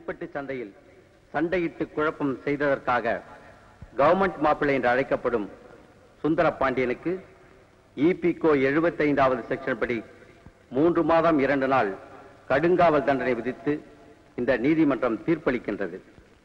தீப்பெட்டி சந்தையில் சண்டையிட்டு குழப்பம் செய்ததற்காக கவர்மெண்ட் மாப்பிள்ளை என்று அழைக்கப்படும் சுந்தர பாண்டியனுக்கு இபிகோ எழுபத்தைந்தாவது செக்ஷன் படி மூன்று மாதம் இரண்டு நாள் கடுங்காவல் தண்டனை விதித்து இந்த நீதிமன்றம் தீர்ப்பளிக்கின்றது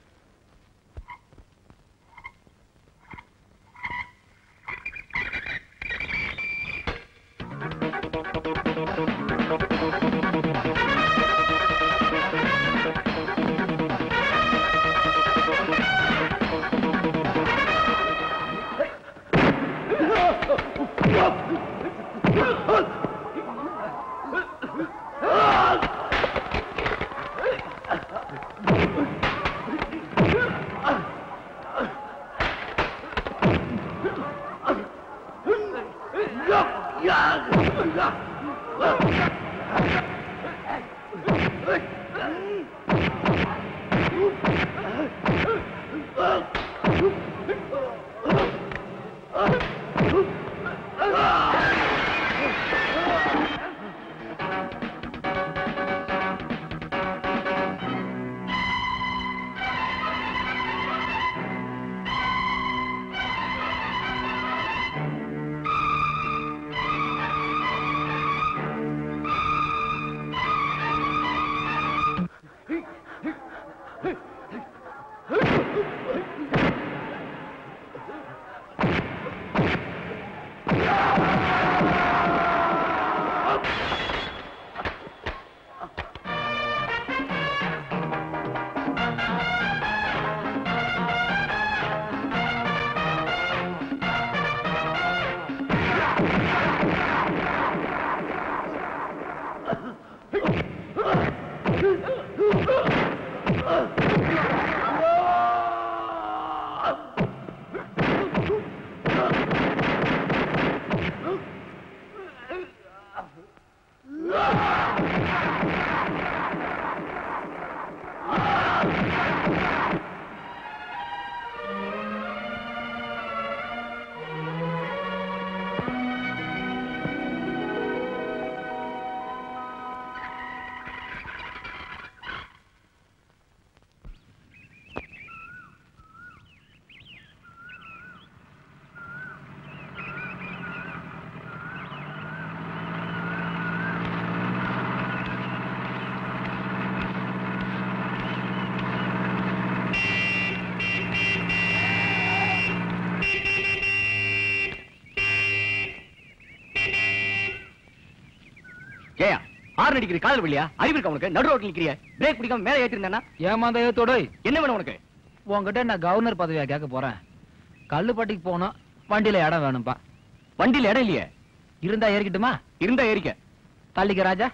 ஏயா ஆறு அடிக்கிற காதல் இல்லையா அறிவு இருக்கா உனக்கு நடு ரோட்ல நிக்கிறிய பிரேக் பிடிக்காம மேல ஏத்திருந்தா ஏமாந்த ஏத்தோட என்ன வேணும் உனக்கு உன்கிட்ட நான் கவர்னர் பதவியா கேட்க போறேன் கல்லுப்பட்டிக்கு போனோம் வண்டியில இடம் வேணும்பா வண்டியில இடம் இல்லையே இருந்தா ஏறிக்கிட்டுமா இருந்தா ஏறிக்க தள்ளிக்க ராஜா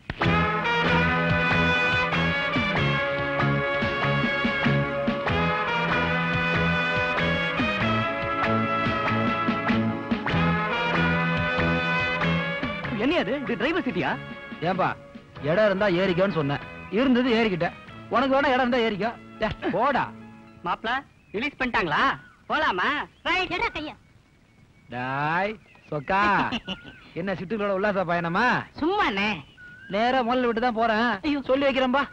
என்ன அது இது டிரைவர் சிட்டியா ஏன்பா இடம் இருந்தா ஏறிக்கோன்னு சொன்னேன் இருந்தது ஏறிக்கிட்டேன் உனக்கு வேணா இடம் இருந்தா ஏறிக்கோ டே, போடா மாப்ள ரிலீஸ் பண்ணிட்டாங்களா போலாமா ரைட் எடா கையா டாய் சொக்கா என்ன சிட்டுகளோட உல்லாச பயணமா சும்மாண்ணே நேரா முதல்ல விட்டு தான் போறேன் ஐயோ. சொல்லி வைக்கிறேன்பா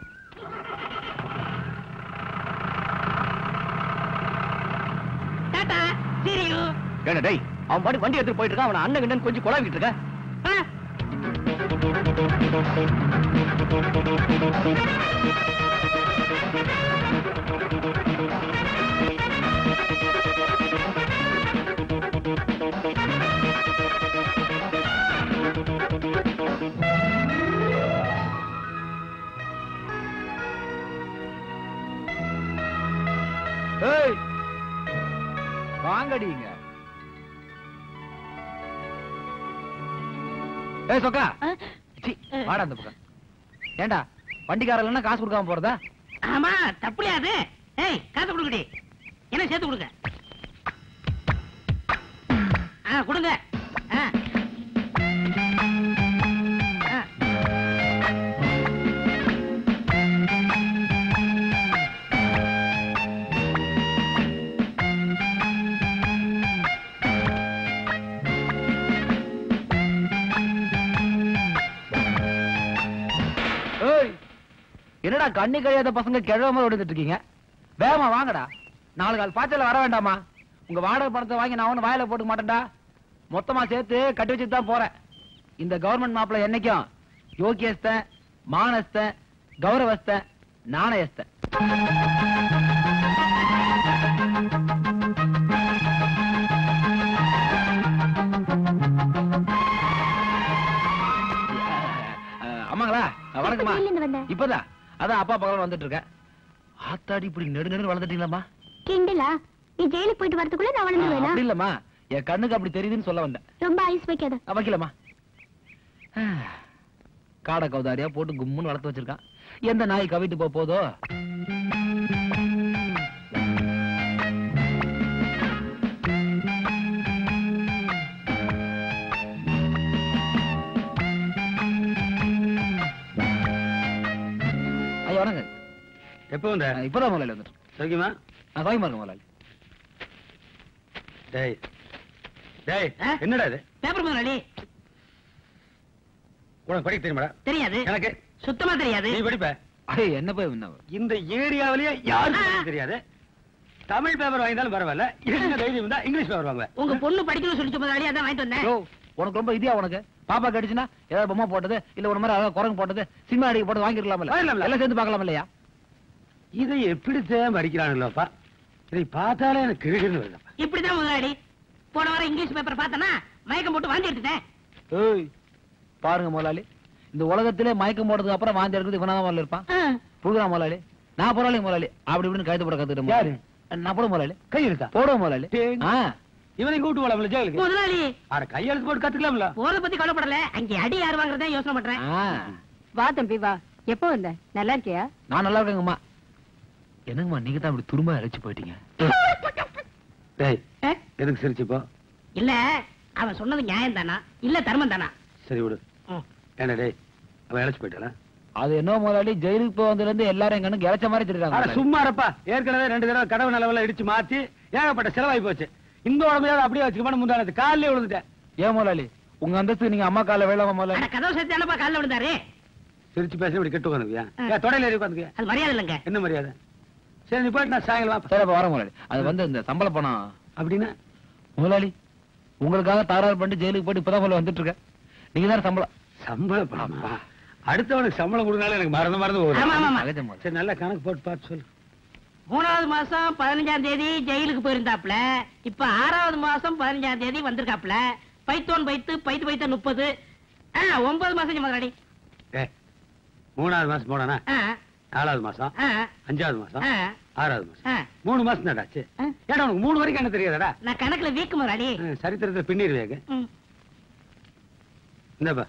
டாடா சீரியு ஏடா டேய் அவன் பாட்டு வண்டி எடுத்துட்டு போயிட்டு இருக்கான் அவன அண்ணன் கிண்ணன் கொஞ்சம் குழாவிட்டு இருக்க ஏய் வாங்கடிங்க ஏய் சொக்கா சீ, வாடா அந்த பக்கம் ஏண்டா வண்டிக்காரன் காசு கொடுக்காம போறதா ஆமா தப்புலையா அது ஏய் காசு கொடுக்கடி என்ன சேர்த்து கொடுங்க ஆ கொடுங்க ஆ. ஆ. என்னடா கண்ணி கழியாத பசங்க கிழமை ஓடிட்டு இருக்கீங்க வேகமா வாங்கடா நாலு கால் பாய்ச்சல வர வேண்டாமா உங்க வாடகை பணத்தை வாங்கி நான் ஒண்ணு வாயில போட்டுக்க மாட்டேன்டா மொத்தமா சேர்த்து கட்டி வச்சுட்டு தான் போறேன் இந்த கவர்மெண்ட் மாப்பிள்ள என்னைக்கும் யோகியஸ்த மானஸ்த கௌரவஸ்த நாணயஸ்த அஹ், அம்மாங்களா அஹ், வணக்கம்மா எப்ப ஜெயிலிருந்து வந்த? இப்பதான் அதான் அப்பா பக்கம் வந்துட்டு இருக்கேன் ஆத்தாடி இப்படி நெடு நெடு வளர்ந்துட்டீங்களாம்மா கிண்டலா நீ ஜெயிலுக்கு போயிட்டு வரதுக்குள்ள நான் வளர்ந்துருவேனா அப்படி இல்லம்மா என் கண்ணுக்கு அப்படி தெரியுதுன்னு சொல்ல வந்தேன் ரொம்ப ஐஸ் வைக்காத அஹ், வைக்கலம்மா அஹ், காடை கௌதாரியா போட்டு கும்முன்னு வளர்த்து வச்சிருக்கான் எந்த நாய் கவிட்டு போக போதோ ஐயா வணங்க எப்போ வந்த அஹ், இப்பதான் முதலாளி வந்துட்டு சௌக்கியமா நான் சாய் மார்க்க முதலாளி டேய் டேய் ஆ? என்னடா இது பேப்பர் முதலாளி உனக்கு படிக்க தெரியுமாடா தெரியாது எனக்கு சுத்தமா தெரியாது நீ படிப்ப ஐய், என்ன போய் என்ன இந்த ஏரியாவிலேயே யாருக்கும் தெரியாது தமிழ் பேப்பர் வாங்கினாலும் பரவாயில்ல என்ன தைரியம் இருந்தா இங்கிலீஷ் பேப்பர் வாங்குவேன் உங்க பொண்ணு படிக்கணும்னு சொல்லிச்சு முதலாளி அதான் வாங்கிட்டு வந்தேன் யோ, உனக்கு ரொம்ப இதியா உனக்கு பாப்பா கடிச்சுனா ஏதாவது பொம்மை போட்டது இல்ல ஒரு மாதிரி அழகா குரங்கு போட்டது சினிமா அடிக்க போட்டு வாங்கிருக்கலாம்ல வாங்கிடலாம்ல. எல்லாம் சேர்ந்து பார்க்கலாம் இல்லையா இதை எப்படித்தான் படிக்கிறானுங்களோப்பா இதை பார்த்தாலே எனக்கு கிருகிருன்னு வருதப்பா இப்படிதான் முதலாளி போன வாரம் இங்கிலீஷ் பேப்பர் பார்த்தனா மயக்கம் போட்டு வாந்தி எடுத்துட்டேன் ஏய் பாருங்க முதலாளி இந்த உலகத்திலே மயக்கம் போட்டதுக்கு அப்புறம் வாந்தி எடுக்கிறது இவனாதான் முதல்ல இருப்பான் ஆ. புழுகிறா முதலாளி நான் பரவாயில்ல முதலாளி அப்படி இப்படின்னு கழுத்து போட கத்துக்கிட்டேன் யாரு? முதலாளி. நான் போட முதலாளி கையெழுத்தா போடுவோம் முதலாளி டேய். ஆ இவனை கூட்டு போலாம்ல ஜெயிலுக்கு முதலாளி அட கையெழுத்து போட்டு கத்துக்கலாம்ல போறத பத்தி கவலைப்படல அங்க அடி யார் வாங்குறதா யோசனை பண்றேன் ஆ வா தம்பி வா எப்போ வந்த நல்லா இருக்கியா நான் நல்லா இருக்கேங்கம்மா என்னங்கம்மா நீங்க தான் இப்படி துரும்ப அழைச்சு போயிட்டீங்க டேய் ஆ? எதுக்கு சிரிச்சுப்போ இல்ல அவன் சொன்னது நியாயம் தானா இல்ல தர்மம் தானா சரி விடு ம். என்ன டேய் அவன் இழைச்சு போயிட்டானா அது என்ன முதலாளி ஜெயிலுக்கு போய் வந்ததுல இருந்து எல்லாரும் எங்க கண்ணுக்கு இழைச்ச மாதிரி அட தெரியுறாங்க சும்மா இருப்பா ஏற்கனவே ரெண்டு தடவை கடவு நிலவெல்லாம் இடிச்சு மாத்தி ஏகப்பட்ட செலவாகி போச்சு இந்த உடம்பையாவது அப்படியே வச்சுக்கணும் முந்தானது காலிலே விழுந்துட்டேன் ஏன் முதலாளி உங்க அந்தஸ்து நீங்க அம்மா கால வேளாம அட முதலாளி கதவு சேர்த்து தானப்பா காலில் விழுந்தாரு சிரிச்சு பேசி இப்படி கெட்டு உட்காந்துக்கியா ஆ. ஏன் தொடையில ஏறி உட்காந்துக்கியா அது மரியாதை இல்லைங்க என்ன மரியாதை சரி நீ போயிட்டு நான் சாயங்காலம் வாப்பா. சரி அப்ப வரேன் முதலாளி அது வந்து இந்த சம்பள பணம் அப்படின்னா முதலாளி உங்களுக்காக தகராறு பண்ணிட்டு ஜெயிலுக்கு போயிட்டு இப்பதான் முதல்ல வந்துட்டு இருக்கேன் நீங்க தான் சம்பளம் சம்பளம் பணமா அடுத்தவனுக்கு சம்பளம் கொடுக்கனால எனக்கு மறந்து மறந்து ஆமா போகுது ஆமா ஆமா சகஜம் முதலாளி. சரி நல்லா கணக்கு போட்டு பார்த்து சொல்லு மூணாவது மாசம் பதினஞ்சாம் தேதி ஜெயிலுக்கு போயிருந்தாப்ல இப்ப ஆறாவது மாசம் பதினஞ்சாம் தேதி வந்திருக்காப்ல பைத்தோன் பைத்து பைத்து பைத்த முப்பது ஆ, ஒன்பது மாசம் முதலாளி ஏ மூணாவது மாசம் போனானா ஆ, நாலாவது மாசம் ஆ, அஞ்சாவது மாசம் ஆ, ஆறாவது மாசம் ஆ. மூணு மாசம் தான்டாச்சு ஆ. ஏடா உனக்கு மூணு வரைக்கும் என்ன தெரியாதடா நான் கணக்குல வீக்கு முதலாளி ஆ, சரித்திரத்தை பின்னிருவேங்க ம். இந்தப்பா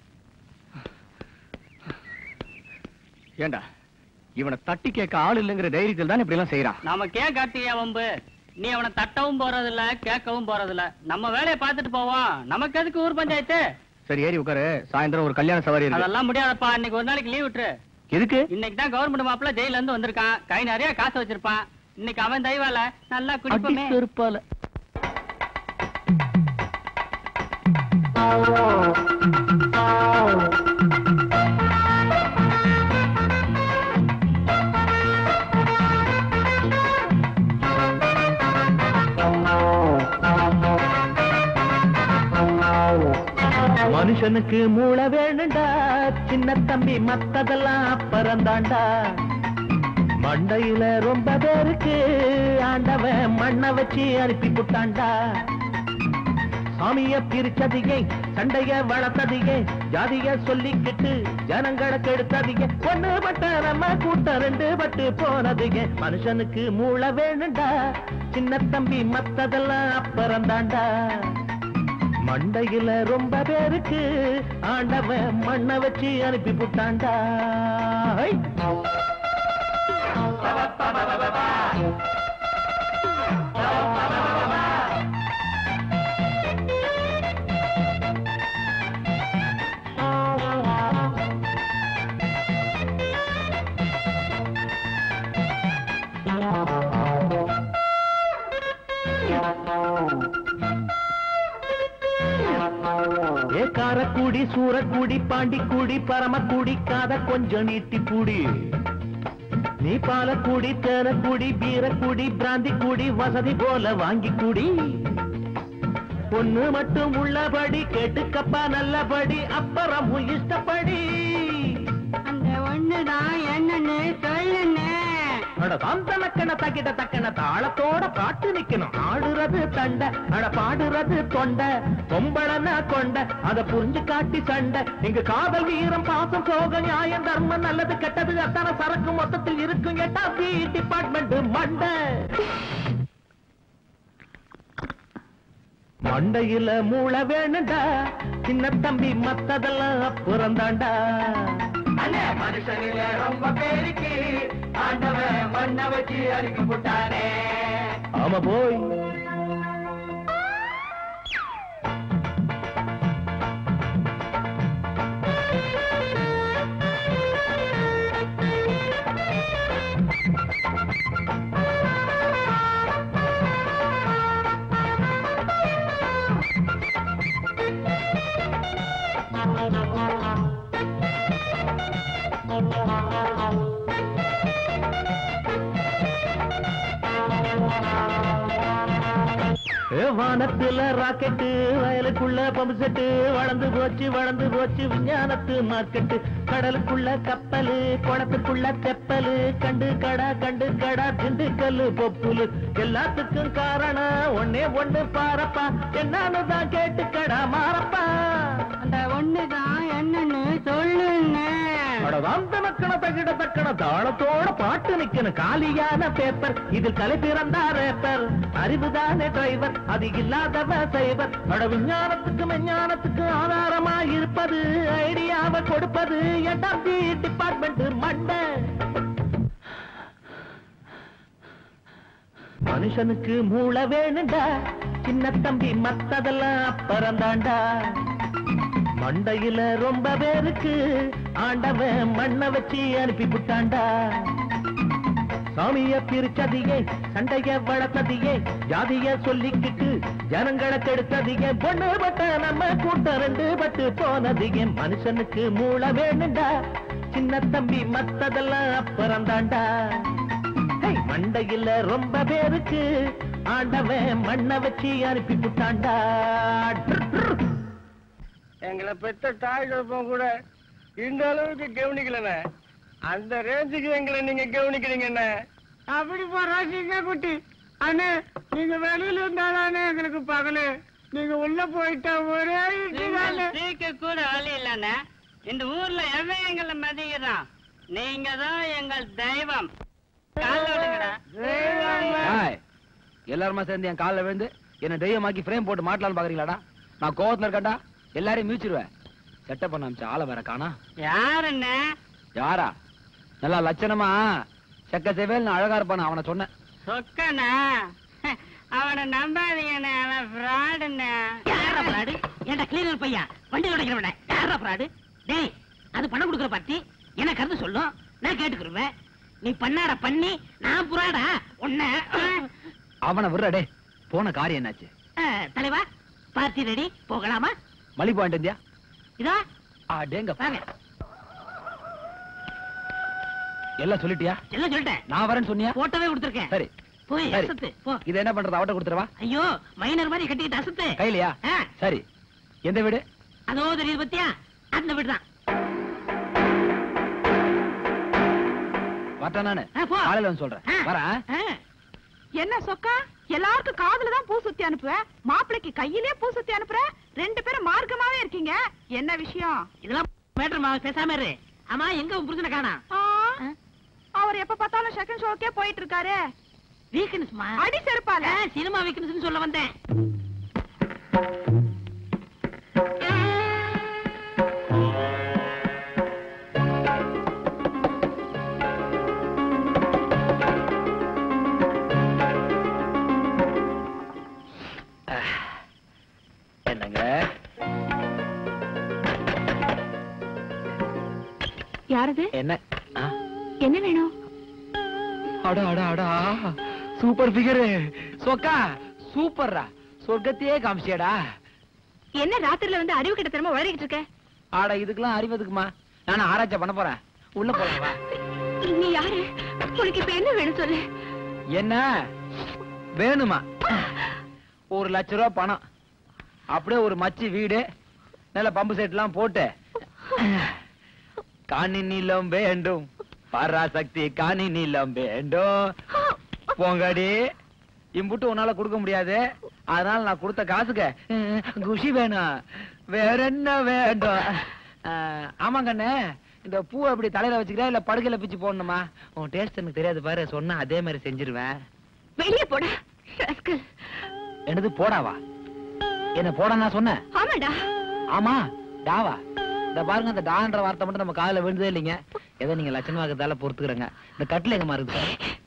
ஏண்டா இவனை தட்டி கேட்க ஆள் இல்லைங்கிற தைரியத்தில் தான் இப்படி எல்லாம் செய்யறான் நமக்கு ஏன் காட்டியா வம்பு நீ அவனை தட்டவும் போறதில்ல கேட்கவும் போறதில்ல நம்ம வேலையை பார்த்துட்டு போவோம் நமக்கு எதுக்கு ஊர் பஞ்சாயத்து சரி ஏறி உட்காரு சாயந்தரம் ஒரு கல்யாண சவாரி இருக்கு அதெல்லாம் முடியாதப்பா இன்னைக்கு ஒரு நாளைக்கு லீவ் விட்டுரு எதுக்கு இன்னைக்கு தான் கவர்மெண்ட் மாப்பிள்ள ஜெயில இருந்து வந்திருக்கான் கை நிறைய காசு வச்சிருப்பான் இன்னைக்கு அவன் தெய்வால நல்லா குடிப்போமே செருப்பால மனுஷனுக்கு மூளை வேணுண்டா சின்ன தம்பி மத்ததெல்லாம் அப்புறந்தாண்டா மண்டையில ரொம்ப பேருக்கு ஆண்டவன் மண்ணை வச்சு அனுப்பி புட்டாண்டா சாமிய பிரிச்சதிகே சண்டைய வளர்த்ததிகே ஜாதிய சொல்லிக்கிட்டு ஜனங்களை கெடுத்ததிகே ஒண்ணு பட்ட நம்ம கூட்டம் ரெண்டு பட்டு போனதுங்க மனுஷனுக்கு மூளை வேணுண்டா சின்ன தம்பி மத்ததெல்லாம் அப்புறந்தாண்டா மண்டையில ரொம்ப பேருக்கு ஆண்டவன் மண்ணை வச்சு அனுப்பி புட்டாண்டா ஹை! ஏ காரக்குடி சூரக்குடி பாண்டிக்குடி பரமக்குடி காத கொஞ்சம் நீட்டி பூடி நீ பால குடி தேன குடி பீர குடி பிராந்தி குடி வசதி போல வாங்கி குடி ஒண்ணு மட்டும் உள்ளபடி கேட்டுக்கப்பா நல்லபடி அப்புறம் உன் இஷ்டப்படி அந்த ஒண்ணுதான் என்னன்னு சொல்லுன்னு அட தந்தனக்கண தக்கிட்ட தக்கன தாளத்தோட பாட்டு நிக்கணும் ஆடுறது தண்டை அட பாடுறது தொண்டை பொம்பளனா கொண்ட அத புரிஞ்சு காட்டி சண்டை இங்க காதல் வீரம் பாசம் சோக நியாயம் தர்மம் நல்லது கெட்டது அத்தனை சரக்கு மொத்தத்தில் இருக்கும் எட்டா பி டிபார்ட்மெண்ட் மண்டை மண்டையில மூளை வேணுண்டா சின்ன தம்பி மத்ததெல்லாம் அப்புறம் தாண்டா மனுஷனில ரொம்ப பேருக்கு ஆண்டவன் மண்ண வச்சு அடிக்க போட்டானே ஆமா போய் ஏ, வானத்துல ராக்கெட்டு வயலுக்குள்ள பம்பு செட்டு வளர்ந்து போச்சு வளர்ந்து போச்சு விஞ்ஞானத்து மார்க்கெட்டு கடலுக்குள்ள கப்பலு குளத்துக்குள்ள தெப்பலு கண்டு கடா கண்டு கடா திண்டுக்கல்லு பொப்புலு எல்லாத்துக்கும் காரணம் ஒன்னே ஒண்ணு பாரப்பா என்னன்னு தான் கேட்டு கடா மாறப்பா அந்த ஒண்ணுதான் என்னன்னு சொல்லுன்னு தக்கண தகிட தக்கண தாளத்தோட பாட்டு நிக்கணும் காலியான பேப்பர் இதில் கலை பிறந்தா ரேப்பர் அறிவுதானே டிரைவர் அது இல்லாதவ சைவர் அட விஞ்ஞானத்துக்கு விஞ்ஞானத்துக்கு ஆதாரமா இருப்பது ஐடியாவை கொடுப்பது எட்டாம் டிபார்ட்மெண்ட் மண்டை மனுஷனுக்கு மூளை வேணுண்டா சின்ன தம்பி மத்ததெல்லாம் அப்புறம் தாண்டா மண்டையில ரொம்ப பேருக்கு ஆண்டவன் மண்ணை வச்சு அனுப்பி விட்டாண்டா சாமிய பிரிச்சதியே சண்டைய வளர்த்ததியே ஜாதிய சொல்லிக்கிட்டு ஜனங்களை கெடுத்ததியே பொண்ணு பட்ட நம்ம கூட்டம் ரெண்டு பட்டு போனதியே மனுஷனுக்கு மூளை வேணுண்டா சின்ன தம்பி மத்ததெல்லாம் அப்புறம் தாண்டா ஹேய், மண்டையில ரொம்ப பேருக்கு ஆண்டவன் மண்ணை வச்சு அனுப்பி விட்டாண்டா எங்களை பெத்த தாய் தகப்பன் கூட இந்த அளவுக்கு கவனிக்கலண்ணே அந்த ரேஞ்சுக்கு எங்களை நீங்க கவனிக்கிறீங்கண்ணே அப்படி போறா சிங்க குட்டி அண்ணே நீங்க வெளியில இருந்தாதானே எங்களுக்கு பகலு நீங்க உள்ள போயிட்டா ஒரே இடிதானே. சீக்க கூட வழி இல்லண்ணே இந்த ஊர்ல எவன் எங்களை மதிக்கிறான் நீங்க தான் எங்கள் தெய்வம் கால்ல விடுங்கடா ஏய், எல்லாருமா சேர்ந்து என் காலில் விழுந்து என்ன தெய்வமாக்கி ஃப்ரேம் போட்டு மாட்டலாம்னு பாக்குறீங்களாடா நான் கோவத்துல இருக்கேன்டா எல்லாரையும் மிதிச்சிருவேன் செட்டப் பண்ண அமிச்ச ஆளை வேற காணா யாருண்ணே யாரா நல்லா லட்சணமா செக்க செவேல் அழகா இருப்பான அவனை சொன்னேன் சொக்கண்ணா அவனை நம்பாதீங்கண்ணே அவன் ஃப்ராடுண்ணே யாரா பிராடு ஏன்டா கிளீனர் பையன் வண்டி உடைக்கிறவன யாரா பிராடு டேய் அது பணம் கொடுக்குற பார்ட்டி என்ன கருத்து சொல்லும் நான் கேட்டுக்கிருவேன் நீ பண்ணாட பண்ணி நான் புறாடா உன்ன அவனை விடுறடே போன காரியம் என்னாச்சு தலைவா பார்ட்டி ரெடி போகலாமா மலி பாயிண்ட் இந்தியா இதா அடேங்க வாங்க எல்லாம் சொல்லிட்டியா எல்லாம் சொல்லிட்டேன் நான் வரேன்னு சொன்னியா போட்டோவே கொடுத்துருக்கேன் சரி போய் சரி. அசத்து போ இது என்ன பண்றது அவட்ட கொடுத்துறவா ஐயோ மைனர் மாதிரி கட்டிக்கிட்டு அசத்து கையிலையா ஆ, சரி எந்த வீடு அதோ தெரியுது பத்தியா அந்த வீடு தான் வரட்டா நானு ஆ, போ. காலையில வந்து சொல்றேன் ஆ. வரேன் என்ன சொக்கா எல்லாருக்கும் காதுல தான் பூ சுத்தி அனுப்புவ மாப்பிளைக்கு கையிலே பூ சுத்தி அனுப்புற ரெண்டு பேரும் மார்க்கமாவே இருக்கீங்க என்ன விஷயம் இதெல்லாம் மேட்டர் மாவ பேசாம இரு ஆமா எங்க உன் புருஷனை காணா ஆ, அவர் எப்ப பார்த்தாலும் செகண்ட் ஷோக்கே போயிட்டு இருக்காரு வீக்னஸ்மா அடி செருப்பால சினிமா வீக்னஸ் சொல்ல வந்தேன் என்னங்க யாரது என்ன ஆ? என்ன வேணும் அடா அடா அடா சூப்பர் ஃபிகர் சொக்கா சூப்பர்ரா சொர்க்கத்தையே காமிச்சியடா என்ன ராத்திரில வந்து அறிவு கிட்ட உளறிக்கிட்டு இருக்க ஆடா இதுக்கெல்லாம் அறிவதுக்குமா நான் ஆராய்ச்சி பண்ண போறேன் உள்ள போலாம் வா நீ யாரு உனக்கு இப்ப என்ன வேணும் சொல்லு என்ன வேணுமா ஒரு லட்ச ரூபா பணம் அப்படியே ஒரு மச்சி வீடு நல்ல பம்பு செட்லாம் போட்டு காணி நீளம் வேண்டும் பராசக்தி காணி நீளம் வேண்டும் போங்கடி இம்புட்டு உன்னால கொடுக்க முடியாது அதனால நான் கொடுத்த காசுக்கு அஹ், குஷி வேணும் வேற என்ன வேண்டும் அஹ், ஆமா கண்ணு இந்த பூவை அப்படி தலையில வச்சுக்கிறா இல்ல படுக்கையில பிச்சு போடணுமா உன் டேஸ்ட் எனக்கு தெரியாது பாரு சொன்னா அதே மாதிரி செஞ்சிருவேன் வெளியே போடா ராஸ்கல். என்னது போடாவா என்ன போட நான் சொன்னேன் ஆமாடா ஆமா டாவா இந்த பாருங்க இந்த டான்ற வார்த்தை மட்டும் நம்ம காதுல விழுந்ததே இல்லைங்க ஏதோ நீங்க லட்சணம் வாக்கத்தால பொறுத்துக்கிறங்க இந்த கட்டில எங்க இருக்குது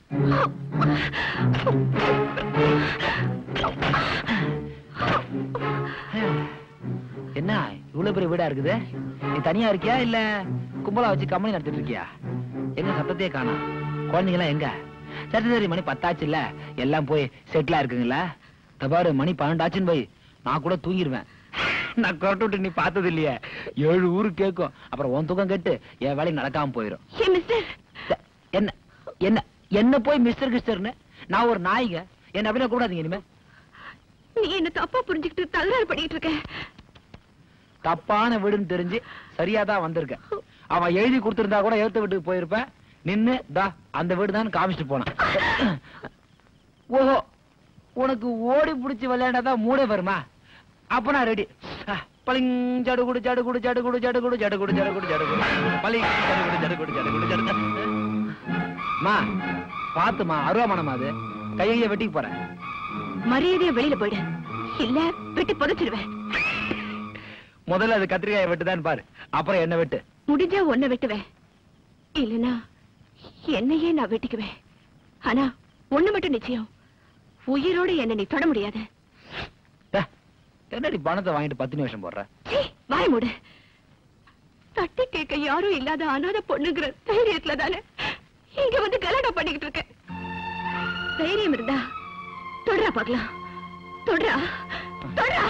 என்ன இவ்வளவு பெரிய வீடா இருக்குது நீ தனியா இருக்கியா இல்ல கும்பலா வச்சு கம்பெனி நடத்திட்டு இருக்கியா எங்க சத்தத்தையே காணோம் குழந்தைங்க எல்லாம் எங்க சரி சரி மணி பத்தாச்சு இல்ல எல்லாம் போய் செட்டிலா இருக்குங்களா இந்த பாரு மணி பன்னெண்டு ஆச்சுன்னு போய் நான் கூட தூங்கிடுவேன் நான் கொரட்டு விட்டு நீ பார்த்தது இல்லையே ஏழு ஊரு கேட்கும் அப்புறம் உன் தூக்கம் கெட்டு என் வேலைக்கு நடக்காம போயிடும் ஏ மிஸ்டர் த- என்ன என்ன என்ன போய் மிஸ்டர் கிஸ்டர்னு நான் ஒரு நாய்ங்க என்ன அப்படின்னா கூடாதீங்க இனிமே நீ என்ன தப்பா புரிஞ்சுக்கிட்டு தகராறு பண்ணிட்டு இருக்க தப்பான வீடுன்னு தெரிஞ்சு சரியா தான் வந்திருக்க அவன் எழுதி கொடுத்திருந்தா கூட எழுத்த வீட்டுக்கு போயிருப்பேன் நின்னு தா அந்த வீடு தான் காமிச்சிட்டு போனான் ஓஹோ உனக்கு ஓடி புடிச்சு விளையாண்டாதான் மூடே வருமா அப்ப நான் ரெடி பளிங் ஜடுகுடு ஜடுகுடு ஜடுகுடு ஜடுகுடு ஜடுகுடு ஜடுகுடு ஜடுகுடு பளிங் ஜடுகுடு ஜடுகுடு ஜடுகுடு ஜடுகுடு மா பாத்துமா அருவாமனமா அது கையை வெட்டிக்கு போறேன் மரியாதையா வெளியில போயிடு இல்ல வெட்டி புதைச்சிடுவேன் முதல்ல அது கத்திரிக்காயை வெட்டுதான்னு பாரு அப்புறம் என்ன வெட்டு முடிஞ்சா ஒன்ன வெட்டுவேன் இல்லனா என்னையே நான் வெட்டிக்குவேன் ஆனா ஒண்ணு மட்டும் நிச்சயம் உயிரோட என்ன நீ தொட முடியாது டே, என்னடி பணத்தை வாங்கிட்டு பத்து நிமிஷம் போடுற சீ, வாய் மூடு தட்டி கேட்க யாரும் இல்லாத அனாதை பொண்ணுங்கிற தைரியத்துல தானே இங்க வந்து கலாட்டா பண்ணிக்கிட்டு இருக்க தைரியம் இருந்தா தொடரா பார்க்கலாம் தொடரா தொடரா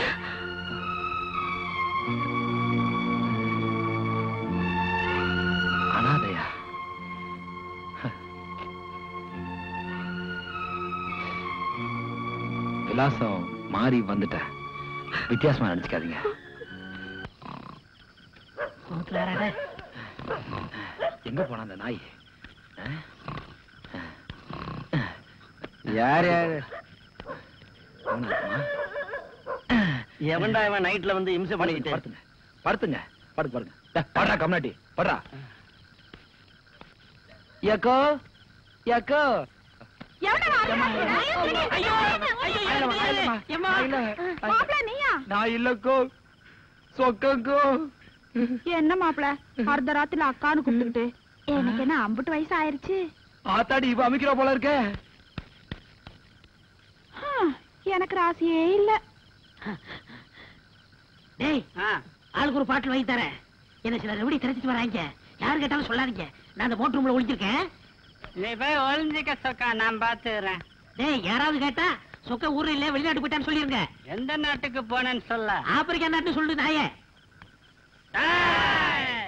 அனாதையா விலாசம் மாறி வந்துட்ட வித்தியாசமா நினைச்சுக்காதீங்க எங்க போன அந்த நாய் யார் யாரு எவன்டா இவன் நைட்ல வந்து இம்சை பண்ணிக்கிட்டு படுத்துங்க படுத்துங்க படுத்து படுங்க டேய், படுறா கம்னாட்டி படுறா ஏக்கோ ஏக்கோ நான் இல்லக்கோ சொக்கங்கோ என்ன மாப்பிள அர்த்த ராத்திரில அக்கான்னு கூப்பிட்டுக்கிட்டு எனக்கு என்ன அம்புட்டு வயசு ஆயிருச்சு ஆத்தாடி இப்ப அமைக்கிறா போல இருக்க ஹம், எனக்கு ராசியே இல்ல டேய் ஆளுக்கு ஒரு பாட்டில் வாங்கி தரேன் என்ன சில எப்படி திரைச்சிட்டு வராங்க யாரு கேட்டாலும் சொல்லாதீங்க நான் அந்த மோட்டர் ரூம்ல ஒளிஞ்சிருக்கேன் நீ போய் ஒளிஞ்சிக்க சொக்கா நான் பாத்துக்கிறேன் டேய் யாராவது கேட்டா சொக்க ஊர்ல இல்ல வெளிநாட்டு போயிட்டான்னு சொல்லிருங்க எந்த நாட்டுக்கு போனேன்னு சொல்ல ஆப்பிரிக்கா நாட்டு சொல்லு நாயே ஏய்!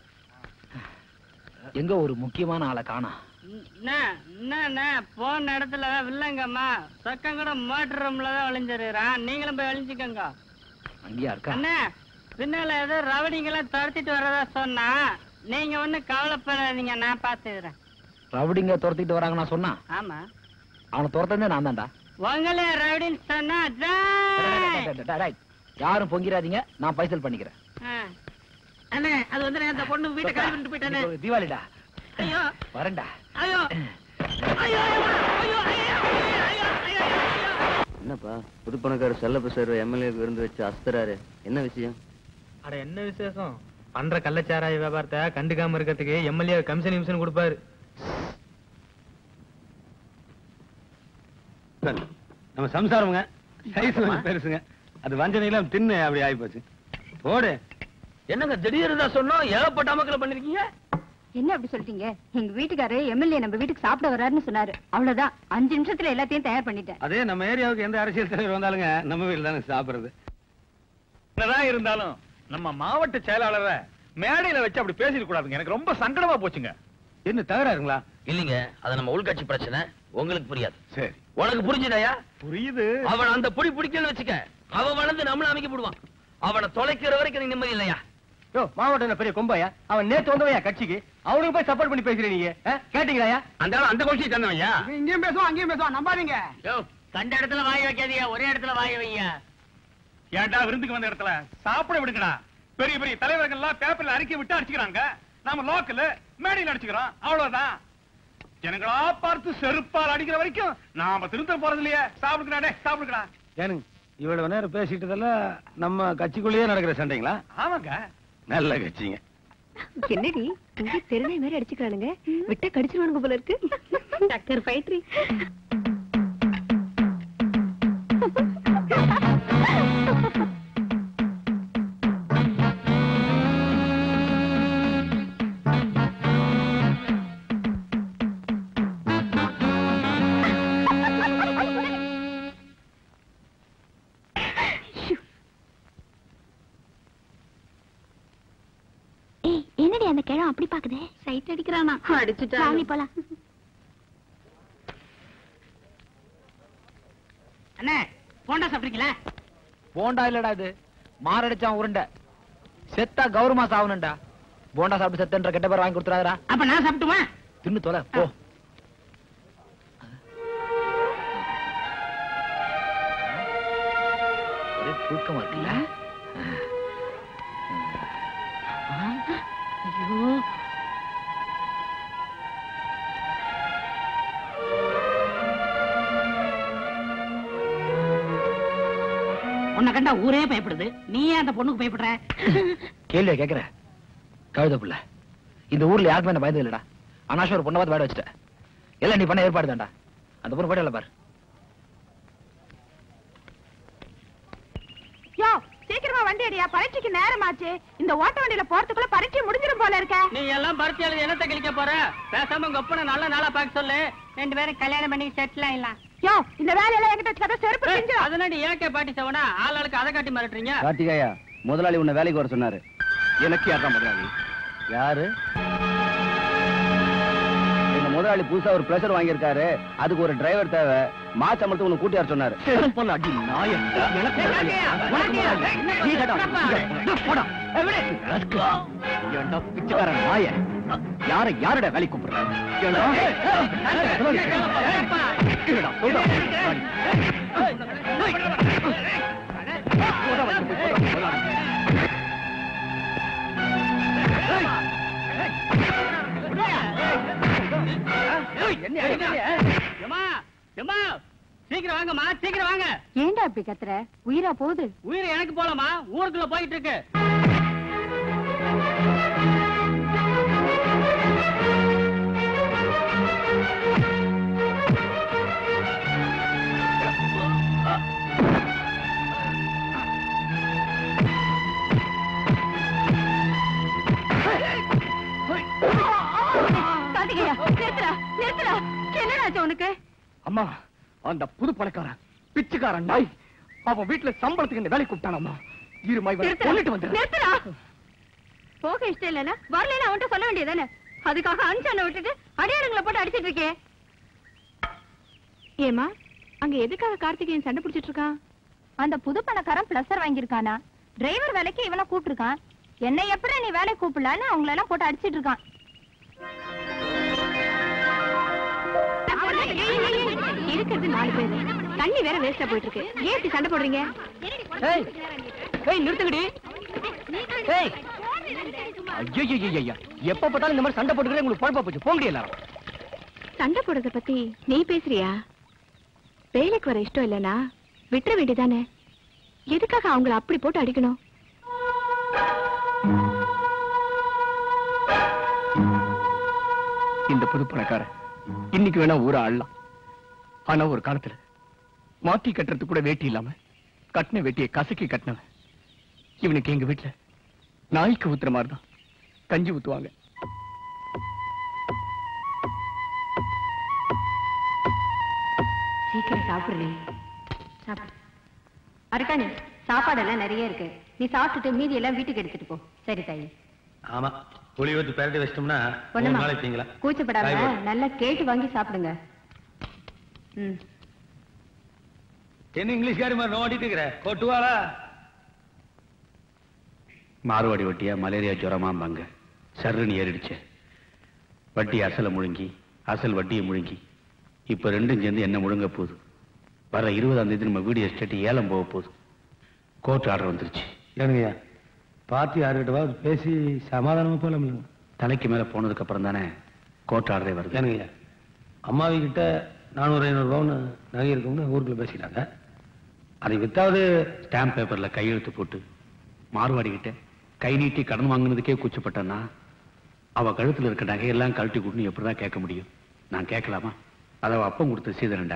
எங்க ஒரு முக்கியமான ஆளை காணா என்ன என்ன போன இடத்துல வில்லங்கம்மா சொக்கம் கூட மோட்டர் ரூம்ல தான் ஒளிஞ்சிருக்கிறான் நீங்களும் போய் ஒளிஞ்சுக்கோங்க அங்கேயா இருக்கா அண்ணா பின்னால ஏதோ ரவடிங்கெல்லாம் துரத்திட்டு வர்றதா சொன்னா நீங்க ஒண்ணும் கவலைப்படாதீங்க நான் பாத்துக்கிறேன் ரவுடிங்க துரத்திட்டு வராங்க நான் சொன்னா ஆமா அவனை துரத்தந்தே நான் தான்டா உங்களே ரவுடின்னு சொன்னா டேய், டேய், டேய், டேய். யாரும் பொங்கிராதீங்க நான் பைசல் பண்ணிக்கிறேன் ஆ. அண்ணே அது வந்து அந்த பொண்ணு வீட்டை காலி பண்ணிட்டு போயிட்டானே இன்னைக்கு ஒரு தீபாவளிடா ஐயோ வரேன்டா ஐயோ ஐயோ ஐயோ ஐயோ ஐயோ ஐயோ என்னப்பா புது பணக்கார செல்லப்ப சார் எம்எல்ஏ விருந்து வச்சு அஸ்தராரு என்ன விஷயம் அட என்ன விசேஷம் பண்ற கள்ளச்சாராய வியாபாரத்தை கண்டுக்காம இருக்கிறதுக்கு எம்எல்ஏ கமிஷன் கமிஷன் கொடுப்பாரு நம்ம சம்சாரமுங்க சைஸ் கொஞ்சம் பெருசுங்க அது வஞ்சனையெல்லாம் தின்னு அப்படி ஆயிப்போச்சு போடு என்னங்க திடீர்னு தான் சொன்னோம் ஏகப்பட்ட அமக்கல பண்ணிருக்கீங்க என்ன அப்படி சொல்லிட்டீங்க எங்க வீட்டுக்காரரு எம்எல்ஏ நம்ம வீட்டுக்கு சாப்பிட வர்றாருன்னு சொன்னாரு அவ்வளவுதான் அஞ்சு நிமிஷத்துல எல்லாத்தையும் தயார் பண்ணிட்டேன் அதே நம்ம ஏரியாவுக்கு எந்த அரசியல் தலைவர் வந்தாலுங்க நம்ம வீட்டுல தானே சாப்பிடுறது என்னதான் இருந்தாலும் நம்ம மாவட்ட செயலாளரை மேடையில வச்சு அப்படி பேசிட கூடாதுங்க எனக்கு ரொம்ப சங்கடமா போச்சுங்க என்ன தகராறுங்களா இல்லைங்க அது நம்ம உள்கட்சி பிரச்சனை உங்களுக்கு புரியாது சரி உனக்கு புரிஞ்சுதாயா புரியுது அவன் அந்த புடி பிடிக்கல வச்சுக்க அவன் வளர்ந்து நம்மள அமைக்க போடுவான் அவனை தொலைக்கிற வரைக்கும் நீ நிம்மதி இல்லையா யோ மாவட்டம் பெரிய கொம்பையா அவன் நேத்து வந்தவையா கட்சிக்கு அவனுக்கு போய் சப்போர்ட் பண்ணி பேசுறீங்க நீங்க ஆ? கேட்டீங்களா அந்த ஆளு அந்த கோஷ்டி தந்தவையா இங்கேயும் பேசுவான் அங்கேயும் பேசுவான் நம்பாதீங்க யோ கண்ட இடத்துல வாய வைக்காதீங்க ஒரே இடத்துல வாய வைங்க ஏன்டா விருந்துக்கு வந்த இடத்துல சாப்பிட விடுங்கடா பெரிய பெரிய தலைவர்கள்லாம் பேப்பர்ல அறிக்கை விட்டு அடிச்சுக்கிறாங்க நாம லோக்கல் மேடையில் அடிச்சுக்கிறோம் அவ்வளவுதான் ஜனங்களா பார்த்து செருப்பால் அடிக்கிற வரைக்கும் நாம திருத்த போறது இல்லையே சாப்பிடுங்கடா டேய் சாப்பிடுங்கடா ஏனுங்க இவ்வளவு நேரம் பேசிட்டதெல்லாம் நம்ம கட்சிக்குள்ளேயே நடக்கிற சண்டைங்களா ஆமாங்க நல்ல கட்சிங்க என்னடி இங்க தெருநாய் மாதிரி அடிச்சுக்கிறானுங்க விட்டா கடிச்சிருவானுங்க போல இருக்கு டாக்டர் ஃபைட்ரி ஏய் என்னடி அந்த கிழம் அப்படி பாக்குதே சைட் அடிக்கிறானா அடிச்சுட்டா சாமி போலாம் அண்ணே போண்டா சாப்பிடுறீங்களா போண்டா இல்லடா இது மாரடிச்சான் உருண்டை செத்தா கௌரவமா சாவணும்டா போண்டா சாப்பிட்டு செத்தன்ற கெட்ட பேர் வாங்கி கொடுத்துறாதடா அப்ப நான் சாப்பிட்டுமா தின்னு தொலை போ ஒரே தூக்கமா இருக்குல்ல ஐயோ உன்னை கண்டா ஊரே பயப்படுது நீ ஏன் அந்த பொண்ணுக்கு பயப்படுற கேள்வியா கேக்குற கழுத புள்ள இந்த ஊர்ல யாருக்குமே என்ன பயந்து இல்லடா அனாஷம் ஒரு பொண்ணை பார்த்து வேட வச்சுட்ட எல்லாம் நீ பண்ண ஏற்பாடு தான்டா அந்த பொண்ணு போயிடல பாரு யோ சீக்கிரமா வண்டி அடியா பரீட்சைக்கு நேரமாச்சு இந்த ஓட்ட வண்டியில போறதுக்குள்ள பரீட்சை முடிஞ்சிரும் போல இருக்க நீ எல்லாம் பருத்தி எழுதி என்னத்தை கிழிக்க போற பேசாம உங்க ஒப்பனை நல்ல நாளா பார்க்க சொல்லு ரெண்டு பேரும் கல்யாணம் பண்ணி செட்டில் ஆயிடலாம் யோ இந்த வேலையெல்லாம் என்கிட்ட வச்சுக்காத செருப்பு பிஞ்சிரும். அதனாடி ஏகே பாட்டி சவனா ஆள் ஆளுக்கு அதை காட்டி மிரட்டுறீங்க கார்த்திகாயா முதலாளி உன்னை வேலைக்கு வர சொன்னாரு எனக்கு யார்தான் முதலாளி யாரு எங்க முதலாளி புதுசா ஒரு பிளஷர் வாங்கியிருக்காரு அதுக்கு ஒரு டிரைவர் தேவை மாச்சம்பளத்துக்கு உன்னை கூட்டி வர சொன்னாரு செருப்பால் அடி நாய எனக்கு முதலாளி. உனக்கு முதலாளி. நீ கேட்டா. இங்க, போடா. ஏய், விடு. ரஸ்கா. ஏன்டா பிச்சைக்காரன் நாய யார யாரட வேலை கூப்பிடுற ஏன்டா? இருடா, சொல்றா. போடா, வந்து போய் சொல்றா, முதலாளி. ஏமா ஏமா சீக்கிரம் வாங்கம்மா சீக்கிரம் வாங்க ஏன்டா இப்படி கத்துற உயிரா போகுது உயிர் எனக்கு போலமா ஊருக்குள்ள போயிட்டு இருக்கு கார்த்திகேயா நிறுத்துறா நிறுத்துறா என்னடாச்சு உனக்கு அம்மா அந்த புது பணக்காரன் பிச்சைக்காரன் நாய் அவன் வீட்டுல சம்பளத்துக்கு இந்த வேலை கூப்பிட்டானம்மா இருமா இவனை நிறுத்துறா கொல்லிட்டு வந்துடுறேன் நிறுத்துறா போக இஷ்டம் இல்லைன்னா வரலைன்னு அவன்கிட்ட சொல்ல வேண்டியதானே அதுக்காக அனுச்சான விட்டுட்டு அடியாளுங்களை போட்டு அடிச்சிட்டு இருக்கே ஏமா அங்க எதுக்காக கார்த்திகேயன் சண்டை பிடிச்சிட்டு இருக்கான் அந்த புது பணக்காரன் பிளஸர் வாங்கியிருக்கானா டிரைவர் வேலைக்கு இவனை கூப்பிட்டுருக்கான் என்னை எப்படி நீ வேலை கூப்பிடலான்னு அவங்கள எல்லாம் போட்டு அடிச்சிட்டு இருக்கான் இருக்கிறது நாலு பேரு தண்ணி வேற வேஸ்டா போயிட்டு இருக்கு ஏன் இப்படி சண்டை போடுறீங்க ஏய் ஏய் நிறுத்துங்கடி ஏய் ஐயோ எப்ப பார்த்தாலும் இந்த மாதிரி சண்டை போட்டுக்கிறே உங்களுக்கு குழப்பா போச்சு போங்கடி எல்லாரும் சண்டை போடுறத பத்தி நீ பேசுறியா வேலைக்கு வர இஷ்டம் இல்லனா விட்டுற வேண்டியதானே எதுக்காக அவங்கள அப்படி போட்டு அடிக்கணும் இந்த புது பணக்காரன் இன்னைக்கு வேணா ஊரை ஆளலாம் ஆனா ஒரு காலத்துல மாத்தி கட்டுறது கூட வேட்டி இல்லாம கட்டின வேட்டியை கசக்கி கட்டினவன் இவனுக்கு எங்க வீட்டுல நாய்க்கு ஊத்துற மாதிரி தான் கஞ்சி ஊத்துவாங்க சீக்கிரம் சாப்பிடுறீ சாப்பிடு அருக்காணி சாப்பாடெல்லாம் நிறைய இருக்கு நீ சாப்பிட்டுட்டு மீதி எல்லாம் வீட்டுக்கு எடுத்துட்டு போ சரி தாயி ஆமா புளி ஊற்றி பரட்டி வச்சிட்டோம்னா மூணு பொண்ணுமா நாளைக்கு திங்கலாம் காய் கூச்சப்படாம போட்டு. நல்லா கேட்டு வாங்கி சாப்பிடுங்க ம் என்ன இங்கிலீஷ்காரி மாதிரி நோண்டிட்டு இருக்கிற கொட்டுவாளா மார்வாடி வட்டியா மலேரியா ஜுரமாம்பாங்க சர்ருன்னு ஏறிடுச்சு வட்டி அசலை முழுங்கி அசல் வட்டியை முழுங்கி இப்ப ரெண்டும் சேர்ந்து என்ன முழுங்க போகுது வர இருபதாம் தேதி நம்ம வீடு எஸ்டேட் ஏலம் போக போகுது கோர்ட் ஆர்டர் வந்துருச்சு ஏனுங்கய்யா பார்த்து யாருக்கிட்டவா பேசி சமாதானமா போலாம் தலைக்கு மேல போனதுக்கு அப்புறம் தானே கோர்ட் ஆர்டரே வருது ஏனுங்கய்யா அம்மாவி கிட்ட நானூறு ஐநூறு பவுன் நகை இருக்கும்னு ஊருக்குள்ள பேசிட்டாங்க அதை வித்தாவது ஸ்டாம்ப் பேப்பர்ல கையெழுத்து போட்டு மார்வாடி கிட்ட கை நீட்டி கடன் வாங்குனதுக்கே கூச்சப்பட்டேன்னா அவ கழுத்துல இருக்க நகையெல்லாம் கழட்டி கொடுன்னு எப்படிதான் கேட்க முடியும் நான் கேட்கலாமா அதை அவ அப்பம் கொடுத்த சீதனண்டா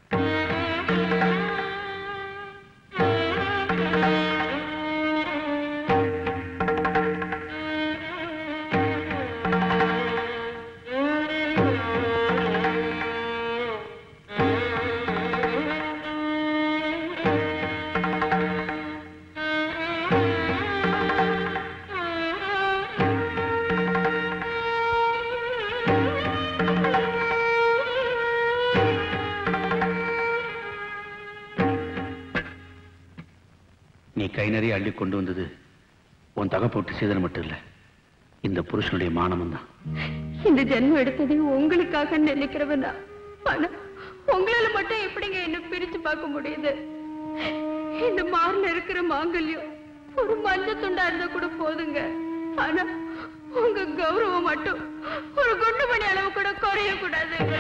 நீ கை நிறைய அள்ளி கொண்டு வந்தது உன் தகை போட்டு சீதனம் மட்டும் இல்ல இந்த புருஷனுடைய மானமும் தான் இந்த ஜென்மம் எடுத்தது உங்களுக்காக நினைக்கிறவனா ஆனா உங்களால மட்டும் எப்படிங்க என்ன பிரிச்சு பார்க்க முடியுது இந்த மார்ல இருக்கிற மாங்கல்யம் ஒரு மஞ்ச துண்டா இருந்தா கூட போதுங்க ஆனா உங்க கௌரவம் மட்டும் ஒரு குண்டு மணி அளவு கூட குறைய கூடாதுங்க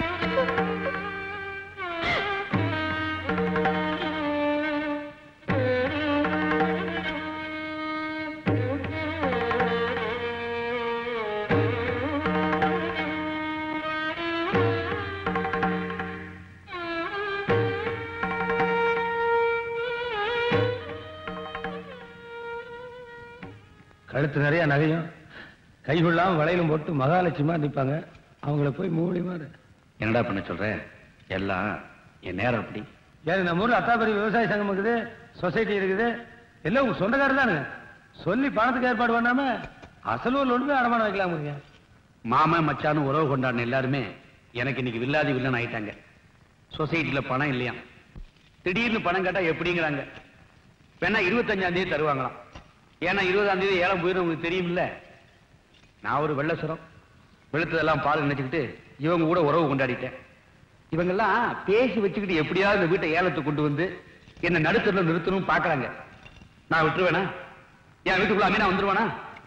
கழுத்து நிறைய நகையும் கை கொள்ளாம வளையலும் போட்டு மகாலட்சுமா நிற்பாங்க அவங்கள போய் மூடி மாறு என்னடா பண்ண சொல்ற எல்லாம் என் நேரம் அப்படி ஏன் நம்ம ஊர்ல அத்தாபரி விவசாய சங்கம் இருக்குது சொசைட்டி இருக்குது எல்லாம் உங்க சொந்தக்காரர் தானுங்க சொல்லி பணத்துக்கு ஏற்பாடு பண்ணாம அசலூர்ல ஒன்று போய் அடமானம் வைக்கலாமுங்க மாமன் மச்சான்னு உறவு கொண்டாடின எல்லாருமே எனக்கு இன்னைக்கு வில்லாதி வில்லன் ஆயிட்டாங்க சொசைட்டில பணம் இல்லையா திடீர்னு பணம் கேட்டா எப்படிங்கிறாங்க வேணா இருபத்தஞ்சாம் தேதி தருவாங்களாம் ஏன்னா இருபதாம் தேதி ஏலம் போயிடும் உங்களுக்கு தெரியும்ல நான் ஒரு வெள்ளசுரம் வெளுத்ததெல்லாம் பால் நினைச்சுக்கிட்டு இவங்க கூட உறவு கொண்டாடிட்டேன் இவங்கெல்லாம் பேசி வச்சுக்கிட்டு எப்படியாவது இந்த வீட்டை ஏலத்துக்கு கொண்டு வந்து என்ன நடுத்தரில் நிறுத்தணும் பாக்குறாங்க நான் விட்டுருவேனா என் வீட்டுக்குள்ள அமீனா வந்துருவானா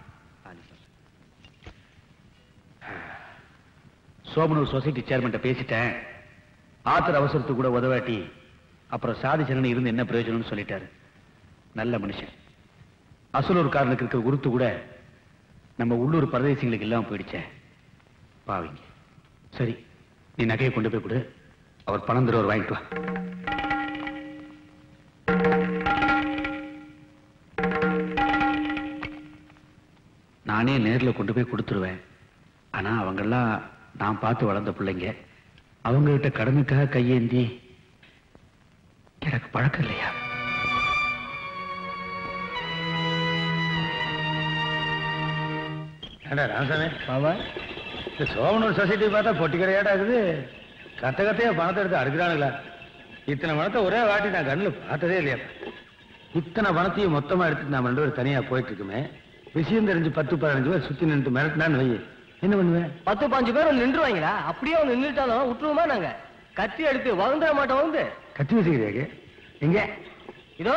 சோமனூர் சொசைட்டி சேர்மன்ட்ட பேசிட்டேன் ஆத்திர அவசரத்துக்கு கூட உதவாட்டி அப்புறம் சாதிச்சனன் இருந்து என்ன பிரயோஜனம்னு சொல்லிட்டாரு நல்ல மனுஷன் அசலூர்காரனுக்கு இருக்கிற குருத்து கூட நம்ம உள்ளூர் பரதேசிங்களுக்கு இல்லாம போயிடுச்சே பாவிங்க சரி நீ நகையை கொண்டு போய் கொடு அவர் பணம் தருவர் வாங்கிட்டு வா நானே நேர்ல கொண்டு போய் கொடுத்துருவேன் ஆனா அவங்கெல்லாம் நான் பார்த்து வளர்ந்த பிள்ளைங்க அவங்க கிட்ட கடனுக்காக கையேந்தி எனக்கு பழக்கம் இல்லையா ஏண்டா ராமசாமி ஆமா இந்த சோமனூர் சொசைட்டி பார்த்தா பொட்டி கடையாடா இருக்குது கத்த கத்தையா பணத்தை எடுத்து அடுக்கிறானுங்களா இத்தனை பணத்தை ஒரே வாட்டி நான் கண்ணில் பார்த்ததே இல்லையா இத்தனை பணத்தையும் மொத்தமா எடுத்துட்டு நான் ரெண்டு பேரும் தனியா போயிட்டு இருக்குமே விஷயம் தெரிஞ்சு பத்து பதினஞ்சு பேர் சுத்தி நின்று மிரட்டினான்னு வை என்ன பண்ணுவேன் பத்து பாஞ்சு பேர் நின்றுவாங்களா அப்படியே அவங்க நின்றுட்டாலும் விட்டுருவோமா நாங்க கத்தி எடுத்து வளர்ந்துட மாட்டோம் வந்து கத்தி வச்சுக்கிறியாக்கு எங்க இதோ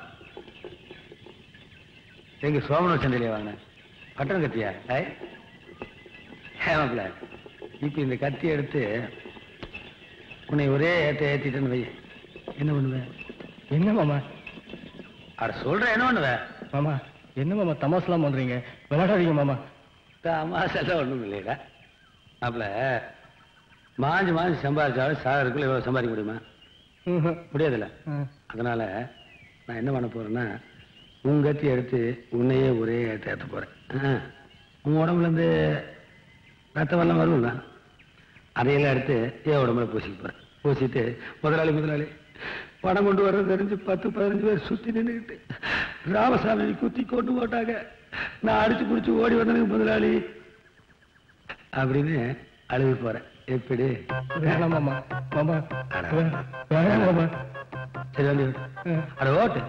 எங்க சோமனூர் சந்தையிலே வாங்கினேன் பட்டன் கத்தியா ஐ ஏமாப்ல இப்ப இந்த கத்தி எடுத்து உன்னை ஒரே ஏத்த ஏத்திட்டேன்னு வை என்ன பண்ணுவேன் என்ன மாமா அட சொல்றேன் என்ன பண்ணுவேன் மாமா என்ன மாமா தமாசெல்லாம் பண்றீங்க விளையாடாதீங்க மாமா தமாசெல்லாம் ஒண்ணும் இல்லைடா மாப்ள மாஞ்சு மாஞ்சு சம்பாதிச்சாலும் சாகருக்குள்ள இவ்வளவு சம்பாதிக்க முடியுமா முடியாதுல்ல அதனால நான் என்ன பண்ண போறேன்னா உன் கத்தி எடுத்து உன்னையே ஒரே ஏத்த ஏத்த போறேன் ஆ. உன் உடம்புல இருந்து ரத்தம் எல்லாம் வரும்ல அதையெல்லாம் எடுத்து என் உடம்புல பூசிக்க போறேன் பூசிட்டு முதலாளி முதலாளி பணம் கொண்டு வர்றது தெரிஞ்சு பத்து பதினஞ்சு பேர் சுத்தி நின்றுக்கிட்டு ராமசாமி குத்தி கொண்டு போட்டாங்க நான் அடிச்சு புடிச்சு ஓடி வந்தனுக்கு முதலாளி அப்படின்னு அழுது போறேன் எப்படி வேணாம் மாமா மாமா அட. வேணாம் மாமா சரி வண்டி ஓட்டு. அட ஓட்டு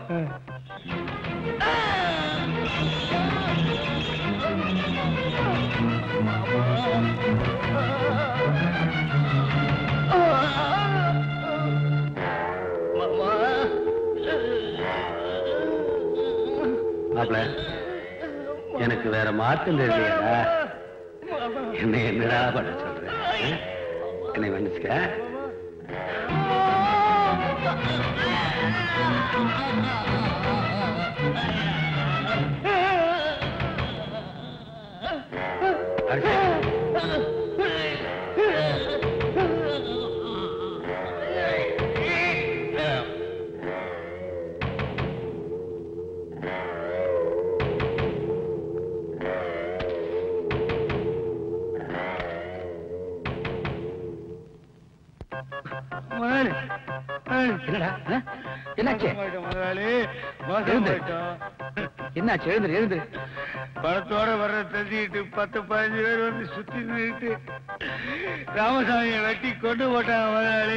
மாப்பிள எனக்கு வேற மாற்றம் தெரியலையா என்ன என்னடா பண்ண சொல்ற ஆ? என்னை மன்னிச்சுக்க என்னடா ஆ? என்னாச்சு முதலாளி மோசம் எழுந்து. போயிட்டோம் என்னாச்சு எழுந்துரு எழுந்துரு படத்தோட வர்ற தெரிஞ்சுக்கிட்டு பத்து பதினஞ்சு பேர் வந்து சுத்தி நின்றுட்டு ராமசாமியை வெட்டி கொண்டு போட்டாங்க முதலாளி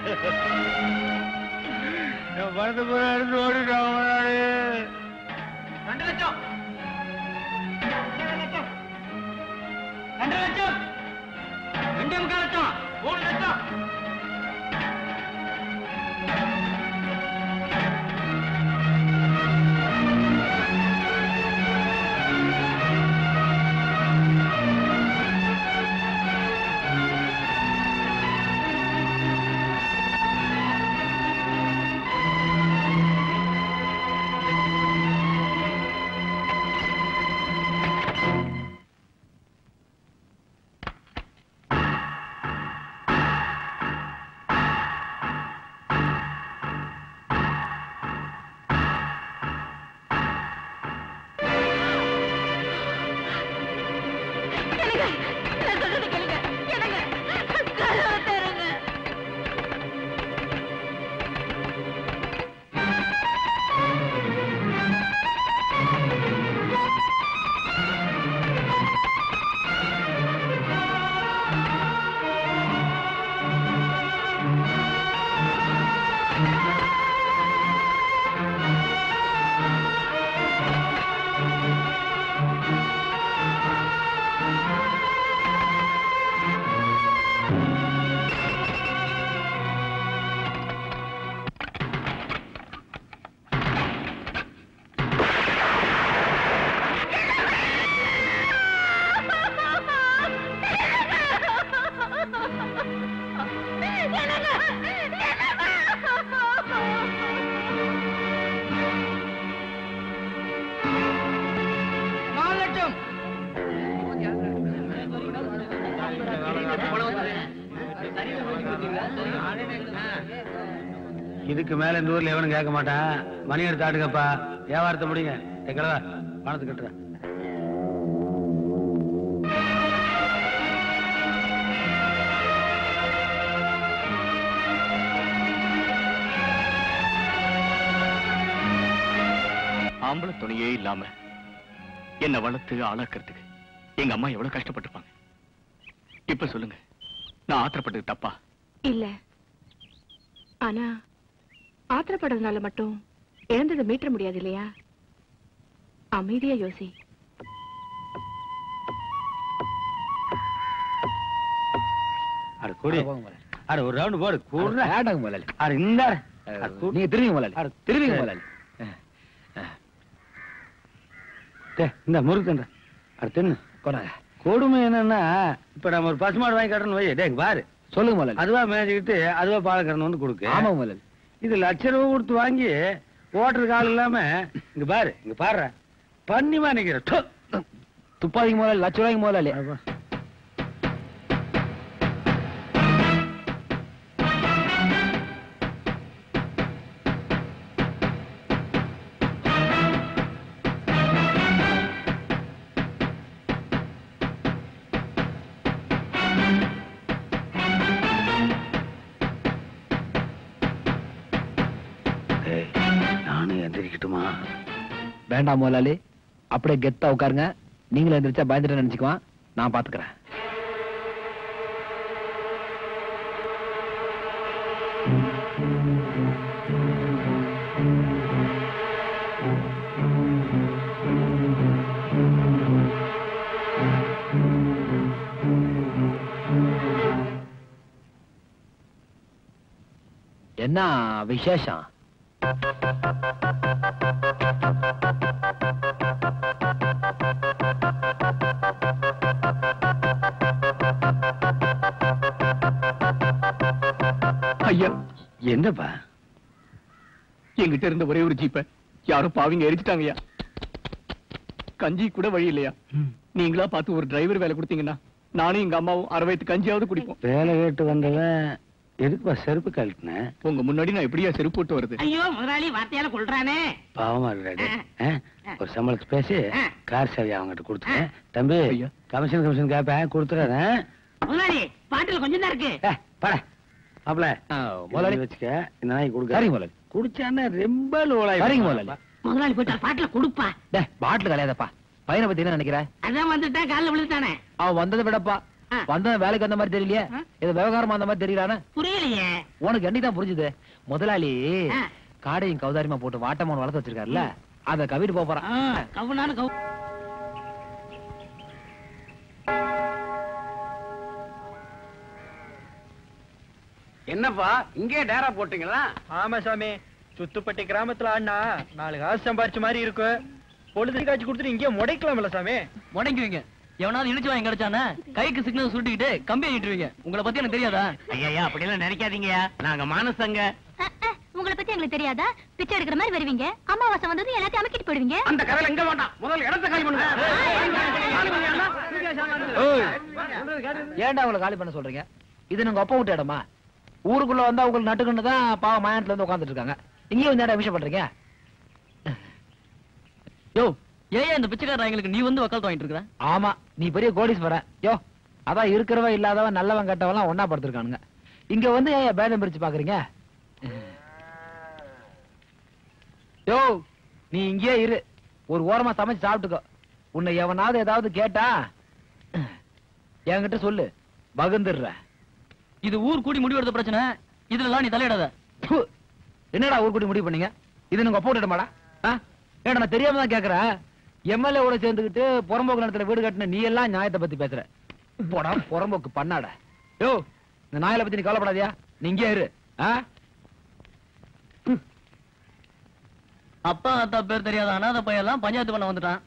என் படத்தை பூரா எடுத்து ஓடிட்டாங்க முதலாளி ரெண்டு லட்சம் ரெண்டு லட்சம் ரெண்டே முக்கால் லட்சம் மூணு லட்சம் நாலு லட்சம் இதுக்கு மேல இந்த ஊர்ல எவனும் கேட்க மாட்டான் மணி எடுத்து ஆட்டுங்கப்பா வியாபாரத்தை முடிங்க எங்களவா பணத்தை கட்டுறேன் ஆம்பளை துணையே இல்லாம என்ன வளர்த்து ஆளாக்குறதுக்கு எங்க அம்மா எவ்வளவு கஷ்டப்பட்டிருப்பாங்க இப்ப சொல்லுங்க நான் ஆத்திரப்பட்டது தப்பா இல்ல ஆனா ஆத்திரப்படுறதுனால மட்டும் இழந்ததை மீட்ட முடியாது இல்லையா அமைதியா யோசி அட கூடி அட ஒரு ரவுண்ட் போடு கூட வேண்டாங்க முதலாளி அட இந்த நீங்க திரும்பிங்க முதலாளி திரும்பிங்க முதலாளி இந்த முறுக்குன்ற அட தின்னு கொண்டாங்க கொடுமை என்னன்னா இப்ப நம்ம ஒரு பசுமாடு வாங்கி கட்டணும் வை டேய் இங்க பாரு சொல்லுங்க முதலாளி அதுவா மேய்ச்சிக்கிட்டு அதுவா பால் கறந்து வந்து கொடுக்கு ஆமா முதலாளி இது லட்ச ரூபா கொடுத்து வாங்கி ஓட்டுறதுக்கு ஆள் இல்லாம இங்க பாரு இங்க பாரு பண்ணிமா நிக்கிற டு. துப்பாதிங்க முதலாளி லட்ச ரூபாய்க்கு முதலாளி டேய், நானும் எந்திரிக்கட்டுமா வேண்டாம் முதலாளி அப்படியே கெத்தா உட்காருங்க நீங்களும் எந்திரிச்சா பயந்துட்டு நினைச்சுக்குவான் நான் பாத்துக்கிறேன் என்ன விசேஷம் ஐயா என்னப்பா என்கிட்ட இருந்த ஒரே ஒரு ஜீப்ப யாரோ பாவிங்க எரிச்சிட்டாங்கய்யா கஞ்சி கூட வழி இல்லையா நீங்களா பார்த்து ஒரு டிரைவர் வேலை கொடுத்தீங்கன்னா நானும் எங்க அம்மாவும் அரை வயித்து கஞ்சியாவது குடிப்போம் வேலை கேட்டு வந்தவன் எதுக்குப்பா செருப்பு கழட்டினேன் உங்க முன்னாடி நான் எப்படியா செருப்பு போட்டு வருது ஐயோ முதலாளி வார்த்தையால கொள்றானே பாவமா இருக்காடி ஆ? ஒரு சம்பளத்துக்கு பேசி கார் சாவி அவங்ககிட்ட கொடுத்துட்டேன் தம்பி கமிஷன் கமிஷன் கேப்பேன் கொடுத்துறேன் முதலாளி பாட்டில் கொஞ்சம் தான் இருக்கு பட மாப்பிள முதலாளி. வச்சுக்க இந்த நாய் கொடுக்க சரிங்க முதலாளி. குடிச்சான்னா ரொம்ப லோலாய் சரிங்க முதலாளி. முதலாளி போயிட்டா பாட்டில் கொடுப்பா டே பாட்டில் கலையாதப்பா பையனை பத்தி என்ன நினைக்கிற அதான் வந்துட்டா காலில் விழுந்துட்டானே அவன் வந்ததை விடப்பா வந்தவன் வேலைக்கு வந்த மாதிரி தெரியலையே இது விவகாரமா அந்த மாதிரி தெரியலானே புரியலையே உனக்கு என்னைக்கு தான் புரிஞ்சுது முதலாளி காடையும் கௌதாரியமா போட்டு வாட்டமான வளர்த்து வச்சிருக்காருல்ல அத கவிட்டு போப் போறான் கவுனாலும் கவு என்னப்பா இங்கே டேரா போட்டீங்களா ஆமா சாமி சுத்துப்பட்டி கிராமத்துல ஆடினா நாலு காசு சம்பாரிச்ச மாதிரி இருக்கு பொழுது காய்ச்சி கொடுத்துட்டு இங்கே முடைக்கலாம்ல சாமி முடங்குவீங்க எவனாவது இடிச்சு வாங்கி கிடைச்சானே கைக்கு சிக்னல் சுட்டிக்கிட்டு கம்பி ஆகிட்டுருவீங்க உங்களை பத்தி எனக்கு தெரியாதா ஐயா அப்படியெல்லாம் நினைக்காதீங்கயா நாங்க மானசங்க உங்களை பத்தி எங்களுக்கு தெரியாதா பிச்சை எடுக்கிற மாதிரி வருவீங்க அமாவாசை வந்தது எல்லாத்தையும் அமைக்கிட்டு போயிடுவீங்க அந்த கதையில எங்க வேண்டாம் முதல்ல இடத்த காலி பண்ணுங்க ஏய், ஏன்டா அவங்களை காலி பண்ண சொல்றீங்க இது உங்க அப்பா விட்ட இடமா ஊருக்குள்ள வந்தா உங்களுக்கு நட்டுக்கன்னு தான் பாவம் மாயானத்துல வந்து உட்காந்துட்டு இருக்காங்க இங்கேயும் வந்து விஷயம் பண்றீங்க யோ ஏன் இந்த பிச்சைக்கார எங்களுக்கு நீ வந்து வக்காலத்து வாங்கிட்டு இருக்கிற ஆமா நீ பெரிய கோடீஸ்வரன் யோ அதான் இருக்கிறவன் இல்லாதவன் நல்லவன் கெட்டவன் ஒன்னா படுத்திருக்கானுங்க இங்க வந்து ஏன் பேதம் பிரிச்சு பாக்குறீங்க யோ நீ இங்கேயே இரு ஒரு ஓரமா சமைச்சு சாப்பிட்டுக்கோ உன்னை எவனாவது ஏதாவது கேட்டா என்கிட்ட சொல்லு பகுந்துடுற இது ஊர் கூடி முடிவெடுத்த பிரச்சனை இதுல நீ தலையிடாத ப்பு. என்னடா ஊர் கூட்டி முடிவு பண்ணீங்க இது நீங்க அப்பா விட்டுமாடா ஏடா நான் தெரியாம தான் கேக்குறேன் எம்எல்ஏ கூட சேர்ந்துக்கிட்டு புறம்போக்கு நிலத்துல வீடு கட்டின நீ எல்லாம் நியாயத்தை பத்தி பேசுற போடா புறம்போக்கு பண்ணாட யோ இந்த நாயில பத்தி நீ கவலைப்படாதியா நீ இங்கே இரு ஆ? அப்பா அத்தா பேர் தெரியாத அனாதை பையெல்லாம் பஞ்சாயத்து பண்ண வந்துட்டான்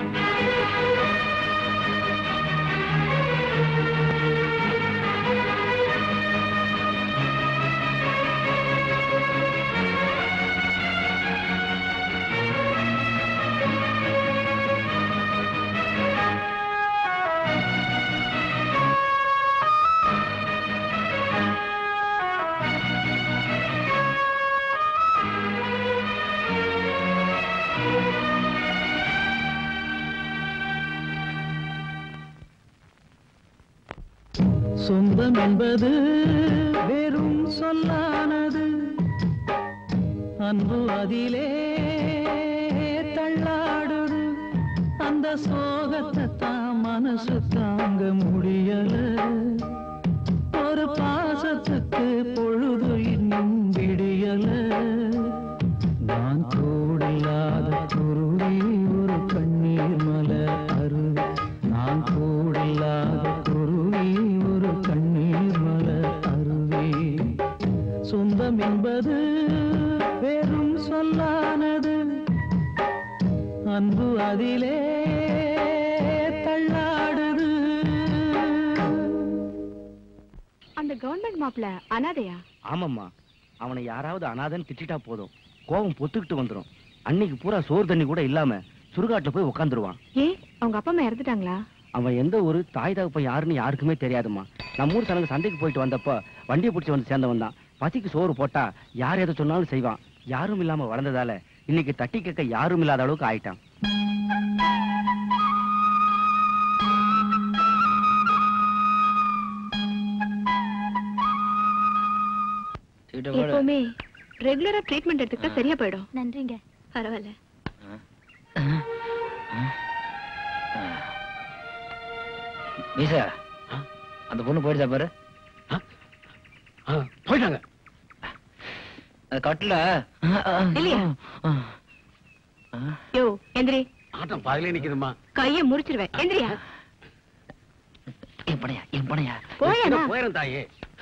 சொந்தம் என்பது வெறும் சொல்லானது அன்பு அதிலே தள்ளாடுது அந்த சோகத்தை தான் மனசு தாங்க முடியல ஒரு பாசத்துக்கு பொழுது இன்னும் விடியல நான் கூடில்லாத குருவி ஒரு கண்ணீர் மலை அருவி நான் கூடில்லாத குருவி ஒரு கண்ணீர் மலை அருவி சொந்தம் என்பது வெறும் சொல்லானது அன்பு அதிலே தள்ளாடுது அந்த கவர்மெண்ட் மாப்பிள அனாதையா ஆமாம்மா அவனை யாராவது அனாதன்னு திட்டிட்டா போதும் கோபம் பொத்துக்கிட்டு வந்துரும் அன்னைக்கு பூரா சோறு தண்ணி கூட இல்லாம சுடுகாட்டுல போய் உட்காந்துருவான் ஏ அவங்க அப்பா அம்மா இறந்துட்டாங்களா அவன் எந்த ஒரு தாய் தகப்பன் யாருன்னு யாருக்குமே தெரியாதும்மா நம்ம ஊர் சனங்க சந்தைக்கு போயிட்டு வந்தப்ப வண்டியை பிடிச்சி வந்து சேர்ந்தவன் தான் பசிக்கு சோறு போட்டா யார் எதை சொன்னாலும் செய்வான் யாரும் இல்லாம வளர்ந்ததால இன்னைக்கு தட்டி கேட்க யாரும் இல்லாத அளவுக்கு ஆயிட்டான் எப்பவுமே ரெகுலரா ட்ரீட்மெண்ட் எடுத்துக்கிட்டா சரியா போயிடும் நன்றிங்க பரவாயில்ல மீச அந்த பொண்ணு போயிடுச்சா பாரு போயிட்டாங்க அது கட்டில இல்லையா யோ எந்திரி ஆட்டம் பாதிலே நிக்குதுமா கைய முறிச்சிருவேன் எந்திரியா என் பணையா என் பணையா போயேண்ணா. போயிரும் தாயே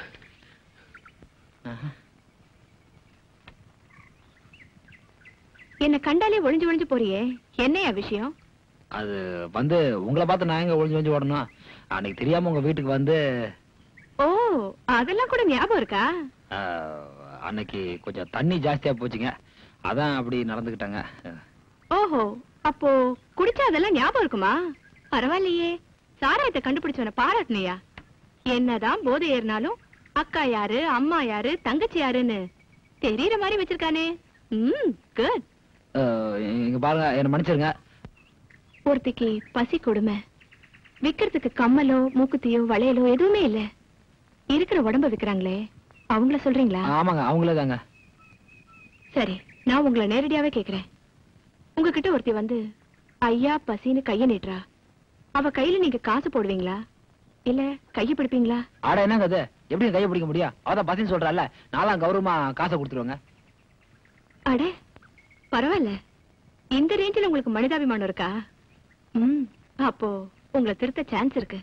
என்ன கண்டாலே ஒளிஞ்சு ஒளிஞ்சு போறியே என்னையா விஷயம் அது வந்து உங்களை பார்த்து நான் எங்க ஒளிஞ்சு ஒளிஞ்சு ஓடணும் அன்னைக்கு தெரியாம உங்க வீட்டுக்கு வந்து ஓ அதெல்லாம் கூட ஞாபகம் இருக்கா ஆஹ், அன்னைக்கு கொஞ்சம் தண்ணி ஜாஸ்தியா போச்சுங்க அதான் அப்படி நடந்துக்கிட்டாங்க ஓஹோ அப்போ குடிச்சா அதெல்லாம் ஞாபகம் இருக்குமா பரவாயில்லையே சாராயத்தை கண்டுபிடிச்சவன பாராட்டுனியா என்னதான் போதை ஏறினாலும் அக்கா யாரு அம்மா யாரு தங்கச்சி யாருன்னு தெரியற மாதிரி வச்சிருக்கானே ம் குட் ஆஹ், இங்க பாருங்க என்ன மன்னிச்சிருங்க ஒருத்திக்கு பசி கொடுமை விக்கிறதுக்கு கம்மலோ மூக்குத்தியோ வளையலோ எதுவுமே இல்ல இருக்கிற உடம்ப விக்கிறாங்களே அவங்கள சொல்றீங்களா ஆமாங்க அவங்களே தாங்க சரி நான் உங்களை நேரடியாவே கேக்குறேன் உங்ககிட்ட ஒருத்தி வந்து ஐயா பசின்னு கைய நீட்டுறா அவ கையில நீங்க காசு போடுவீங்களா இல்ல கைய பிடிப்பீங்களா ஆட என்னங்க அது எப்படி கையை பிடிக்க முடியும் அவதான் பசின்னு சொல்றால நாலாம் கௌரவமா காசை கொடுத்துருவாங்க அட பரவாயில்ல இந்த ரேஞ்சில் உங்களுக்கு மனிதாபிமானம் இருக்கா ம் அப்போ உங்களை திருத்த சான்ஸ் இருக்கு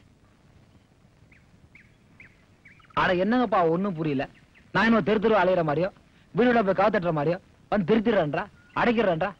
ஆட என்னங்கப்பா ஒண்ணும் புரியல நான் இன்னும் தெரு தெரு அலையிற மாதிரியோ வீடு போய் காத்துட்டுற மாதிரியோ வந்து திருத்திடுறேன்றா அடைக்கிறேன்றா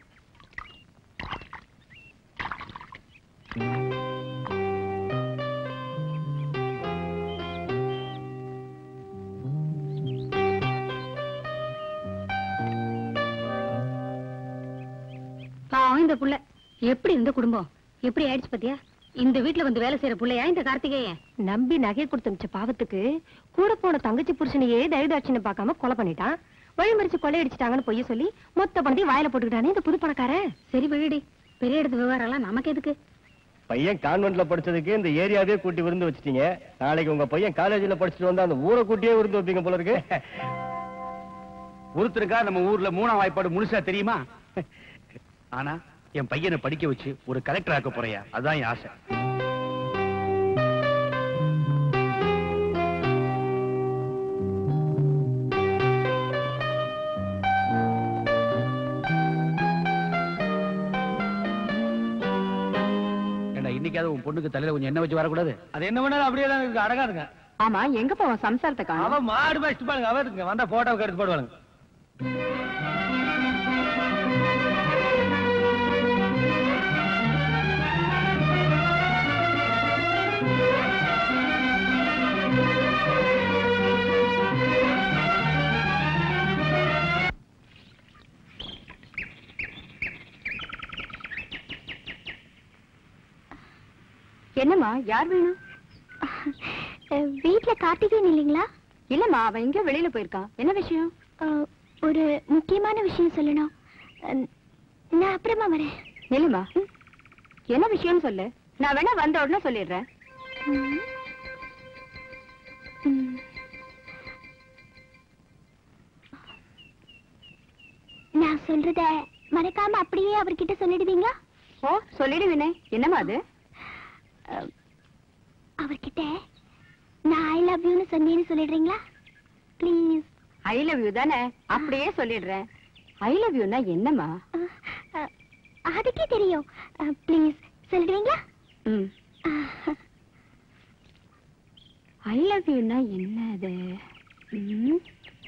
பாவம் இந்த புள்ள எப்படி இருந்த குடும்பம் எப்படி ஆயிடுச்சு பாத்தியா இந்த வீட்ல வந்து வேலை செய்யற புள்ளையா இந்த கார்த்திகேயன் நம்பி நகை கொடுத்து மிச்ச பாவத்துக்கு கூட போன தங்கச்சி புருஷனையே தயவுதாட்சின்னு பார்க்காம கொலை பண்ணிட்டான் வழிமறிச்சு கொள்ளையடிச்சிட்டாங்கன்னு பொய்ய சொல்லி மொத்த பணத்தையும் வாயில போட்டுக்கிட்டானே இந்த புது பணக்காரன் சரி விழுடி பெரிய இடத்து விவகாரம் எல்லாம் நமக்கு எதுக்கு பையன் கான்வென்ட்ல படிச்சதுக்கு இந்த ஏரியாவே கூட்டி விருந்து வச்சிட்டீங்க நாளைக்கு உங்க பையன் காலேஜ்ல படிச்சுட்டு வந்தா அந்த ஊரை கூட்டியே விருந்து வைப்பீங்க போல இருக்கு ஒருத்தருக்கா நம்ம ஊர்ல மூணாம் வாய்ப்பாடு முழுசா தெரியுமா ஆனா என் பையனை படிக்க வச்சு ஒரு கலெக்டர் ஆக்க போறியா அதான் என் ஆசை ஏண்டா இன்னைக்காவது உன் பொண்ணுக்கு தலையில கொஞ்சம் எண்ணெய் வச்சு வரக்கூடாது அது என்ன பண்ணாலும் அப்படியே தான் இருக்கு அடங்காதுங்க ஆமா எங்க போவோம் சம்சாரத்தை காணோம் அவன் மாடு மேய்ச்சிட்டு பாருங்க அவ இருக்குங்க வந்தா போட்டோவுக்கு எடுத்து போடுவாங்க என்னம்மா யார் வேணும் வீட்ல கார்த்திகேயன் இல்லைங்களா இல்லம்மா அவன் எங்கேயோ வெளியில போயிருக்கான் என்ன விஷயம் அஹ், ஒரு முக்கியமான விஷயம் சொல்லணும் அஹ், நான் அப்புறமா வரேன் நில்லுமா என்ன விஷயம்னு சொல்லு நான் வேணா வந்த உடனே சொல்லிடுறேன் ம். ம். நான் சொல்றத மறக்காம அப்படியே அவர்கிட்ட சொல்லிடுவீங்களா ஓ சொல்லிடுவேனே என்னம்மா அது அஹ், அவர்கிட்ட நான் ஐ லவ் யூன்னு சொன்னேன்னு சொல்லிடுறீங்களா ப்ளீஸ் ஐ லவ் யூ தானே அப்படியே சொல்லிடுறேன் ஐ லவ் யூனா என்னம்மா அதுக்கே தெரியும் ப்ளீஸ் சொல்லிடுவீங்களா ம் ஐ லவ் யூனா என்ன அது ம்.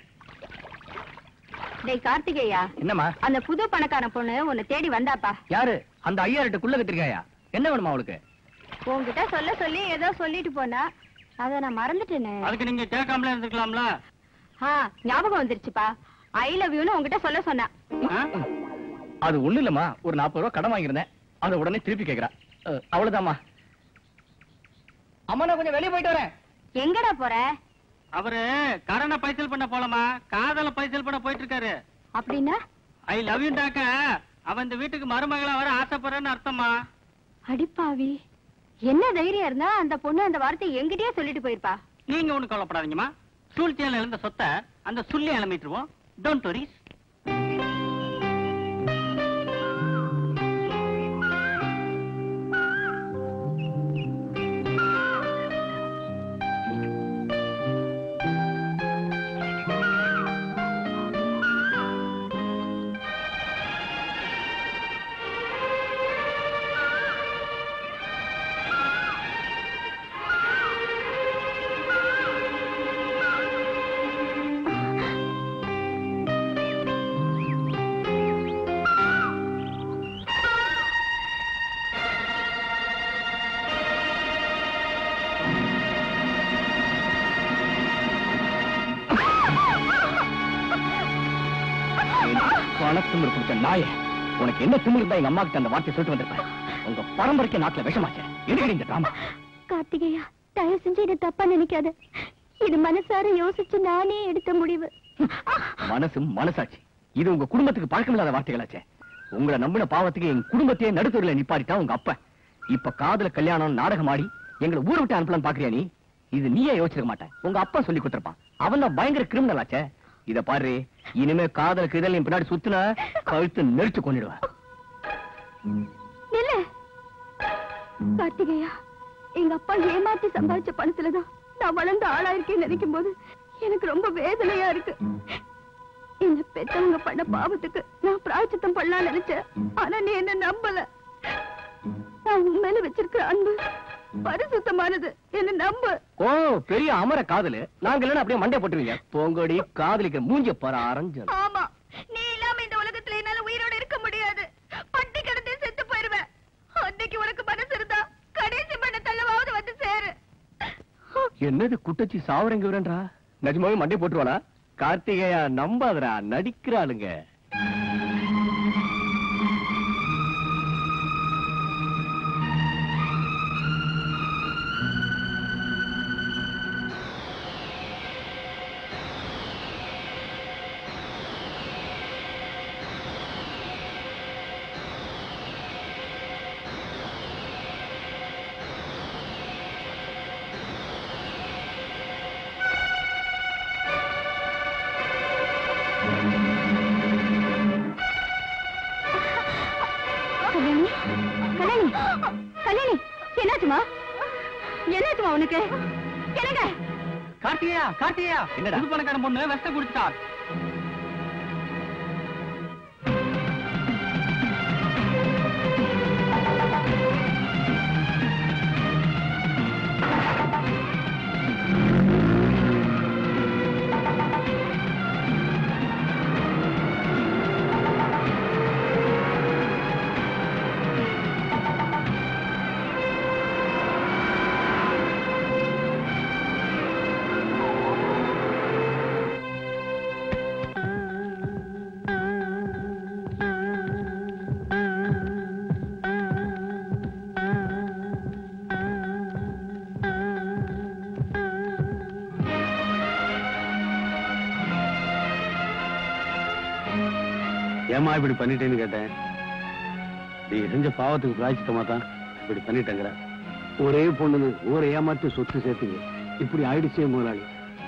டேய் கார்த்திகேயா என்னம்மா அந்த புது பணக்கார பொண்ணு உன்னை தேடி வந்தாப்பா யாரு அந்த ஐயாயிரட்டு குள்ள கத்திரிக்காயா என்ன வேணுமா அவளுக்கு உன்கிட்ட சொல்ல சொல்லி ஏதோ சொல்லிட்டு போனா அத நான் மறந்துட்டேனே அதுக்கு நீங்க கேட்காமலே இருந்துக்கலாம்ல ஆ ஞாபகம் வந்துருச்சுப்பா ஐ லவ் யூன்னு உன்கிட்ட சொல்ல சொன்னா அது ஒண்ணு இல்லம்மா ஒரு நாற்பது ரூபா கடன் வாங்கியிருந்தேன் அதை உடனே திருப்பி கேக்குறா அஹ், அவ்வளவுதாம்மா அம்மா நான் கொஞ்சம் வெளியே போயிட்டு வரேன் எங்கடா போற அவரு கடனை பைசல் பண்ண போலமா காதல பைசல் பண்ண போயிட்டு இருக்காரு அப்படின்னா ஐ லவ் யூ டாக்க அவன் இந்த வீட்டுக்கு மருமகளா வர ஆசைப்படுறேன்னு அர்த்தமா அடிப்பாவி என்ன தைரியம் இருந்தா அந்த பொண்ணு அந்த வார்த்தையை எங்கிட்டயே சொல்லிட்டு போயிருப்பா நீங்க ஒண்ணு கவலைப்படாதீங்கம்மா சூழ்ச்சியால இழந்த சொத்தை அந்த சுள்ளி இளமிட்டுருவோம் டோன்ட் வரிஸ் பணத்திமிரு கொடுத்த நாயே உனக்கு என்ன திமிரு இருந்தா எங்க அம்மா கிட்ட அந்த வார்த்தையை சொல்லிட்டு வந்திருப்பேன் உங்க பரம்பரைக்கு நாட்டுல விஷமாச்சு எதுக்கு இந்த டிராமா கார்த்திகேயா தயவு செஞ்சு என்ன தப்பா நினைக்காத இது மனசார யோசிச்சு நானே எடுத்த முடிவு மனசும் மனசாட்சி இது உங்க குடும்பத்துக்கு பழக்கமில்லாத வார்த்தைகளாச்சே உங்களை நம்பின பாவத்துக்கு என் குடும்பத்தையே நடுத்தூர்ல நிப்பாட்டிட்டா உங்க அப்பா இப்ப காதல கல்யாணம் நாடகம் ஆடி எங்களை ஊரை விட்டு அனுப்பலாம் பாக்குறியா நீ இது நீயே யோசிச்சிருக்க மாட்டேன் உங்க அப்பா சொல்லி கொடுத்திருப்பான் அவன் தான் பயங்கர கிரிமினல் ஆச்சே இத பாரு இனிமே காதலுக்கு இதழ் என் பின்னாடி சுத்துன கழுத்து நெரிச்சு கொண்டுடுவேன் நில்லு கார்த்திகேயா எங்க அப்பா ஏமாத்தி சம்பாதிச்ச பணத்துலதான் நான் வளர்ந்த ஆளா இருக்கேன்னு நினைக்கும் போது எனக்கு ரொம்ப வேதனையா இருக்கு என்ன பெத்தவங்க பண்ண பாவத்துக்கு நான் பிராய்ச்சித்தம் பண்ணலாம் நினைச்சேன் ஆனா நீ என்ன நம்பல நான் உன் மேல வச்சிருக்கிற அன்பு பரிசுத்தமானது என்ன நம்பு ஓ பெரிய அமர காதலு நாங்க இல்லைன்னா அப்படியே மண்டை போட்டுருவீங்க போங்கடி காதலிக்கிற மூஞ்ச பாரு அரஞ்சல் ஆமா நீ இல்லாம இந்த உலகத்துல என்னால உயிரோட இருக்க முடியாது பட்டி கிடந்தே செத்து போயிருவேன் அன்னைக்கு உனக்கு மனசு இருந்தா கடைசி பண்ண தள்ளவாவது வந்து சேரு என்னது குட்டச்சி சாவரங்க விரன்றா நிஜமாவே மண்டை போட்டுருவாளா கார்த்திகேயா நம்பாதடா நடிக்கிறாளுங்க கல்யாணி கல்யாணி கல்யாணி என்னாச்சுமா என்னாச்சுமா உனக்கு என்னங்க கார்த்திகேயா கார்த்திகேயா என்னடா புது பணக்காரன் பொண்ணு வெஸ்ட குடிச்சிட்டா ஏமா இப்படி பண்ணிட்டேன்னு கேட்டேன் நீ செஞ்ச பாவத்துக்கு பிராய்ச்சித்தமா தான் இப்படி பண்ணிட்டேங்கிற ஒரே பொண்ணுன்னு ஊரை ஏமாத்தி சொத்து சேர்த்துங்க இப்படி ஆயிடுச்சே முதலாளி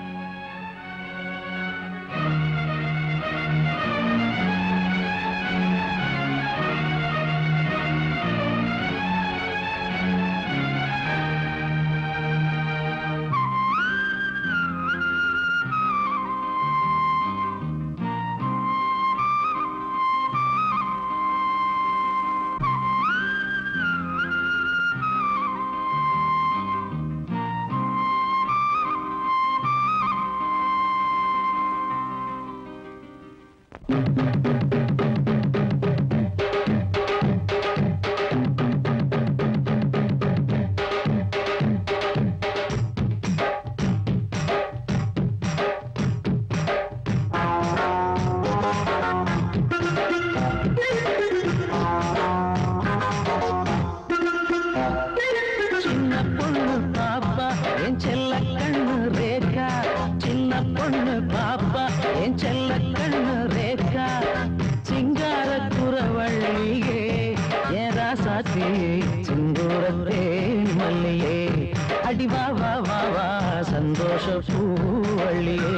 சின்ன பொண்ணு பாப்பா என் செல்ல கண்ணு ரேகா சின்ன பொண்ணு பாப்பா என் செல்ல கண்ணு ரேகா சிங்கார குறவள்ளியே என் ராசாத்தி சிந்தூரத்தே மல்லியே அடி வா வா வா வா சந்தோஷ பூவள்ளியே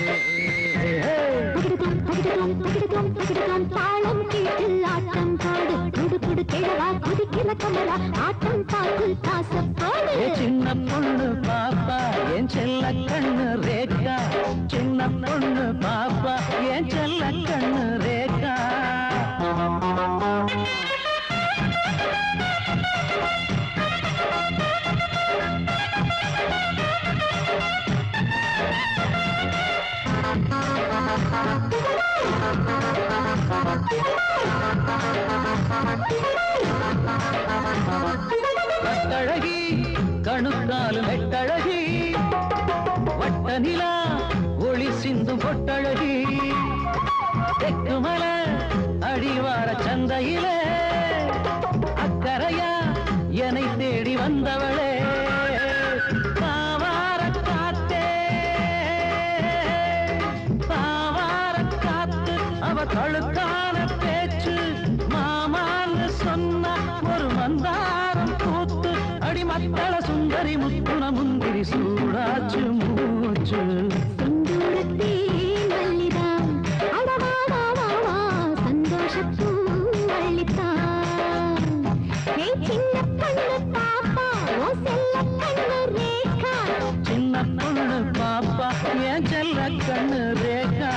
தாளம் கேட்டு ஆட்டம் பாடு குடு குடு கிழவா குதிக்கிற கமலா ஆட்டம் பார்த்து காசப்பாடு ஏ சின்ன பொண்ணு பாப்பா என் செல்ல கண்ணு ரேகா சின்ன பொண்ணு பாப்பா என் செல்ல கண்ணு ரேகா கட்டழகி கணுக்கால் நெட்டழகி வட்ட நிலா ஒளி சிந்தும் பொட்டழகி தெற்கு தேடி வார சந்தையிலே அக்கறையா என்னை தேடி வந்தவளே பாவார காத்தே பாவார காத்து அவ கழுத்தான பேச்சு மாமான்னு சொன்ன ஒரு மந்தாரம் கூத்து அடிமத்தள சுந்தரி முத்துன முந்திரி சூடாச்சு மூச்சு சின்ன பொண்ணு பாப்பா என் செல்ல கண்ணு ரேகா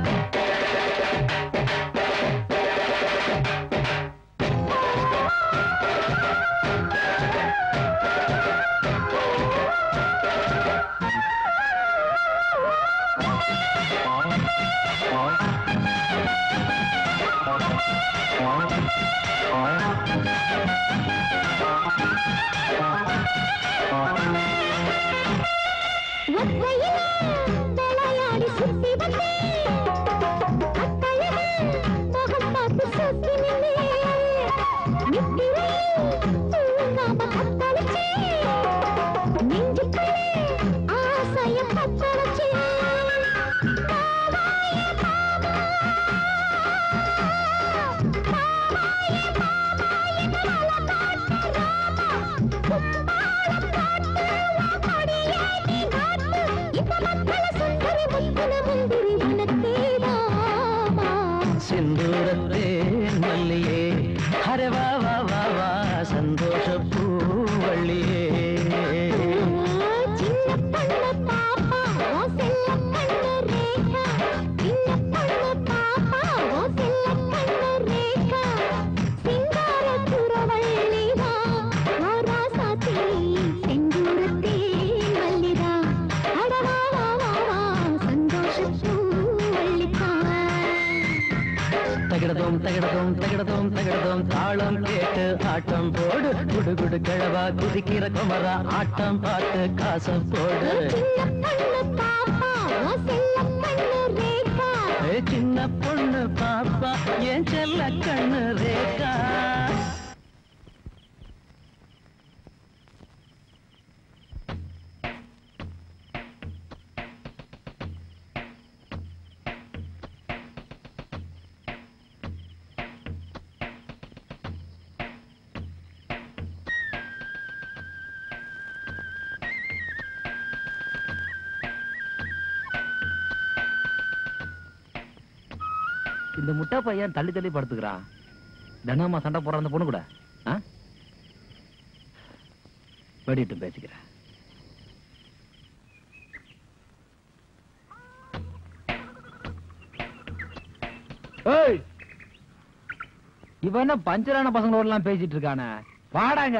விளையாடி சுத்தி வந்தேன் அத்தழகு முகம் பார்த்து சுத்தி நின்னேன் நித்திரையில் தூங்காம தத்தளிச்சேன் நெஞ்சுக்குள்ளே ஆசைய பத்த வச்சேன் பாவாயே பாவா பாவாயே பாவா என்ன நல காட்டு ராமா கும்பாளம் காட்டு வாடியே நீ காட்டு இந்த மத்தள சுந்தரி முத்துன முந்திரி வனத்தேதாமா சிந்தூரத்தே மல்லியே ஹரே வா வா வா வா சந்தோஷ பூவள்ளியே சின்ன பொண்ணு பாப்பா ஓ செல்ல கண்ணு ரேகா சின்ன பொண்ணு பாப்பா ஓ செல்ல கண்ணு ரேகா சிங்கார குரவள்ளிதா ஓ ராசாத்தி செந்தூரத்தே மல்லிதா அடவா வா வா வா சந்தோஷ பூவள்ளிதான் தகிடதோம் தகிடதோம் தகிடதோம் தகிடதோம் தாளம் கேட்டு ஆட்டம் போடு குடு குடு கிழவா குதிக்கிற குமரா ஆட்டம் பார்த்து காசம் போடு ஏ சின்ன பொண்ணு பாப்பா என் செல்ல கண்ணு ரேகா இந்த முட்டை பையன் தள்ளி தள்ளி படுத்துக்கிறான் தினமா சண்டை போடுற அந்த பொண்ணு கூட ஆ? வெடிட்டு பேசிக்கிறேன் ஏய் இவன் என்ன பஞ்சரான பசங்களோட எல்லாம் பேசிட்டு இருக்கானே வாடாங்க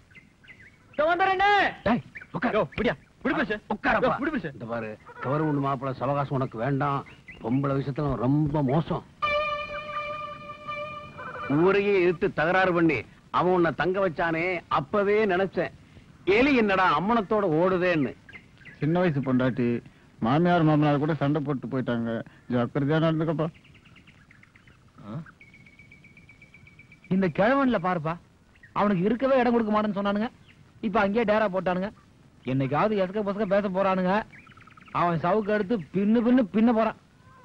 டேய், உட்காரு. உட்காரப்பா. இந்த பாரு கவர்மெண்ட் மாப்பிள்ள சவகாசம் உனக்கு வேண்டாம் பொம்பளை விஷயத்துல அவன் ரொம்ப மோசம் ஊரையே எதிர்த்து தகராறு பண்ணி அவன் உன்னை தங்க வச்சானே அப்பவே நினைச்சேன் எலி என்னடா அம்மனத்தோட ஓடுதேன்னு சின்ன வயசு பொண்டாட்டி மாமியார் மாமனார் கூட சண்டை போட்டு போயிட்டாங்க ஜாக்கிரதையா நடந்துக்கப்பா இந்த கிழவன்ல பாருப்பா அவனுக்கு இருக்கவே இடம் கொடுக்க மாட்டேன்னு சொன்னானுங்க இப்ப அங்கேயே டேரா போட்டானுங்க என்னைக்காவது எசக்க பசக்க பேச போறானுங்க அவன் சவுக்கு எடுத்து பின்னு பின்னு பின்ன போறான்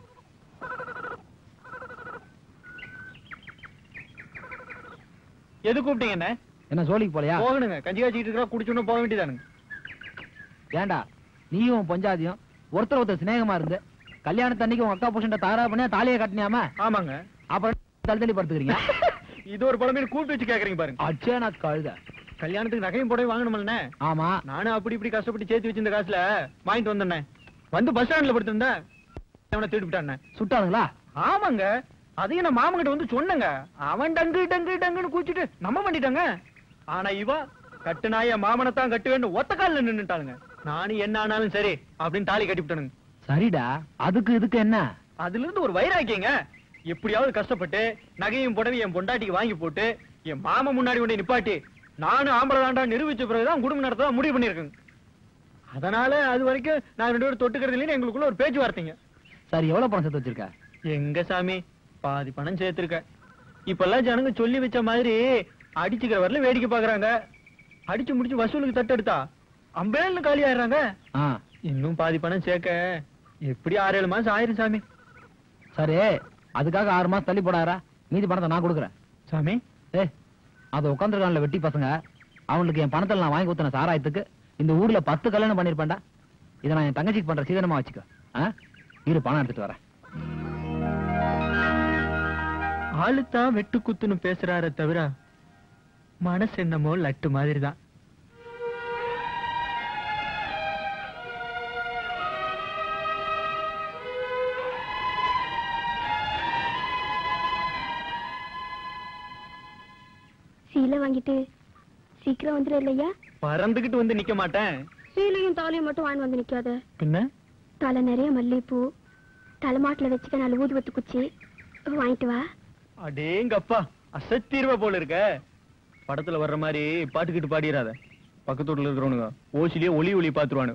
எது கூப்பிட்டீங்க என்ன என்ன சோழிக்கு போலையா போகணுங்க கஞ்சி காய்ச்சிட்டு இருக்கிறா குடிச்சுன்னு போக வேண்டியதானுங்க ஏண்டா நீயும் உன் பஞ்சாதியும் ஒருத்தர் ஒருத்தர் சிநேகமா இருந்து கல்யாணத்தன்னைக்கு உங்க அக்கா புருஷன்ட்ட தாரா பண்ணியா தாலியை கட்டினியாம ஆமாங்க அப்புறம் தள்ளி தள்ளி படுத்துக்கிறீங்க இது ஒரு பழமையில கூப்பிட்டு வச்சு கேக்குறீங்க பாருங்க அச்சே நான் கழுத கல்யாணத்துக்கு நகையும் புடவை வாங்கணும்ல ஆமா நானும் அப்படி இப்படி கஷ்டப்பட்டு சேர்த்து வச்சிருந்த காசுல வாங்கிட்டு வந்தேன் வந்து பஸ் ஸ்டாண்ட்ல படுத்திருந்தேன் அவனை தேடி விட்டானே சுட்டானுங்களா ஆமாங்க அதையும் நான் மாமன் கிட்ட வந்து சொன்னேங்க அவன் டங்கு டங்கு டங்குன்னு கூச்சிட்டு நம்ம பண்ணிட்டாங்க ஆனா இவ கட்டு நாய மாமனைத்தான் கட்டு வேண்டும் ஒத்த காலில் நின்னுட்டாளுங்க நானும் என்ன ஆனாலும் சரி அப்படின்னு தாலி கட்டி விட்டானுங்க சரிடா அதுக்கு இதுக்கு என்ன அதுல இருந்து ஒரு வைராக்கியங்க எப்படியாவது கஷ்டப்பட்டு நகையும் புடவையும் என் பொண்டாட்டிக்கு வாங்கி போட்டு என் மாமன் முன்னாடி கொண்டு நிப்பாட்டி நானும் ஆம்பளை தாண்டா நிரூபிச்ச பிறகுதான் குடும்ப நடத்த முடிவு பண்ணிருக்கேங்க அதனால அது வரைக்கும் நான் ரெண்டு பேரும் தொட்டுக்கிறது இல்லைன்னு எங்களுக்குள்ள ஒரு பேச்சுவார்த்தைங்க சரி எவ்வளவு பணம் சேர்த்து வச்சிருக்க எங்க சாமி பாதி பணம் சேர்த்திருக்க இப்பெல்லாம் ஜனங்க சொல்லி வச்ச மாதிரி அடிச்சுக்கிற வரல வேடிக்கை பாக்குறாங்க அடிச்சு முடிச்சு வசூலுக்கு தட்டு எடுத்தா அம்பேல்னு காலி ஆயிடுறாங்க ஆ இன்னும் பாதி பணம் சேர்க்க எப்படி ஆறு ஏழு மாசம் ஆயிரும் சாமி சரி அதுக்காக ஆறு மாசம் தள்ளி போடாரா மீதி பணத்தை நான் கொடுக்குறேன் சாமி ஏ அது உட்காந்துருக்கான்ல வெட்டி பசங்க அவனுக்கு என் பணத்தில் நான் வாங்கி ஊத்தின சாராயத்துக்கு இந்த ஊர்ல பத்து கல்யாணம் பண்ணிருப்பேன்டா இதை நான் என் தங்கச்சிக்கு பண்ற சீதனமா வச்சுக்கோ ஆ? இரு பணம் எடுத்துட்டு வரேன் ஆளுத்தான் வெட்டு குத்துன்னு பேசுறாரே தவிர மனசு என்னமோ லட்டு மாதிரி தான் சீலை வாங்கிட்டு சீக்கிரம் வந்துடு இல்லையா பறந்துகிட்டு வந்து நிக்க மாட்டேன் சீலையும் தாலியும் மட்டும் வாங்கி வந்து நிக்காத பின்ன தலை நிறைய மல்லிகைப்பூ தலைமாட்டுல வச்சுக்க நல்ல ஊதுவத்து குச்சி வாங்கிட்டு வா அடேங்கப்பா அசத்தீர்வ போல இருக்க படத்துல வர்ற மாதிரி பாட்டுக்கிட்டு பாடிடாத பக்கத்து வீட்டுல இருக்கிறவனுங்க ஓசிலேயே ஒளி ஒளி பாத்துருவானு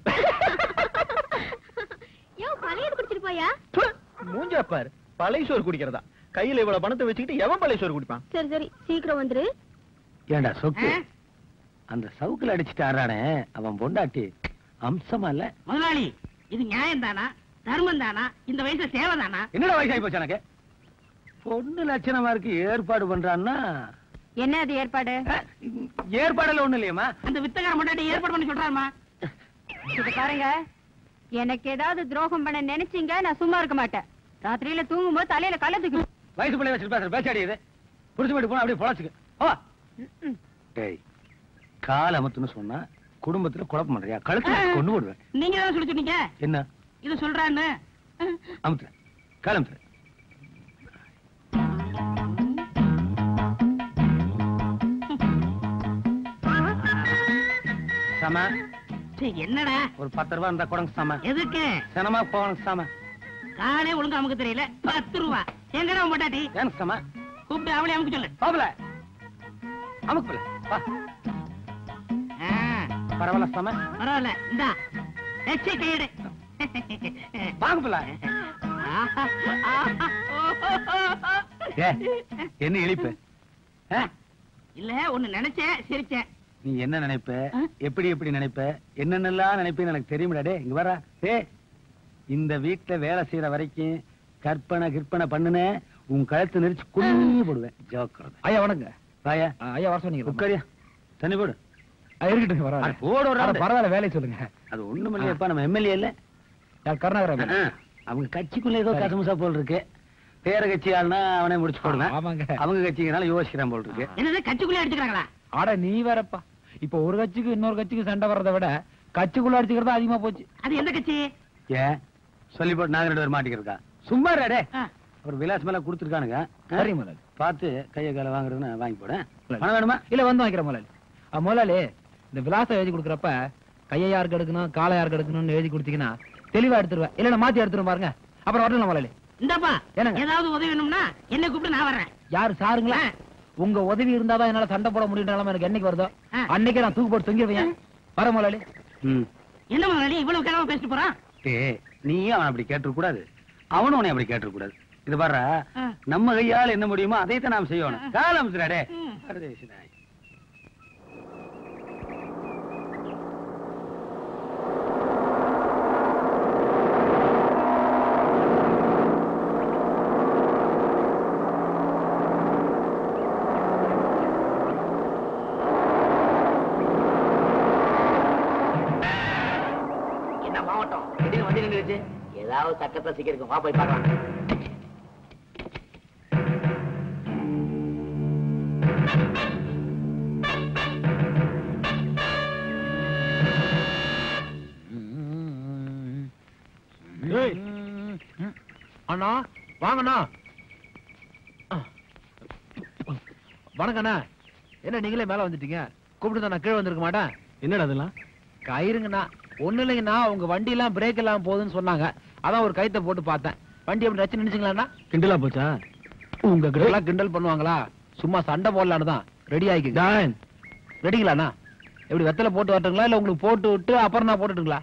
யோ பழையது குடிச்சிட்டு போயா மூஞ்சா பாரு பழைய சோறு குடிக்கிறதா கையில இவ்வளவு பணத்தை வச்சுக்கிட்டு எவன் பழைய சோறு குடிப்பான் சரி சரி சீக்கிரம் வந்துரு ஏண்டா சொக்கு அந்த சவுக்குல அடிச்சுட்டு ஆறானே அவன் பொண்டாட்டி அம்சமா இல்ல முதலாளி இது நியாயம் தானா தர்மம் தானா இந்த வயசுல சேவை தானா என்னடா வயசாகி போச்சு எனக்கு பொண்ணு லட்சணமா இருக்கு ஏற்பாடு பண்றான்னா என்ன அது ஏற்பாடு ஏற்பாடுல ஒண்ணு இல்லையம்மா அந்த வித்தகார முன்னாடி ஏற்பாடு பண்ணி சொல்றாருமா இது பாருங்க எனக்கு ஏதாவது துரோகம் பண்ண நினைச்சீங்க நான் சும்மா இருக்க மாட்டேன் ராத்திரியில தூங்கும்போது தலையில கள்ள தூக்கி வயசு பிள்ளை வச்சுட்டு பேசுற பேச்சாடி இது புடிச்சு போயிட்டு போனா அப்படியே பொழச்சுக்கு வா டேய் கால் அமுத்துன்னு சொன்னா குடும்பத்துல குழப்பம் பண்றியா கழுத்துல கொண்டு போடுவேன் நீங்க தான் சொல்லி சொன்னீங்க என்ன இது சொல்றான்னு அமுத்து கால் அமுத்து சம சரி, என்னடா ஒரு பத்து ரூபா இருந்தா கொடுங்க சம எதுக்கு சனமா போகணும் சம காலே ஒழுங்கா அமுக்க தெரியல பத்து ரூபா எங்கடா உன் பொண்டாட்டி எனக்கு சம கூப்பிட்டு அவளே அமுக்க சொல்லு பாபல அமுக்கு பிள்ளை வா பரவாயில்ல சம பரவாயில்ல இந்தா எச்சை கையெடு வாங்க பிள்ளை ஏ, என்ன இழிப்பு ஆ? இல்ல ஒண்ணு நினைச்சேன் சிரிச்சேன் நீ என்ன நினைப்ப எப்படி எப்படி நினைப்ப என்னென்னலாம் நினைப்பேன்னு எனக்கு தெரியுமிடா டே இங்க வர டே இந்த வீட்டுல வேலை செய்யற வரைக்கும் கற்பனை கிற்பனை பண்ணுன உன் கழுத்து நெரிச்சு குள்ளி போடுவேன் ஜோக்கிறது ஐயா வணங்க வாயா ஐயா வர சொன்னீங்க உட்காரியா தண்ணி போடு இருக்கட்டும் அட, பரவாயில்ல போடு ஒரு அட, round. பரவாயில்ல வேலையை சொல்லுங்க அது ஒண்ணும் இல்லையப்பா நம்ம எம்எல்ஏ இல்ல யார் கருணாகரன் ஆ, அவங்க கட்சிக்குள்ள ஏதோ கசமுசா போல் இருக்கு பேர கட்சி ஆள்னா அவனே முடிச்சு போடுவேன் ஆமாங்க. அவங்க கட்சிங்கனால யோசிக்கிறான் போல் இருக்கு என்னது கட்சிக்குள்ளே அடிச்சுக்கிறாங்களா ஆட நீ வேறப்பா இப்ப ஒரு கட்சிக்கு இன்னொரு கட்சிக்கு சண்டை வர்றதை விட கட்சிக்குள்ள அடிச்சுக்கிறது அதிகமா போச்சு அது எந்த கட்சி ஏன் சொல்லி போட்டு நாங்க ரெண்டு பேரும் மாட்டிக்கிறக்கா சும்மா டே ஒரு விலாஸ் மேல கொடுத்துருக்கானுங்க சரி முதலாளி பார்த்து கையை காலை வாங்குறதுன்னு வாங்கி போட பணம் வேணுமா இல்ல வந்து வாங்கிக்கிறேன் முதலாளி ஆ, முதலாளி இந்த விலாசம் எழுதி கொடுக்குறப்ப கையை யாருக்கு எடுக்கணும் காலை யாருக்கு எடுக்கணும்னு எழுதி கொடுத்தீங்கன்னா தெளிவா எடுத்துருவேன் இல்ல நான் மாத்தி எடுத்துருவேன் பாருங்க அப்புறம் வரலாம் முதலாளி இந்தாப்பா என்னங்க? ஏதாவது உதவி வேணும்னா என்ன கூப்பிட்டு நான் வர்றேன் யாரு சாருங்களா உங்க உதவி இருந்தாதான் என்னால சண்டை போட முடியுன்ற நிலைமை எனக்கு என்னைக்கு வருதோ அன்னைக்கே நான் தூக்கு போட்டு தொங்கிடுவேன் வர முதலாளி என்ன முதலாளி இவ்வளவு கிழமை பேசிட்டு போறான் ஏ நீயும் அவன் அப்படி கேட்டுற கூடாது அவனும் உன்னை அப்படி கேட்டுற கூடாது இது பாரு நம்ம கையால் என்ன முடியுமோ அதை தான் நாம் செய்யணும் காலம் டே பரதேசி நாய். என்ன மாவட்டம் திடீர்னு வண்டி நின்றுச்சு ஏதாவது சக்கத்தை சிக்கிருக்கும் வா போய் பார்க்கலாம் அண்ணா வாங்கண்ணா வணக்கம் அண்ணா என்ன நீங்களே மேல வந்துட்டீங்க கூப்பிட்டு நான் கீழே வந்திருக்க மாட்டேன் என்னடா அதெல்லாம் கயிறுங்கண்ணா ஒண்ணு இல்லைங்கண்ணா உங்க வண்டி எல்லாம் பிரேக் எல்லாம் போகுதுன்னு சொன்னாங்க அதான் ஒரு கயித்தை போட்டு பார்த்தேன் வண்டி அப்படி ரச்சு நினைச்சுங்களாண்ணா கிண்டலா போச்சா உங்க கிட்ட எல்லாம் கிண்டல் பண்ணுவாங்களா சும்மா சண்டை போடலான்னு தான் ரெடி ஆயிக்குங்க ரெடிங்களாண்ணா எப்படி வெத்தலை போட்டு வரட்டுங்களா இல்ல உங்களுக்கு போட்டு விட்டு அப்புறம் நான் போட்டுட்டுங்களா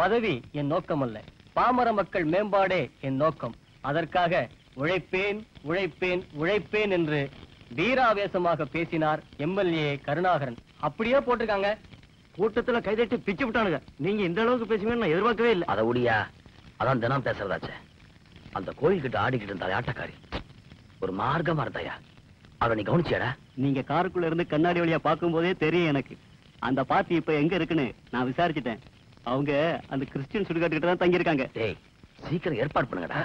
பதவி என் நோக்கம் அல்ல பாமர மக்கள் மேம்பாடே என் நோக்கம் அதற்காக உழைப்பேன் உழைப்பேன் உழைப்பேன் என்று வீராவேசமாக பேசினார் எம்எல்ஏ கருணாகரன் அப்படியே போட்டிருக்காங்க கூட்டத்துல கைதட்டி பிச்சு விட்டானுங்க நீங்க இந்த அளவுக்கு பேசுவீங்கன்னு நான் எதிர்பார்க்கவே இல்லை அத ஒடியா அதான் தினம் பேசுறதாச்சே அந்த கோயில்கிட்ட ஆடிக்கிட்டு இருந்தா ஆட்டக்காரி ஒரு மார்க்கமா இருந்தாயா அவளை நீ கவனிச்சியாடா நீங்க காருக்குள்ள இருந்து கண்ணாடி வழியா பார்க்கும் போதே தெரியும் எனக்கு அந்த பார்ட்டி இப்ப எங்க இருக்குன்னு நான் விசாரிச்சுட்டேன் அவங்க அந்த கிறிஸ்டியன் சுடுகாட்டு கிட்ட தான் தங்கியிருக்காங்க டேய் சீக்கிரம் ஏற்பாடு பண்ணுங்கடா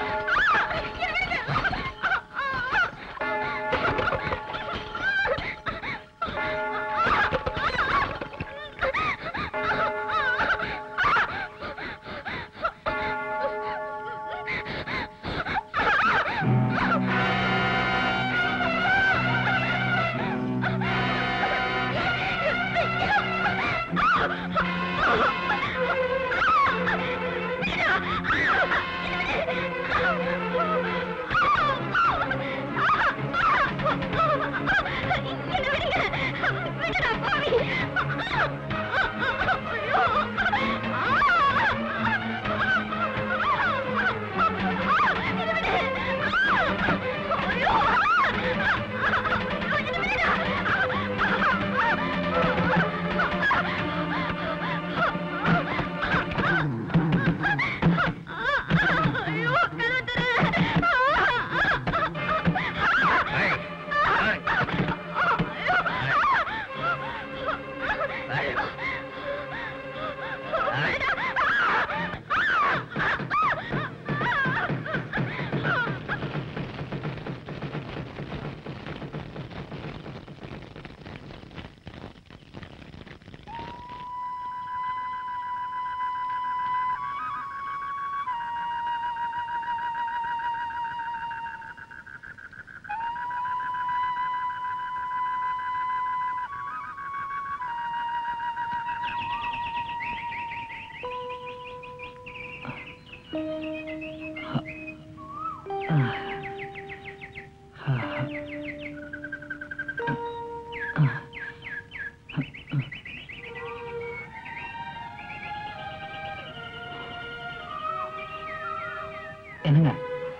என்னங்க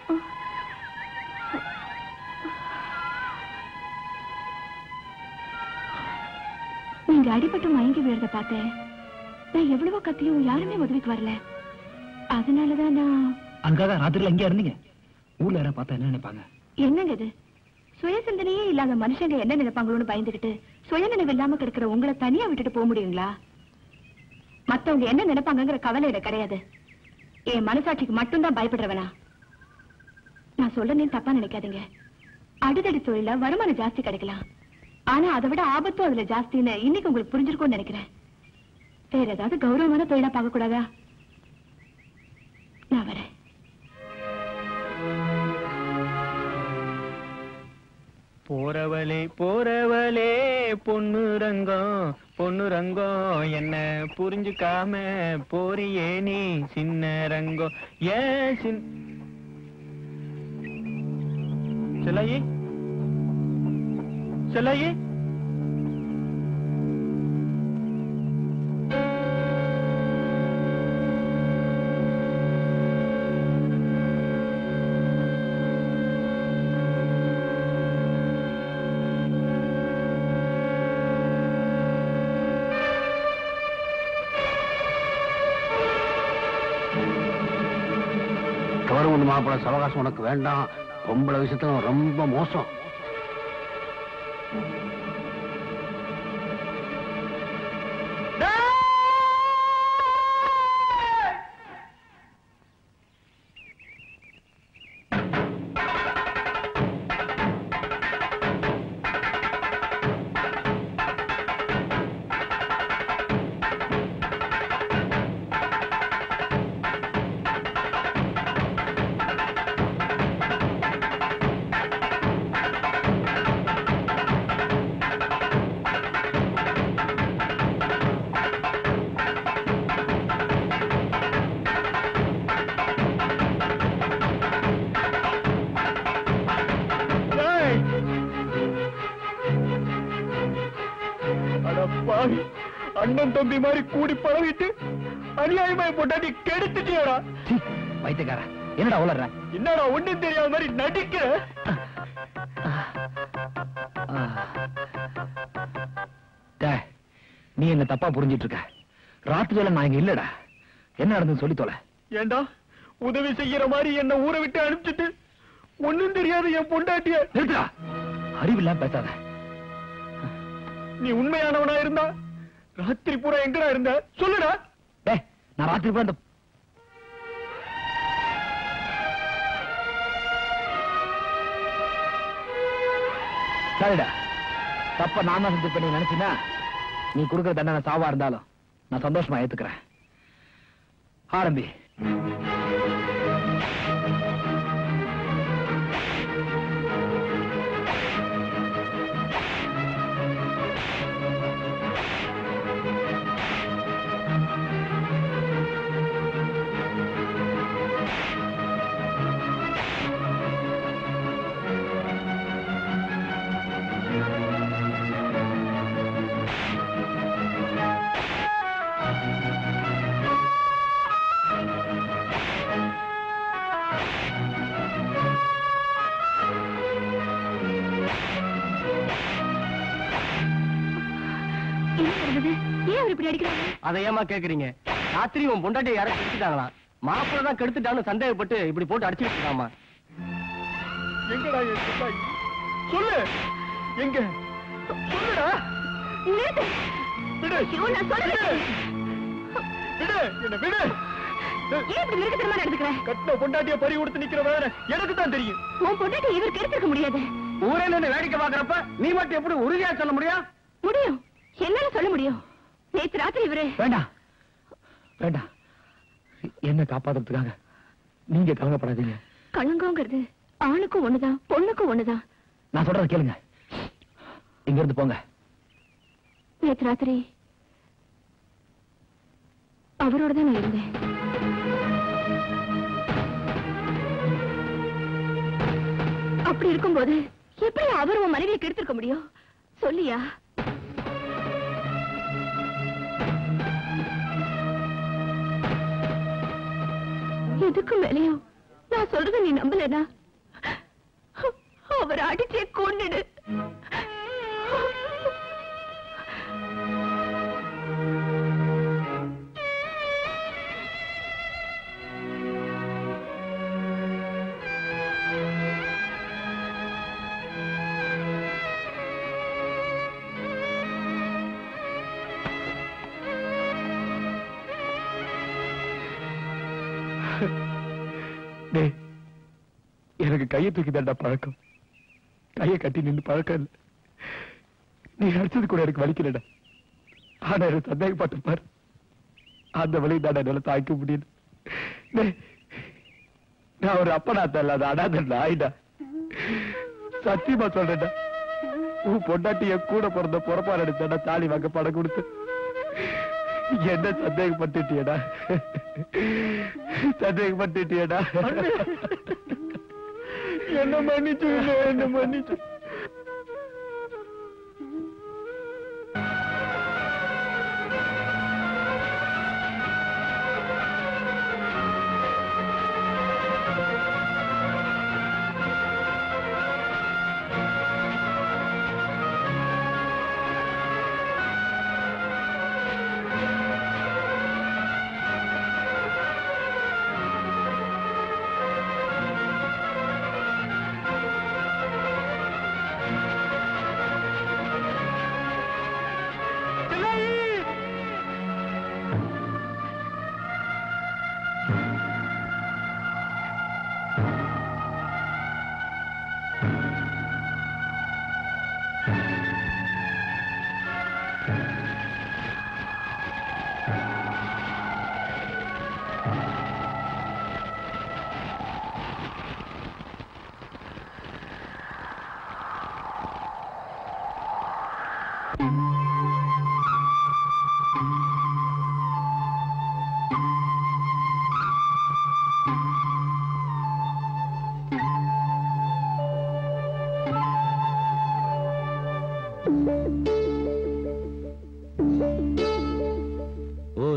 நீங்க அடிபட்டு மயங்கி விழுறத பார்த்தேன் நான் எவ்வளவோ கத்தியும் யாருமே உதவிக்கு வரல அதனாலதான் நான் அதுக்காக ராத்திரில இங்கே இருந்தீங்க ஊர்ல யாரும் பார்த்தா என்ன நினைப்பாங்க என்னங்க இது சுய சிந்தனையே இல்லாத மனுஷங்க என்ன நினைப்பாங்களோன்னு பயந்துகிட்டு சுயநினைவு இல்லாம கிடக்கிற உங்களை தனியா விட்டுட்டு போக முடியுங்களா மத்தவங்க என்ன நினைப்பாங்கங்கிற கவலை எனக்கு கிடையாது என் மனசாட்சிக்கு மட்டும்தான் பயப்படுறவனா நான் சொல்றேன்னு தப்பா நினைக்காதீங்க அடிதடி தொழில வருமானம் ஜாஸ்தி கிடைக்கலாம் ஆனா அதை விட ஆபத்தும் அதுல ஜாஸ்தின்னு இன்னைக்கு உங்களுக்கு புரிஞ்சிருக்கும்னு நினைக்கிறேன் வேற ஏதாவது கௌரவமான தொழிலா பார்க்க கூடாதா நான் வரேன் போறவளே போறவளே பொண்ணு ரங்கம் பொண்ணு ரங்கம் என்ன புரிஞ்சுக்காம போறியே நீ சின்ன ரங்கம் ஏன் சின் செல்லாயி செல்லாயி கவர்மெண்ட் மாப்பிள்ள சவகாசம் உனக்கு வேண்டாம் பொம்பளை விஷயத்துல ரொம்ப மோசம் ஏய்! அட பாவி அண்ணன் தம்பி மாதிரி கூடி பழகிட்டு அநியாயமா என் பொண்டாட்டி கெடுத்துட்டியாடா வைத்தியக்கார என்னடா உளற என்னடா ஒண்ணும் தெரியாத மாதிரி நடிக்கிற டேய், நீ என்ன தப்பா புரிஞ்சிட்டு இருக்க ராத்திரி வேலை நான் இங்க இல்லடா என்ன நடந்ததுன்னு சொல்லி தொலை ஏண்டா உதவி செய்யற மாதிரி என்ன ஊரை விட்டு அனுப்பிச்சிட்டு ஒண்ணும் தெரியாது என் பொண்டாட்டிய நிறுத்துடா அறிவில்லாம பேசாத நீ உண்மையானவனா இருந்தா ராத்திரி பூரா எங்கடா இருந்த சொல்லுடா டேய் நான் ராத்திரி பூரா இந்த சரிடா தப்ப நான் தான் செஞ்சு பண்ணி நினைச்சினா நீ கொடுக்குற தண்டனை சாவா இருந்தாலும் நான் சந்தோஷமா ஏத்துக்கிறேன் ஆரம்பி என்ன நடந்தது ஏன் அவர் இப்படி அடிக்கிறாங்க அதை ஏமா கேக்குறீங்க ராத்திரி உன் பொண்டாட்டி யாரும் கெடுத்துட்டாங்களாம் மாப்பிள்ள தான் கெடுத்துட்டான்னு சந்தேகப்பட்டு இப்படி போட்டு அடிச்சுட்டு இருக்காமா எங்கடா என் பொண்டாட்டி சொல்லு எங்க சொல்லுடா விடு ஐயோ, நான் சொல்றேன். விடு என்ன விடு ஏன் இப்படி மிருகத்தனமா நடந்துக்கிற கட்டின பொண்டாட்டிய பறி கொடுத்து நிக்கிற வேற எனக்கு தான் தெரியும் உன் பொண்டாட்டி இவர் கெடுத்திருக்க முடியாது ஊரே நின்று வேடிக்கை பாக்குறப்ப நீ மட்டும் எப்படி உறுதியா சொல்ல முடியும் முடியும் என்னால சொல்ல முடியும் நேத்து ராத்திரி இவரு வேண்டாம் வேண்டாம் என்ன காப்பாத்துறதுக்காக நீங்க கலங்கப்படாதீங்க கலங்கங்கிறது ஆணுக்கும் ஒண்ணுதான் பொண்ணுக்கும் ஒண்ணுதான் நான் சொல்றத கேளுங்க இங்க இருந்து போங்க நேத்து ராத்திரி அவரோட தான் நான் இருந்தேன் அப்படி இருக்கும்போது எப்படி அவர் உன் மனைவியை கெடுத்திருக்க முடியும் சொல்லியா எதுக்கு மேலையும் நான் சொல்றத நீ நம்பலனா அவர் அடிச்சே கொன்னுடு டேய் எனக்கு கையை தூக்கி தண்டா பழக்கம் கையை கட்டி நின்னு பழக்கம் இல்ல நீ அடிச்சது கூட எனக்கு வலிக்கலடா ஆனா எனக்கு சந்தேகப்பட்டு பாரு அந்த வழி தான் என்னால தாய்க்க முடியல டேய், நான் ஒரு அப்பனாத்த இல்லாத அனாதன் ஆயிடா சத்தியமா சொல்றேன்டா உன் பொண்டாட்டி என் கூட பிறந்த பொறப்பாடு எடுத்தா தாலி வாங்க படம் கொடுத்து என்ன சந்தேகப்பட்டுட்டியடா சந்தேகப்பட்டுட்டியடா என்ன மன்னிச்சு விடு, என்ன மன்னிச்சு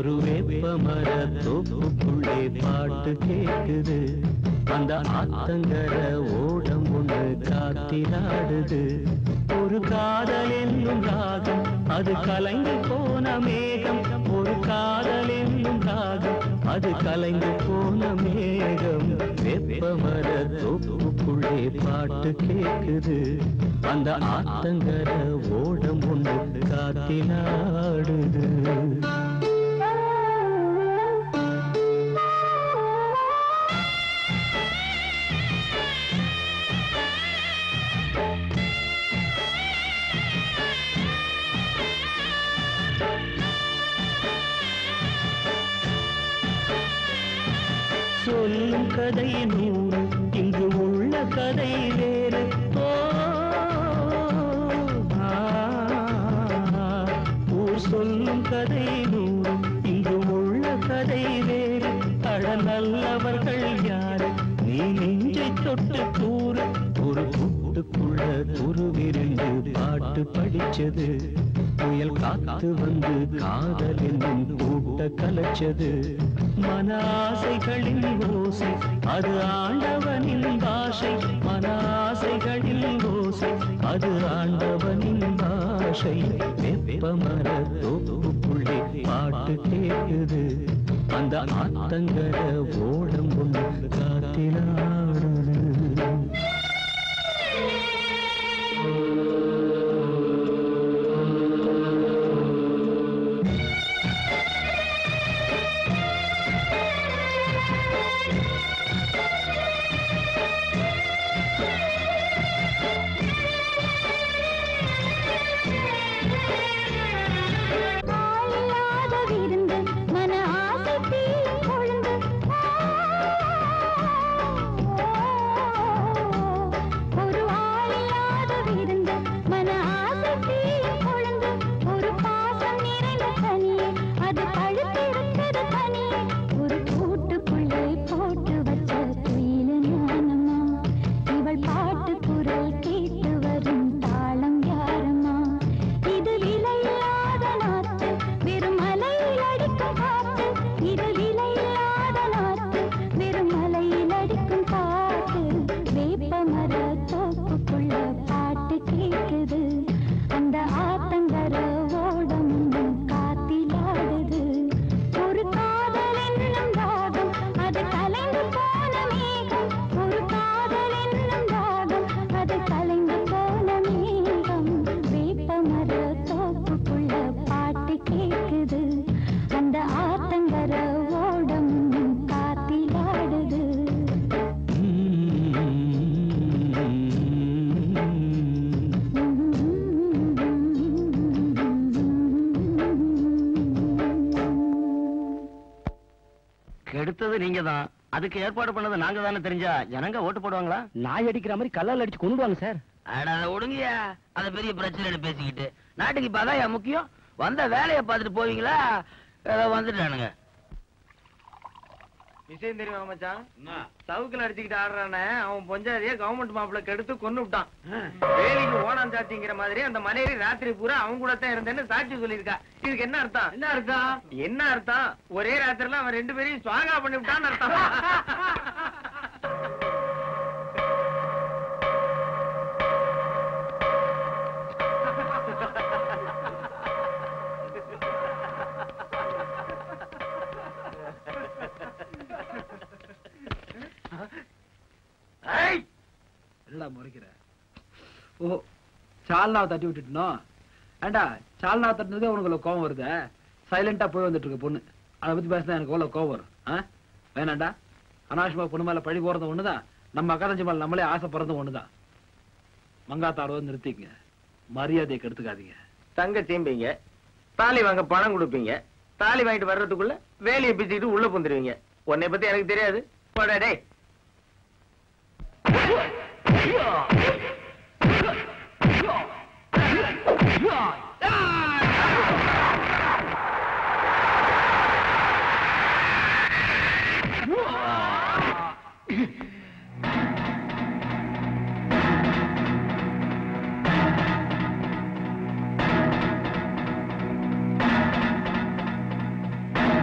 ஒரு வேப்பமர தோப்புக்குள்ளே பாட்டு கேக்குது அந்த ஆத்தங்கர ஓடம் ஒன்று காத்திராடுது ஒரு காதல் என்னும் ராகம் அது கலைந்து போன மேகம் ஒரு காதல் என்னும் ராகம் அது கலைந்து போன மேகம் வெப்பமர தோப்புக்குள்ளே பாட்டு கேக்குது அந்த ஆத்தங்கர ஓடம் ஒன்று காத்தினாடுது சொல்லும் கதை நூறு இங்கு உள்ள கதை வேறு ஓ, ஆ, ஊர் சொல்லும் கதை நூறு இங்கு உள்ள கதை வேறு அழ நல்லவர்கள் யாரு நீ நெஞ்சை தொட்டு கூறு ஒரு கூட்டுக்குள்ள துருவிருந்து பாட்டு படிச்சது புயல் காத்து வந்து காதல் என்னும் கூட்ட கலைச்சது மன ஆசைகளின் ஓசை அது ஆண்டவனின் பாஷை மன ஆசைகளின் ஓசை அது ஆண்டவனின் பாஷை வெப்பமர தோப்புக்குள்ளே பாட்டு கேட்குது அந்த ஆத்தங்கர ஓடம் ஒன்று காத்தினாடுது ஆளில்லாத விருந்து மன ஆசை தீ கொழுந்து ஒரு ஆளில்லாத விருந்து மன ஆசை தீ கொழுந்து ஒரு பாசம் நிறைந்த கனியே அது பழுத்திருக்கிறது தனியே ஒரு கூட்டுக்குள்ளே போட்டு வச்ச குயிலு ஞானமா இவள் பாட்டு குரல் கேட்டு வரும் தாளம் யாரம்மா இது விலையில்லாத நாத்து வெறும் மலையில் அடிக்கும் காத்து இது விலையில்லாத நாத்து வெறும் மலையில் அடிக்கும் காத்து வேப்ப மர தோப்புக்குள்ள பாட்டு கேக்குது அந்த ஆத்தங்கர ஓடம் காத்திலாடுது ஒரு காதல் என்னும் ராகம் அது கலைந்து போன மேகம் ஒரு காதல் என்னும் ராகம் அது கலைந்து போன மேகம் வேப்ப மர தோப்புக்குள்ள பாட்டு கேக்குது அந்த ஆத்தங்கர ஓடம் காத்திலாடுது கெடுத்தது நீங்க தான் அதுக்கு ஏற்பாடு பண்ணது நாங்க தானே தெரிஞ்சா ஜனங்க ஓட்டு போடுவாங்களா நாய் அடிக்கிற மாதிரி கல்லால் அடிச்சு கொண்டுடுவாங்க சார் அட ஒடுங்கயா அத பெரிய பிரச்சனை பேசிக்கிட்டு நாட்டுக்கு இப்ப அதான் முக்கியம் வந்த வேலையை பார்த்துட்டு போவீங்களா ஏதோ வந்துட்டானுங்க விஷயம் தெரியுமா மச்சான் சவுக்குல அடிச்சுக்கிட்டு ஆடுறானே அவன் பொஞ்சாதிய கவர்மெண்ட் மாப்பிள்ள கெடுத்து கொன்னு விட்டான் வேலைக்கு ஓனாம் சாத்திங்கிற மாதிரி அந்த மனைவி ராத்திரி பூரா அவன் கூட தான் இருந்தேன்னு சாட்சி சொல்லியிருக்கா இதுக்கு என்ன அர்த்தம் என்ன அர்த்தம் என்ன அர்த்தம் ஒரே ராத்திரில அவன் ரெண்டு பேரையும் சுவாகா பண்ணி விட்டான்னு அர்த்தம் என்னடா முறைக்கிற ஓ சால்னாவை தட்டி விட்டுட்டனோ ஏண்டா சால்னாவை தட்டினதே உனக்கு இவ்வளவு கோவம் வருதே சைலண்டா போய் வந்துட்டு இருக்க பொண்ணு அதை பத்தி பேசினா எனக்கு எவ்வளவு கோவம் வரும் ஆ வேணாண்டா அனாவசியமா பொண்ணு மேல பழி போறது ஒண்ணுதான் நம்ம அக்கா தங்கச்சி மேல நம்மளே ஆசைப்படுறதும் ஒண்ணுதான் மங்காத்தாடுவது நிறுத்திக்கங்க மரியாதையை கெடுத்துக்காதீங்க தங்க தீம்பிங்க தாலி வாங்க பணம் கொடுப்பீங்க தாலி வாங்கிட்டு வர்றதுக்குள்ள வேலையை பிச்சுக்கிட்டு உள்ள புந்துருவீங்க உன்னை பத்தி எனக்கு தெரியாது போடா டேய் ஆ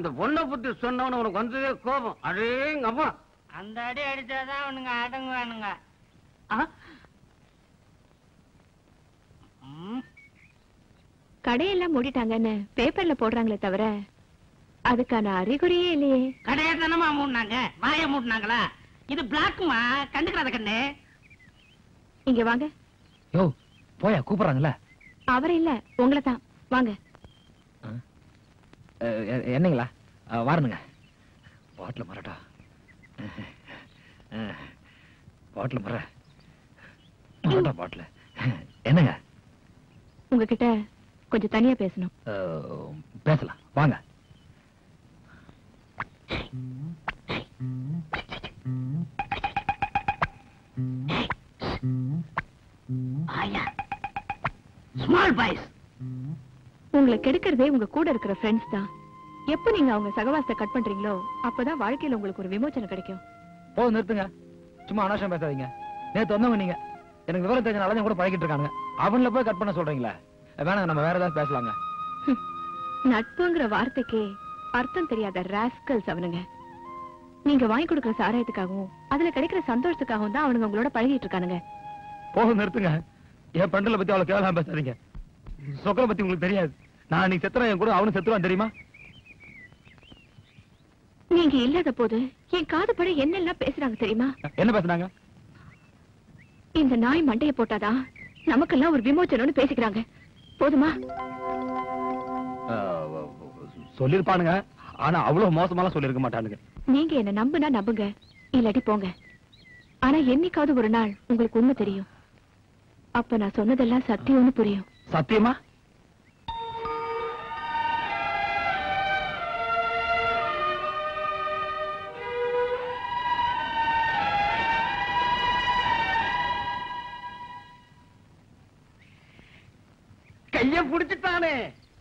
அந்த பொண்ணை பத்தி சொன்னவன உனக்கு வந்ததே கோபம் அடேங்க அம்மா அந்த அடி அடிச்சாதான் அவனுங்க அடங்குவானுங்க கடையெல்லாம் மூடிட்டாங்கன்னு பேப்பர்ல போடுறாங்களே தவிர அதுக்கான அறிகுறியே இல்லையே கடையை தானமா மூடினாங்க வாய மூடினாங்களா இது பிளாக்குமா கண்டுக்கிறாத கண்ணு இங்க வாங்க யோ போயா கூப்பிடுறாங்கல்ல அவர் இல்ல உங்களை தான் வாங்க அஹ், எ- என்னங்களா அஹ், வரணுங்க பாட்டில் மரட்டா பாட்டில் மர மரட்டா பாட்டில் என்னங்க உங்ககிட்ட கொஞ்சம் தனியா பேசணும் அஹ், பேசலாம் வாங்க ஸ்மால் பாய்ஸ் உங்களை கெடுக்கிறதே உங்க கூட இருக்கிற ஃப்ரெண்ட்ஸ் தான் எப்ப நீங்க அவங்க சகவாசத்தை கட் பண்றீங்களோ அப்பதான் வாழ்க்கையில உங்களுக்கு ஒரு விமோச்சனம் கிடைக்கும் போதும் நிறுத்துங்க சும்மா அனாவசியம் பேசாதீங்க நேத்து வந்தவங்க நீங்க எனக்கு விவரம் தெரிஞ்ச நல்லதையும் கூட பழகிட்டு இருக்கானுங்க அவங்கள போய் கட் பண்ண சொல்றீங்களா வேணாங்க நம்ம வேற ஏதாவது பேசலாங்க நட்புங்கிற வார்த்தைக்கே அர்த்தம் தெரியாத ராஸ்கல்ஸ் அவனுங்க நீங்க வாங்கி கொடுக்கிற சாராயத்துக்காகவும் அதுல கிடைக்கிற சந்தோஷத்துக்காகவும் தான் அவனுங்க உங்களோட பழகிட்டு இருக்கானுங்க போதும் நிறுத்துங்க என் பண்டல பத்தி அவ்வளவு கேவலம் பேசாதீங்க சொக்கரை பத்தி உங்களுக்கு தெரியாது நான் நீ செத்துறேன் என் கூட அவனும் செத்துருவான் தெரியுமா நீங்க இல்லாத போது என் காது பட என்னெல்லாம் பேசுறாங்க தெரியுமா என்ன பேசுனாங்க இந்த நாய் மண்டைய போட்டாதான் நமக்கெல்லாம் ஒரு விமோச்சனம்னு பேசிக்கிறாங்க போதுமா சொல்லிருப்பானுங்க ஆனா அவ்வளவு மோசமாலாம் சொல்லிருக்க மாட்டானுங்க நீங்க என்ன நம்புனா நம்புங்க இல்லாட்டி போங்க ஆனா என்னைக்காவது ஒரு நாள் உங்களுக்கு உண்மை தெரியும் அப்ப நான் சொன்னதெல்லாம் சத்தியம்னு புரியும் சத்தியமா கைய புடிச்சிட்டானே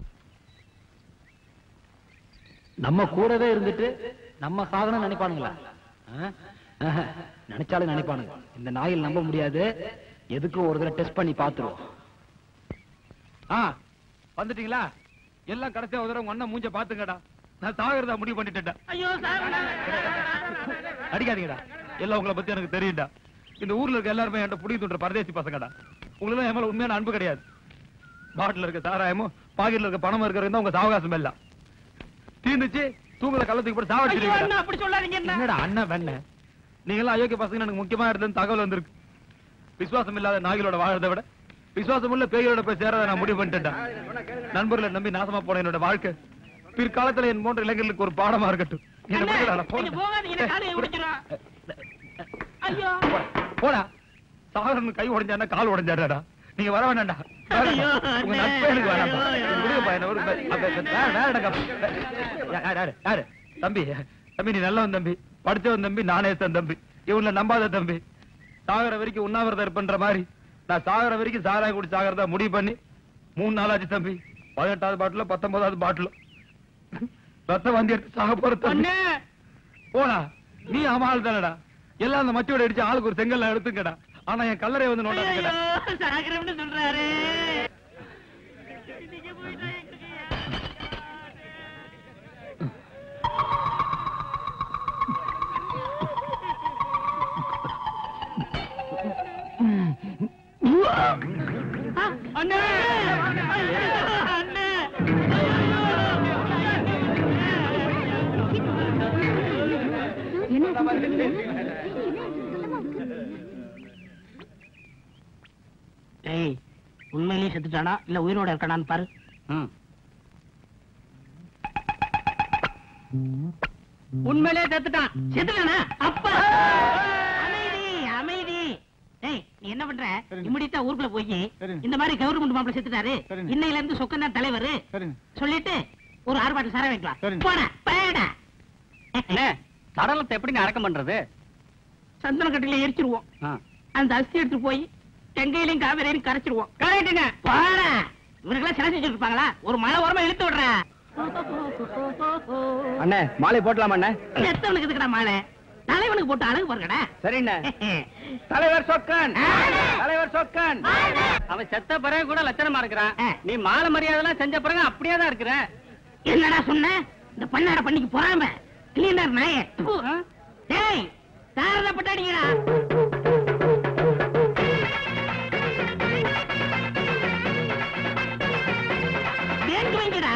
நம்ம கூடவே இருந்துட்டு நம்ம சாகணும் நினைப்பானுங்களா ஆ? ஆஹா, நினைச்சாலும் நினைப்பானுங்க இந்த நாயில் நம்ப முடியாது எதுக்கும் ஒரு தடவை டெஸ்ட் பண்ணி பாத்துருவோம் ஆ வந்துட்டீங்களா எல்லாம் கடைசியா ஒரு தடவை உங்க அண்ணன் மூஞ்ச பாத்துங்கடா நான் சாகிறதா முடிவு பண்ணிட்டேன்டா ஐயோ சார் அடிக்காதீங்கடா எல்லாம் உங்களை பத்தி எனக்கு தெரியும்டா இந்த ஊர்ல இருக்க எல்லாருமே என்கிட்ட புடி தூண்டுற பரதேசி பசங்கடா உங்களுக்கு என் மேல உண்மையான அன்பு கிடையாது பாட்டில் இருக்க சாராயமும் பாக்கெட்ல இருக்க பணமும் இருக்கிறது தான் உங்க சாவகாசம் எல்லாம் தீர்ந்துச்சு தூங்குற கள்ளத்துக்கு போட்டு ஐயோ சாவடிச்சிருக்கீங்க அண்ணா அப்படி சொல்லாதீங்க அண்ணா. என்னடா அண்ணன் வெண்ண நீங்க எல்லாம் அயோக்கிய பசங்க எனக்கு முக்கியமா இடத்துல தகவல் வந்திருக்கு விசுவாசம் இல்லாத நாய்களோட வாழறதை விட விசுவாசம் உள்ள பேய்களோட போய் சேரத நான் முடிவு பண்ணிட்டேன்டா நண்பர்களை நம்பி நாசமா போன என்னோட வாழ்க்கை பிற்காலத்துல என் போன்ற இளைஞர்களுக்கு ஒரு பாடமா இருக்கட்டும் என்ன அண்ணா, விடுடா, நான் நீங்க போறேன். போகாதீங்க இந்த காலையை உடைச்சிரும் ஐயோ போடா சாகரன் கை உடைஞ்சானா கால் உடைஞ்சாடா நீங்க வர வேண்டாம்டா ஐயோ, உங்க அண்ணே. நட்பே எனக்கு வேணாம் ஐயோ, விடுங்கப்பா, என்னை ஒரு பே- அப்ப- அப்ப- வேற- வேறடா, யாரு, யாரு, யாரு? தம்பி தம்பி நீ நல்லவன் தம்பி படிச்சவன் தம்பி நாணயத்தன் தம்பி இவன்ல நம்பாத தம்பி சாகர வரைக்கும் உண்ணாவிரதம் இருப்பன்ற மாதிரி நான் சாகர வரைக்கும் சாராய குடி சாகரதா முடிவு பண்ணி மூணு நாளாச்சு தம்பி பதினெட்டாவது பாட்டில பத்தொன்பதாவது பாட்டில் ரத்தம் வந்து எடுத்து சாக போற தம்பி போடா நீ அமால் தானடா எல்லாம் அந்த மச்சோட அடிச்சு ஆளுக்கு ஒரு செங்கல்ல எடுத்துக்கடா ஆனா என் கல்லறை வந்து நோண்டாதீங்கடா ஐயோ, சாகரம்னு சொல்றாரு அண்ணே அண்ணே ஏய் உண்மையிலேயே செத்துட்டானா இல்ல உயிரோட இருக்கானான்னு பாரு உண்மையிலே செத்துட்டான் செத்துட்டானா அப்பா அமைதி அமைதி ஏய் நீ என்ன பண்ற இம்மிடியா ஊருக்குள்ள போய் இந்த மாதிரி கவர்மெண்ட் மாப்பிள்ள செத்துட்டாரு இன்னையில இருந்து சொக்கன் தான் தலைவர் சொல்லிட்டு ஒரு ஆறு பாட்டில் சார வைக்கலாம் போடா பேடா சடலத்தை எப்படி அடக்கம் பண்றது சந்தன கட்டில எரிச்சிருவோம் அந்த அஸ்தி எடுத்து போய் கங்கையிலையும் காவேரியிலும் கரைச்சிருவோம் கரெக்டுங்க பாடா இவனுக்கெல்லாம் சிலை செஞ்சுட்டு இருப்பாங்களா ஒரு மழை உரமா இழுத்து விடுற அண்ணே மாலை போட்டலாமா அண்ணே எத்தவனுக்கு இதுக்கடா மாலை தலைவனுக்கு போட்டு அழகு பாருங்கடா சரிண்ணே தலைவர் சொக்கன் தலைவர் சொக்கன் அவன் செத்த பிறகு கூட லட்சணமா இருக்கிறான் நீ மாலை மரியாதை எல்லாம் செஞ்ச பிறகு அப்படியே தான் இருக்கிற என்னடா சொன்ன இந்த பண்ணாட பண்ணிக்கு பொறாம கிளீனர் நாய ப்பு, ஆ? டேய் தாரத பட்டாடிங்கடா பேங்க் வைங்கடா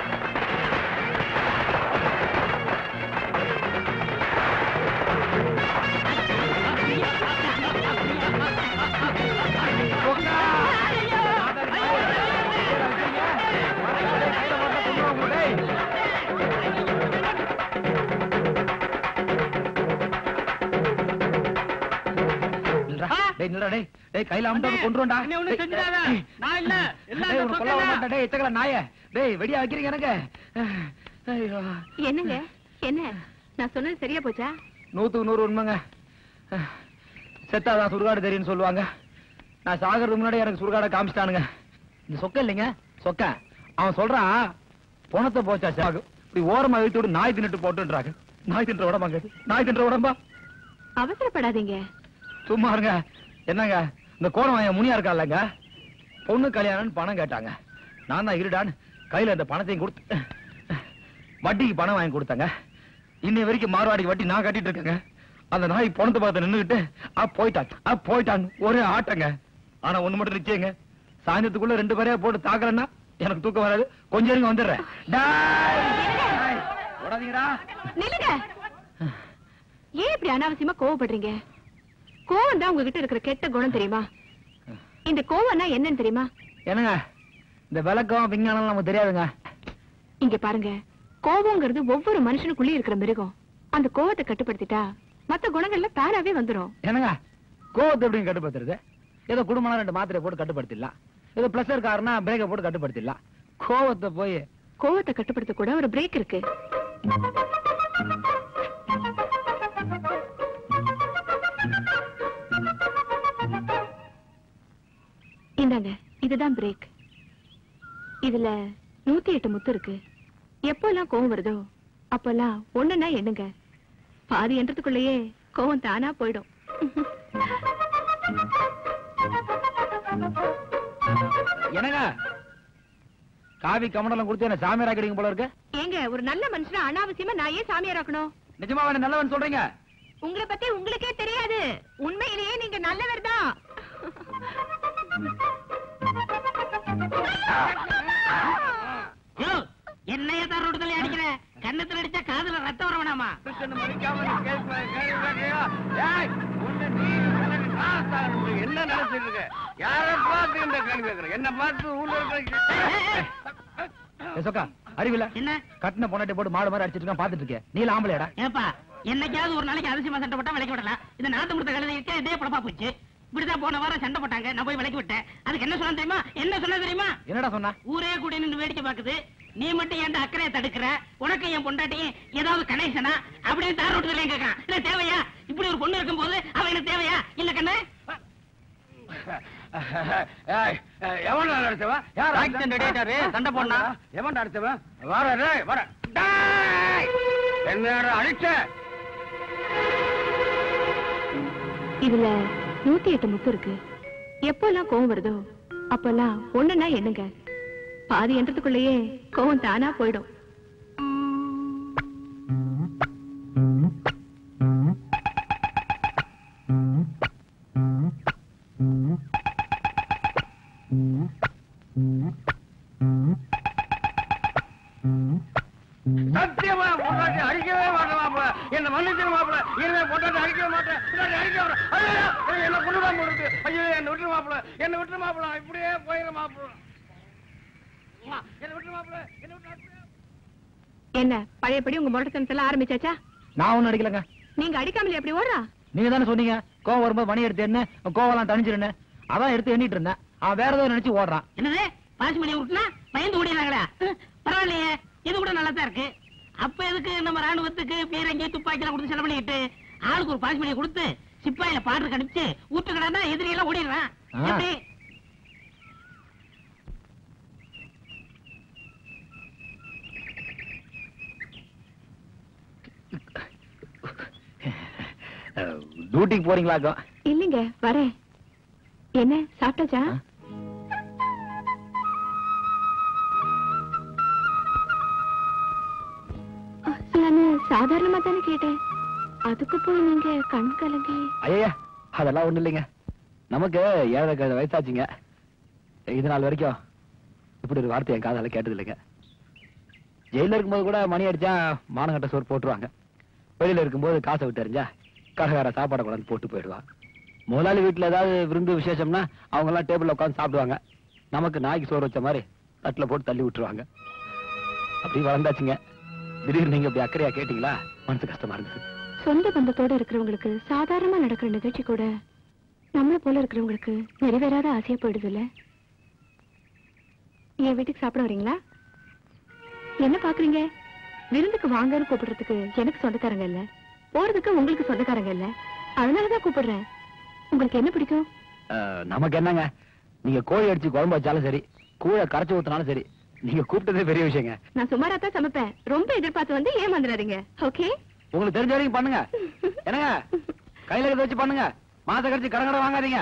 டேய் நில்றா டேய் டேய் கையில அமுட்டாத கொன்றுடா என்னை ஒண்ணும் செஞ்சிடாத. நான் இல்ல. எல்லாம் டேய் அந்த உன்னை கொல்ல சொக்கா. விட மாட்டேன் டேய் இத்தகல நாயே டேய் வெடியா வைக்கிறீங்க எனக்கு ஐயோ என்னங்க என்ன நான் சொன்னது சரியா போச்சா நூத்துக்கு நூறு உண்மைங்க செத்தாதான் சுடுகாடு தெரியும்னு சொல்லுவாங்க நான் சாகிறதுக்கு முன்னாடி எனக்கு சுடுகாடை காமிச்சிட்டானுங்க இந்த சொக்க இல்லைங்க சொக்க அவன் சொல்றான் பணத்தை போச்சா சாகு இப்படி ஓரமா இழுத்து விட்டு நாய் தின்னுட்டு போட்டுன்றாங்க நாய் தின்ற உடம்பாங்க இது? நாய் தின்ற உடம்பா அவசரப்படாதீங்க சும்மா இருங்க என்னங்க இந்த கோணம் என் முனியா இருக்கான்லங்க பொண்ணு கல்யாணம்னு பணம் கேட்டாங்க நான் தான் இருடான்னு கையில இந்த பணத்தையும் கொடுத்து வட்டிக்கு பணம் வாங்கி கொடுத்தாங்க இன்னை வரைக்கும் மார்வாடிக்கு வட்டி நான் கட்டிட்டு இருக்கேங்க அந்த நாய் பணத்தை பார்த்து நின்னுகிட்டு ஆ போயிட்டான் ஆ போயிட்டான் ஒரே ஆட்டங்க ஆனா ஒண்ணு மட்டும் நிச்சயங்க சாயந்தரத்துக்குள்ள ரெண்டு பேரையா போட்டு தாக்குறேன்னா எனக்கு தூக்கம் வராது கொஞ்சம் இருங்க வந்துடுறேன் டேய்! டேய், ஓடாதீங்கடா நில்லுங்க ஏன் இப்படி அனாவசியமா கோவப்படுறீங்க கோவம் தான் உங்ககிட்ட இருக்கிற கெட்ட குணம் தெரியுமா இந்த கோவம்னா என்னன்னு தெரியுமா என்னங்க இந்த விளக்கம் விஞ்ஞானம் நமக்கு தெரியாதுங்க இங்க பாருங்க கோபங்கிறது ஒவ்வொரு மனுஷனுக்குள்ளேயும் இருக்கிற மிருகம் அந்த கோவத்தை கட்டுப்படுத்திட்டா மத்த குணங்கள்ல தானாவே வந்துரும் என்னங்க கோவத்தை எப்படி கட்டுப்படுத்துறது ஏதோ குடும்பம் ரெண்டு மாத்திரை போட்டு கட்டுப்படுத்திடலாம் ஏதோ பிளஸ் காரனா பிரேக்கை போட்டு கட்டுப்படுத்திடலாம் கோவத்தை போய் கோவத்தை கட்டுப்படுத்த கூட ஒரு பிரேக் இருக்கு இந்தாங்க இதுதான் பிரேக் இதுல நூத்தி எட்டு முத்து இருக்கு எப்பெல்லாம் கோவம் வருதோ அப்பெல்லாம் ஒண்ணுன்னா எண்ணுங்க பாதி என்றதுக்குள்ளேயே கோவம் தானா போயிடும் என்னங்க காவி கமண்டலம் கொடுத்து என்ன சாமியார் ஆக்கிடுங்க போல இருக்கு ஏங்க ஒரு நல்ல மனுஷனை அனாவசியமா நான் ஏன் சாமியாராக்கணும் நிஜமா வேணும் நல்லவன் சொல்றீங்க உங்களை பத்தி உங்களுக்கே தெரியாது உண்மையிலேயே நீங்க நல்லவர் தான் யோ என்னைய தான் ரோடு அடிக்கிற கண்ணத்துல அடிச்சா காதுல ரத்தம் வர வேணாமா என்ன நினைச்சிட்டு இருக்க யார பார்த்து இந்த கேள்வி கேட்கற என்ன பார்த்து ஊர்ல இருக்கிற ஏ சொக்கா அறிவில்ல என்ன கட்டின பொண்டாட்டி போட்டு மாடு மாதிரி அடிச்சிட்டு இருக்கான் பாத்துட்டு இருக்கேன் நீல ஆம்பளையாடா ஏப்பா என்னைக்காவது ஒரு நாளைக்கு அதிசயமா சண்டை போட்டா விலைக்கு விடலாம் இந்த நாட்டு முடுத்த கழுதைக்கு இதே பழப்பா போச்சு இப்படிதான் போன வாரம் சண்டை போட்டாங்க நான் போய் விலைக்கு விட்டேன் அதுக்கு என்ன சொன்னா தெரியுமா என்ன சொன்னா தெரியுமா என்னடா சொன்னா ஊரே கூட நின்று வேடிக்கை பாக்குது நீ மட்டும் என் அக்கறையை தடுக்கிற உனக்கு என் பொண்டாட்டியும் ஏதாவது கணேசனா அப்படின்னு தார் ரோட்டுல கேட்கறான் இல்ல தேவையா இப்படி ஒரு பொண்ணு இருக்கும்போது அவ எனக்கு தேவையா இல்ல கண்ணு எவன் அடிச்சவன் யார் Action ready ஆயிட்டாரு, சண்டை போடலாம். எவன் அடிச்சவன் வர டேய், வர டேய்! என்ன அடிச்ச இதுல நூத்தி எட்டு முத்து இருக்கு எப்பெல்லாம் கோவம் வருதோ அப்பெல்லாம் ஒண்ணுன்னா எண்ணுங்க பாதி என்றதுக்குள்ளேயே கோவம் தானா போயிடும் சத்தியமா பொண்டாட்டி அடிக்கவே மாட்டேன் மாப்பிள என்ன மன்னிச்சிரு மாப்பிள இனிமே பொண்டாட்டி அடிக்கவே மாட்டேன் பொண்டாட்டி அடிக்க மாட்டேன் ஐயோ ஐயோ, என்ன கொண்டுதான் போடுது ஐயோ என்ன விட்டுரு மாப்பிள என்ன விட்டுரு மாப்பிள இப்படியே போயிரு மாப்பிள என்ன விட்டுரு மாப்பிள என்ன விட்டுரு அப்படியே என்ன பழையபடி உங்க முரட்டத்தனத்தெல்லாம் ஆரம்பிச்சாச்சா நான் ஒண்ணும் அடிக்கலங்க நீங்க அடிக்காமலே எப்படி ஓடுறா நீங்க தானே சொன்னீங்க கோவம் வரும்போது மணி எடுத்து என்ன கோவம்லாம் தணிஞ்சிருன்னு அதான் எடுத்து எண்ணிட்டு இருந்தேன் அவன் வேற ஏதோ நினைச்சு ஓடுறான் என்னது பாசி மணி விட்டுனா பயந்து ஓடிடுறாங்களா பரவாயில்லையே இது கூட நல்லா தான் இருக்கு அப்ப எதுக்கு நம்ம ராணுவத்துக்கு பீரங்கி துப்பாக்கி எல்லாம் கொடுத்து செலவு பண்ணிக்கிட்டு ஆளுக்கு ஒரு பாசி மணியை கொடுத்து சிப்பாயில பாட்டு கணிச்சு ஊத்துக்கடா எதிரி எல்லாம் ஓடிடுறான் ஆ. எப்படி டியூட்டிக்கு போறீங்களாக்கும் இல்லைங்க வரேன் என்ன சாப்பிட்டாச்சா சாதாரணமா தானே கேட்டேன் அதுக்கு போய் நீங்க கண் கலங்கி ஐயா அதெல்லாம் ஒண்ணும் இல்லைங்க நமக்கு ஏழரை கழுத வயசாச்சுங்க இது நாள் வரைக்கும் இப்படி ஒரு வார்த்தை என் காதால கேட்டது இல்லைங்க ஜெயில இருக்கும்போது கூட மணி அடிச்சா மானங்கட்ட சோறு போட்டுருவாங்க வெளியில இருக்கும்போது காசை விட்டு எறிஞ்சா கடைக்கார சாப்பாடை கொண்டாந்து போட்டு போயிடுவான் முதலாளி வீட்டுல ஏதாவது விருந்து விசேஷம்னா அவங்க எல்லாம் டேபிள்ல உட்காந்து சாப்பிடுவாங்க நமக்கு நாய்க்கு சோறு வச்ச மாதிரி தட்டுல போட்டு தள்ளி விட்டுருவாங்க அப்படி வளர்ந்தாச்சுங்க திடீர்னு நீங்க இப்படி அக்கறையா கேட்டீங்களா மனசு கஷ்டமா இருந்தது சொந்த பந்தத்தோட இருக்கிறவங்களுக்கு சாதாரணமா நடக்கிற நிகழ்ச்சி கூட நம்மள போல இருக்கிறவங்களுக்கு நிறைவேறாத ஆசையா போயிடுது இல்ல என் வீட்டுக்கு சாப்பிட வரீங்களா என்ன பாக்குறீங்க விருந்துக்கு வாங்கன்னு கூப்பிடுறதுக்கு எனக்கு சொந்தக்காரங்க இல்ல போறதுக்கு உங்களுக்கு சொந்தக்காரங்க இல்ல அதனாலதான் கூப்பிடுறேன் உங்களுக்கு என்ன பிடிக்கும் அஹ், நமக்கு என்னங்க நீங்க கோழி அடிச்சு குழம்பு வச்சாலும் சரி கூழ கரைச்சு ஊத்தினாலும் சரி நீங்க கூப்பிட்டதே பெரிய விஷயங்க நான் சுமாரா தான் சமைப்பேன் ரொம்ப எதிர்பார்த்து வந்து ஏமாந்துடாதீங்க ஓகே உங்களுக்கு தெரிஞ்ச வரைக்கும் பண்ணுங்க என்னங்க கையில இருக்கிறத வச்சு பண்ணுங்க மாச கழிச்சு கடை கடை வாங்காதீங்க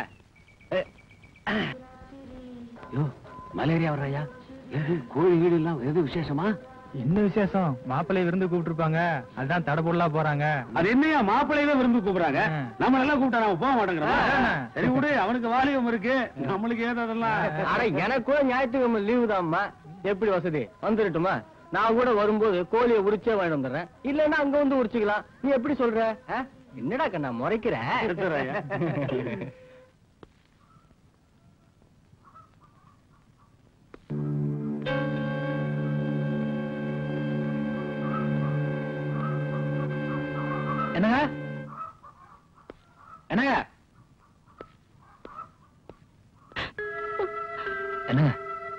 யோ மலேரியா வர்றாயா கோழி வீடு எல்லாம் எது விசேஷமா என்ன விசேஷம் மாப்பிள்ளை விருந்து கூப்பிட்டுருப்பாங்க அதான் தடபுடலா போறாங்க அது என்னையா மாப்பிள்ளையவே விரும்பி கூப்பிடுறாங்க நம்ம எல்லாம் கூப்பிட்டா நாம போக மாட்டேங்கிறோம் அதானே. சரி விடு அவனுக்கு வாலிபம் இருக்கு நம்மளுக்கு ஏதோ அதெல்லாம் அட எனக்கு கூட ஞாயிற்றுக்கிழமை லீவு தான்மா எப்படி வசதி வந்துடட்டுமா நான் கூட வரும்போது கோழியை உரிச்சே வாங்கிட்டு வந்துடுறேன் இல்லன்னா அங்க வந்து உரிச்சுக்கலாம் நீ எப்படி சொல்ற ஆ? என்னடா கண்ணா முறைக்கிற எடுத்துடுறேன். என்னங்க என்னங்க என்னங்க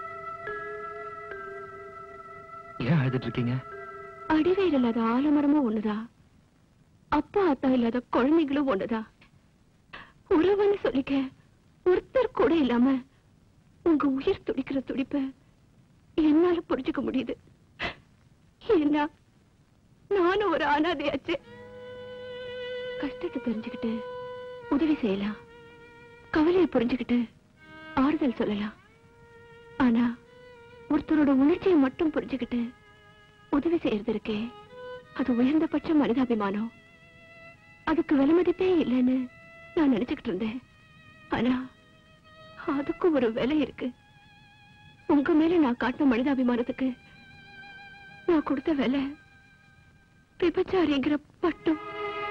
ஏன் அழுதுட்டு இருக்கீங்க அடிவேர் இல்லாத ஆலமரமும் ஒண்ணுதா அப்பா அத்தா இல்லாத குழந்தைகளும் ஒண்ணுதா உறவுன்னு சொல்லிக்க ஒருத்தர் கூட இல்லாம உங்க உயிர் துடிக்கிற துடிப்ப என்னால புரிஞ்சுக்க முடியுது ஏன்னா நானும் ஒரு அனாதையாச்சு கஷ்டத்தை தெரிஞ்சுக்கிட்டு உதவி செய்யலாம் கவலையை புரிஞ்சுக்கிட்டு ஆறுதல் சொல்லலாம் ஆனா ஒருத்தரோட உணர்ச்சியை மட்டும் புரிஞ்சுக்கிட்டு உதவி செய்யறது இருக்கே அது உயர்ந்தபட்ச மனிதாபிமானம் அதுக்கு விலை மதிப்பே இல்லைன்னு நான் நினைச்சுக்கிட்டு இருந்தேன் ஆனா அதுக்கும் ஒரு விலை இருக்கு உங்க மேல நான் காட்டின மனிதாபிமானத்துக்கு நான் கொடுத்த விலை விபச்சாரிங்கிற பட்டம்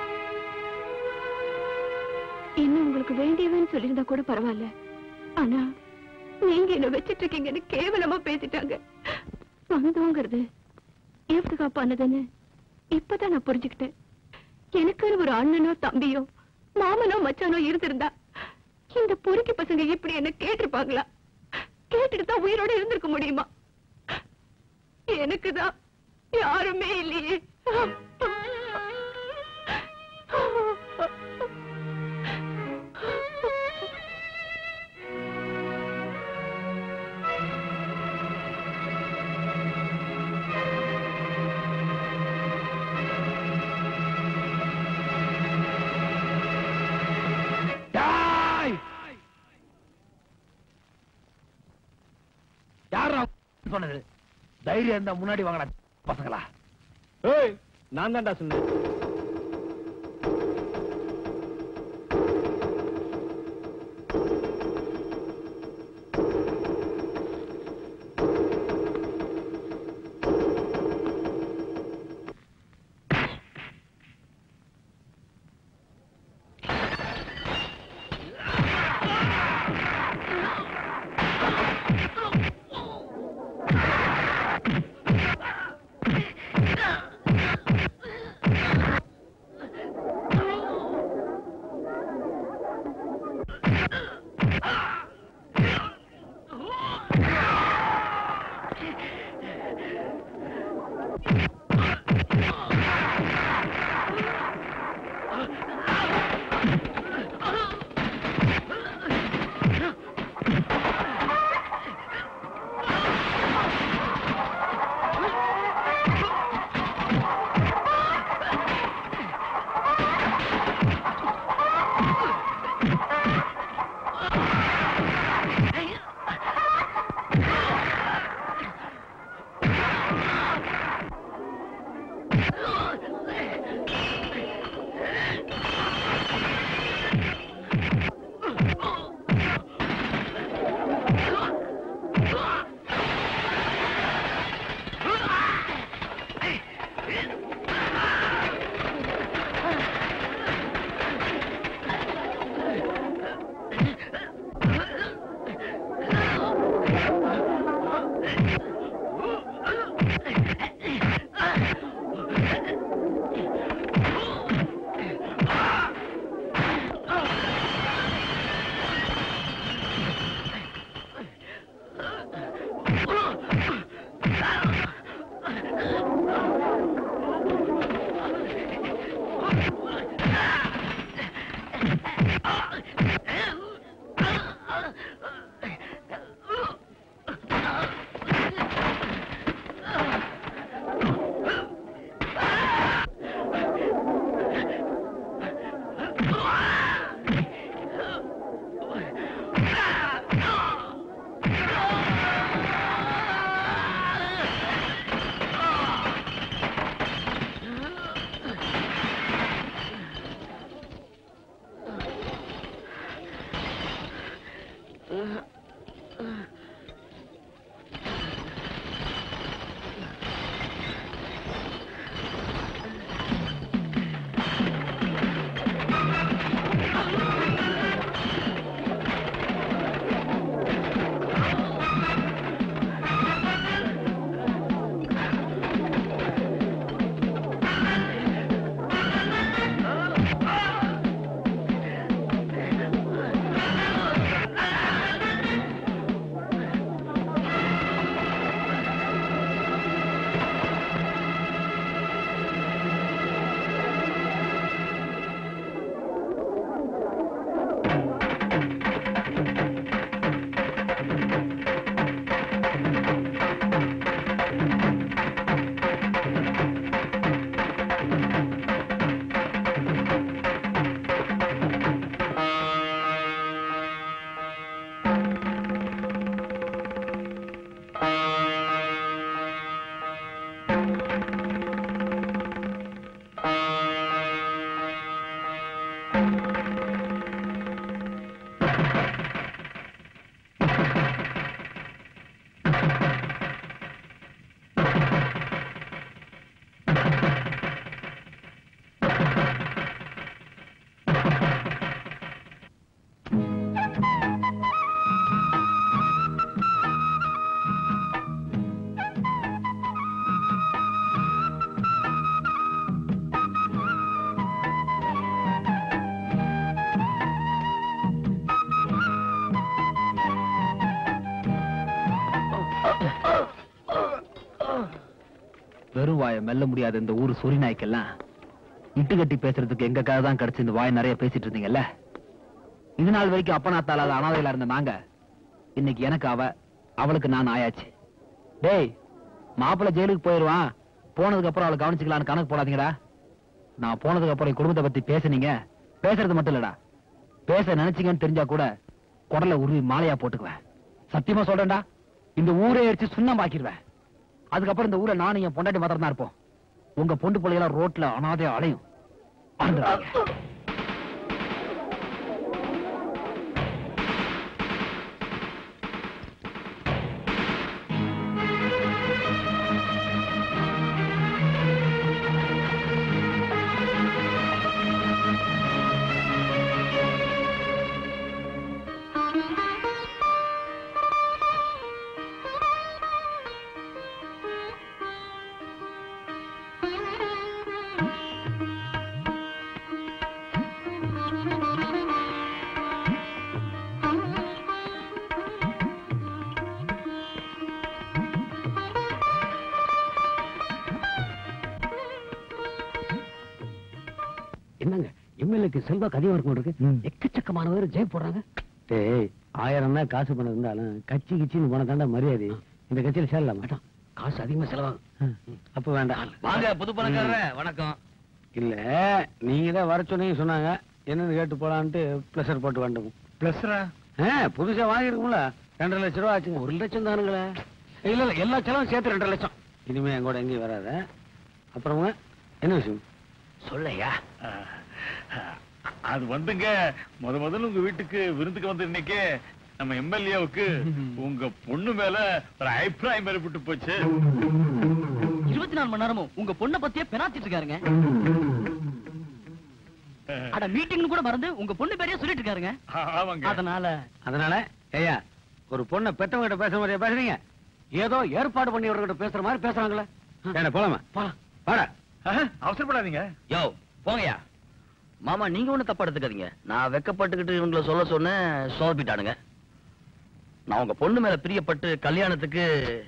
இன்னும் உங்களுக்கு வேண்டியவன் சொல்லியிருந்தா கூட பரவாயில்ல ஆனா நீங்க என்ன வச்சிட்டு இருக்கீங்கன்னு கேவலமா பேசிட்டாங்க சொந்தங்கிறது எவ்வளவு பண்ணதுன்னு இப்பதான் நான் புரிஞ்சுக்கிட்டேன் எனக்குன்னு ஒரு அண்ணனோ தம்பியோ மாமனோ மச்சானோ இருந்திருந்தா இந்த பொறுக்கி பசங்க இப்படி என்ன கேட்டிருப்பாங்களா கேட்டுட்டு தான் உயிரோட இருந்திருக்க முடியுமா எனக்குதான் யாருமே இல்லையே டேய்! யாரா சொன்னது தைரியம் இருந்தா முன்னாடி வாங்கடா பசங்களா ஏய் நான் தான்டா சொன்னேன் Ah! வெறும் வாயை மெல்ல முடியாத இந்த ஊர் சொறி நாய்க்கெல்லாம் இட்டு கட்டி பேசுறதுக்கு எங்க கதை தான் கிடைச்சு இந்த வாய் நிறைய பேசிட்டு இருந்தீங்கல்ல இது நாள் வரைக்கும் அப்பனா தாளாத அனாதையில இருந்த நாங்க இன்னைக்கு எனக்கு அவ அவளுக்கு நான் ஆயாச்சு டேய் மாப்பிள்ளை ஜெயிலுக்கு போயிருவான் போனதுக்கு அப்புறம் அவளை கவனிச்சுக்கலாம்னு கணக்கு போடாதீங்கடா நான் போனதுக்கு அப்புறம் என் குடும்பத்தை பத்தி பேசுனீங்க பேசுறது மட்டும் இல்லடா பேச நினைச்சீங்கன்னு தெரிஞ்சா கூட குடல உருவி மாலையா போட்டுக்குவேன் சத்தியமா சொல்றேன்டா இந்த ஊரே அடிச்சு சுண்ணமாக்கிடுவேன் அதுக்கப்புறம் இந்த ஊரை நானும் என் பொண்டாட்டி மாத்திரம் தான் இருப்போம் உங்க பொண்டு பிள்ளைகளா ரோட்ல அனாதையா அலையும் ஆண்டுறாங்க. என்னங்க எம்எல்ஏக்கு செல்வாக்கு அதிகம் இருக்கும் இருக்கு எக்கச்சக்கமானவர் ஜெய போடுறாங்க டேய் ஆயிரம் தான் காசு பணம் இருந்தாலும் கட்சி கிச்சின்னு போன தாண்டா மரியாதை இந்த கட்சியில சேரலாம் மாட்டான் காசு அதிகமா செலவாகும் அப்ப வேண்டாம் வாங்க புது பணக்காரரே வணக்கம் இல்ல நீங்க தான் வர சொன்னீங்க சொன்னாங்க என்னன்னு கேட்டு போலான்ட்டு பிளஸர் போட்டு வந்துட்டோம் பிளஸ்ரா புதுசா வாங்கிருக்கும்ல ரெண்டரை லட்சம் ரூபா ஆச்சுங்க ஒரு லட்சம் தானுங்களே இல்ல இல்ல எல்லா செலவும் சேர்த்து ரெண்டரை லட்சம் இனிமே என் கூட எங்கேயும் வராத அப்புறமா என்ன விஷயம் சொல்லையா அது வந்துங்க முத முதல்ல உங்க வீட்டுக்கு விருந்துக்கு வந்து இன்னைக்கு நம்ம எம்எல்ஏவுக்கு உங்க பொண்ணு மேல ஒரு அபிப்பிராயம் ஏற்பட்டு போச்சு இருபத்தி நாலு மணி நேரமும் உங்க பொண்ணை பத்தியே பெனாத்திட்டு இருக்காருங்க அட மீட்டிங்னு கூட மறந்து உங்க பொண்ணு பேரையே சொல்லிட்டு இருக்காருங்க ஆமாங்க அதனால அதனால ஐயா ஒரு பொண்ணை பெத்தவங்க கிட்ட பேசுற மாதிரியா பேசுறீங்க ஏதோ ஏற்பாடு பண்ணியவர்கிட்ட பேசுற மாதிரி பேசுறாங்களே என்ன போலாமா போலாம் வாடா அவசரப்படாதீங்க யோ போங்கயா மாமா நீங்க ஒண்ணு தப்பா எடுத்துக்காதீங்க நான் வெக்கப்பட்டுக்கிட்டு இவங்களை சொல்ல சொன்னேன் சோபிட்டானுங்க நான் உங்க பொண்ணு மேல பிரியப்பட்டு கல்யாணத்துக்கு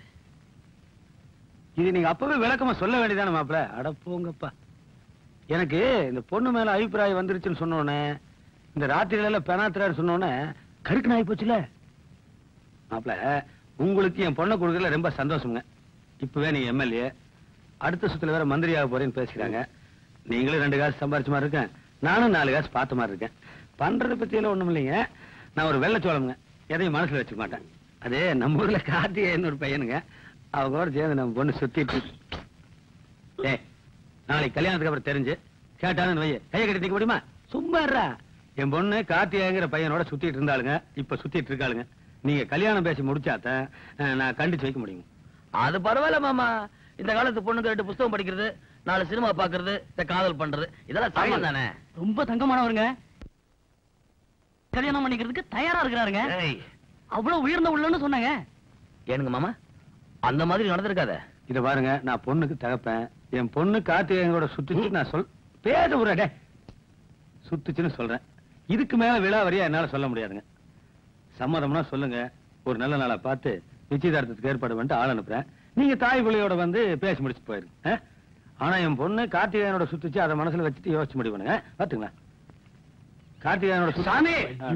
இது நீங்க அப்பவே விளக்கமா சொல்ல வேண்டியதானே மாப்பிள அட போங்கப்பா எனக்கு இந்த பொண்ணு மேல அபிப்பிராயம் வந்துருச்சுன்னு சொன்ன உடனே இந்த ராத்திரியில பெனாத்திரார் சொன்னோன்னே கருக்கு நாய் போச்சுல மாப்பிள உங்களுக்கு என் பொண்ணை கொடுக்கறதுல ரொம்ப சந்தோஷங்க இப்பவே நீங்க எம்எல்ஏ அடுத்த சுத்துல வேற மந்திரியாக போறேன்னு பேசிக்கிறாங்க நீங்களும் ரெண்டு காசு சம்பாரிச்ச மாதிரி இருக்கேன் நானும் நாலு காசு பார்த்த மாதிரி இருக்கேன் பண்றதை பத்தி எல்லாம் ஒண்ணும் இல்லைங்க நான் ஒரு வெள்ளச்சோளமுங்க எதையும் மனசுல வச்சுக்க மாட்டேன் அது நம்ம ஊர்ல கார்த்திகேயன் ஒரு பையனுங்க அவங்க கூட சேர்ந்து நம்ம பொண்ணு சுத்திட்டு இருக்கு. ஏய் நாளைக்கு கல்யாணத்துக்கு அப்புறம் தெரிஞ்சு கேட்டாலும் வைய கையை கட்டி நிக்க முடியுமா சும்மா இருடா. என் பொண்ணு கார்த்திகேயங்கிற பையனோட சுத்திட்டு இருந்தாளுங்க இப்ப சுத்திட்டு இருக்காளுங்க நீங்க கல்யாணம் பேசி முடிச்சாதான் அஹ், நான் கண்டிச்சு வைக்க முடியும் அது பரவாயில்ல மாமா இந்த காலத்து பொண்ணுங்க ரெண்டு புஸ்தகம் படிக்கிறது நாலு சினிமா பாக்குறது இந்த காதல் பண்றது இதெல்லாம் சாமான் தானே ரொம்ப தங்கமானவருங்க கல்யாணம் பண்ணிக்கிறதுக்கு தயாரா இருக்கிறாருங்க அவ்வளவு உயர்ந்த உள்ளன்னு சொன்னாங்க ஏனுங்க மாமா அந்த மாதிரி நடந்திருக்காத இத பாருங்க நான் பொண்ணுக்கு தகப்பேன் என் பொண்ணு கார்த்திகேயனோட சுத்துச்சு நான் சொல் பேச விடுறே சுத்துச்சுன்னு சொல்றேன் இதுக்கு மேல விழா வரியா என்னால சொல்ல முடியாதுங்க சம்மதம்னா சொல்லுங்க ஒரு நல்ல நாளா பார்த்து நிச்சயதார்த்தத்துக்கு ஏற்பாடு பண்ணிட்டு ஆள் அனுப்புறேன் நீங்க தாய் பிள்ளையோட வந்து பேசி முடிச்சு போயிருங்க ஆ? ஆனா என் பொண்ணு கார்த்திகேயனோட சுத்துச்சு அதை மனசுல வச்சுட்டு யோசிச்சு முடிவு பண்ணுங்க பாத்துங்களா கார்த்திகேயனோட சாமி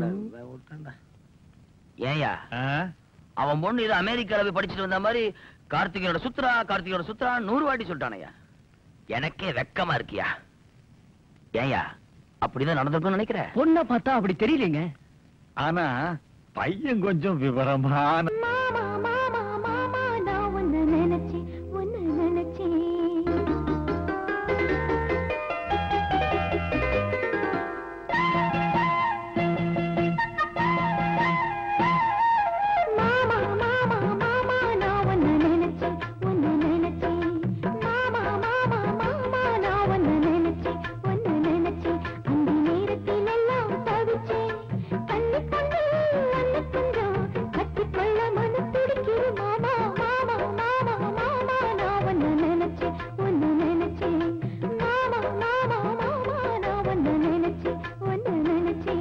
ஏயா அவன் பொண்ணு இது அமெரிக்கால போய் படிச்சுட்டு வந்த மாதிரி கார்த்திகேயனோட சுத்ரா கார்த்திகேயனோட சுத்ரா நூறு வாட்டி சொல்லிட்டானயா எனக்கே வெக்கமா இருக்கியா ஏயா அப்படிதான் நடந்திருக்கும்னு நினைக்கிற பொண்ணை பார்த்தா அப்படி தெரியலங்க ஆனா பையன் கொஞ்சம் விவரமான நான் உன்னை நினைச்சேன் உன்னை நினைச்சேன் மாமா மாமா மாமா நான் உன்னை நினைச்சேன் உன்னை நினைச்சேன் மாமா மாமா மாமா நான் உன்னை நினைச்சேன் உன்னை நினைச்சேன் அந்த நேரத்தில் எல்லாம் தவிச்சேன் கண்ணு கொண்டு அன்ன கொஞ்சம் கட்டிக்கொள்ள மனு துடிக்குது மாமா மாமா மாமா மாமா நான் உன்னை நினைச்சேன் உன்னை நினைச்சேன் மாமா மாமா மாமா நான் உன்னை நினைச்சேன் உன்னை நினைச்சேன்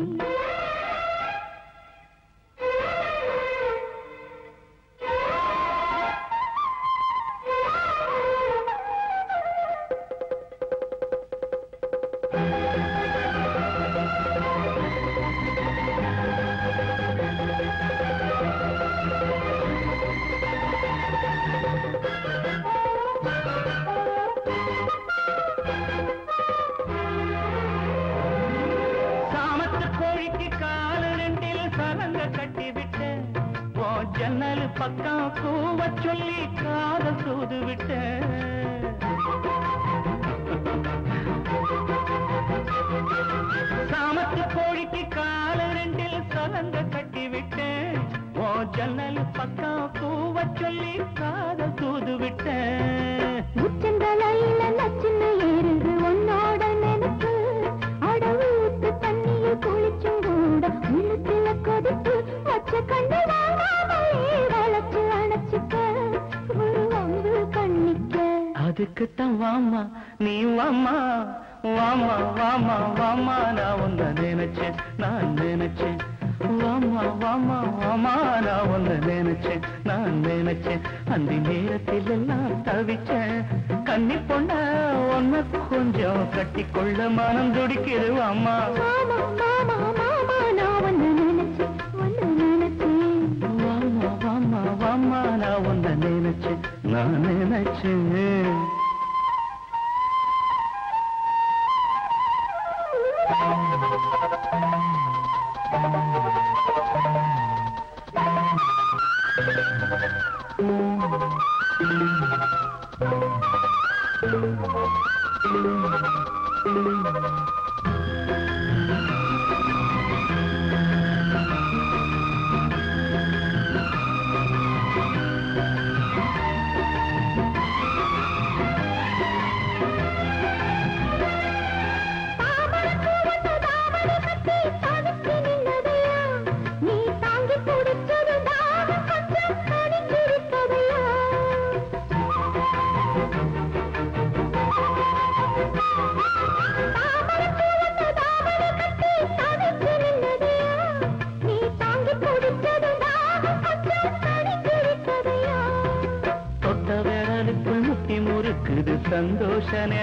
சாமத்து கோழிக்கு காலு ரெண்டில் சலங்க கட்டி விட்டு ஓ ஜன்னல் பக்கம் கூவ சொல்லி காத சூது விட்டு சாமத்து கோழிக்கு காலு ரெண்டில் சலங்க கட்டி விட்டு ஓ ஜன்னல் பக்கம் கூவ சொல்லி காத சூது விட்டு உச்சந்தலையில நச்சுன்னு ஏறுது உன்னோட நினைப்பு அடவு ஊத்து தண்ணியில் குளிச்சும் கூட உள்ளத்துல கொதிப்பு வச்ச கண்டு வாங்காமலே வளைச்சு அணைச்சுக்க ஒரு வம்பு கண்ணிக்க அதுக்குத்தான் வாமா நீ வாமா வாமா வாமா வாமா நான் உன்னை நினைச்சேன் நான் நினைச்சேன் வாமா வாமா வாமா நான் உன்னை நினைச்சேன் நான் நினைச்சேன் அந்த நேரத்தில் எல்லாம் தவிச்சேன் கன்னி பொண்ண உன்னை கொஞ்சம் கட்டிக்கொள்ள மனம் துடிக்குது வாமா மாமா மாமா மாமா நான் உன்னை நினைச்சேன் உன்னை நினைச்சேன் வாமா வாமா வாமா நான் உன்னை நினைச்சேன் நான் நினைச்சேன் நீ தாங்கி பிடிச்சது தாகம் கொஞ்சம் கணிச்சிருப்பதையா தாமரைப்பூ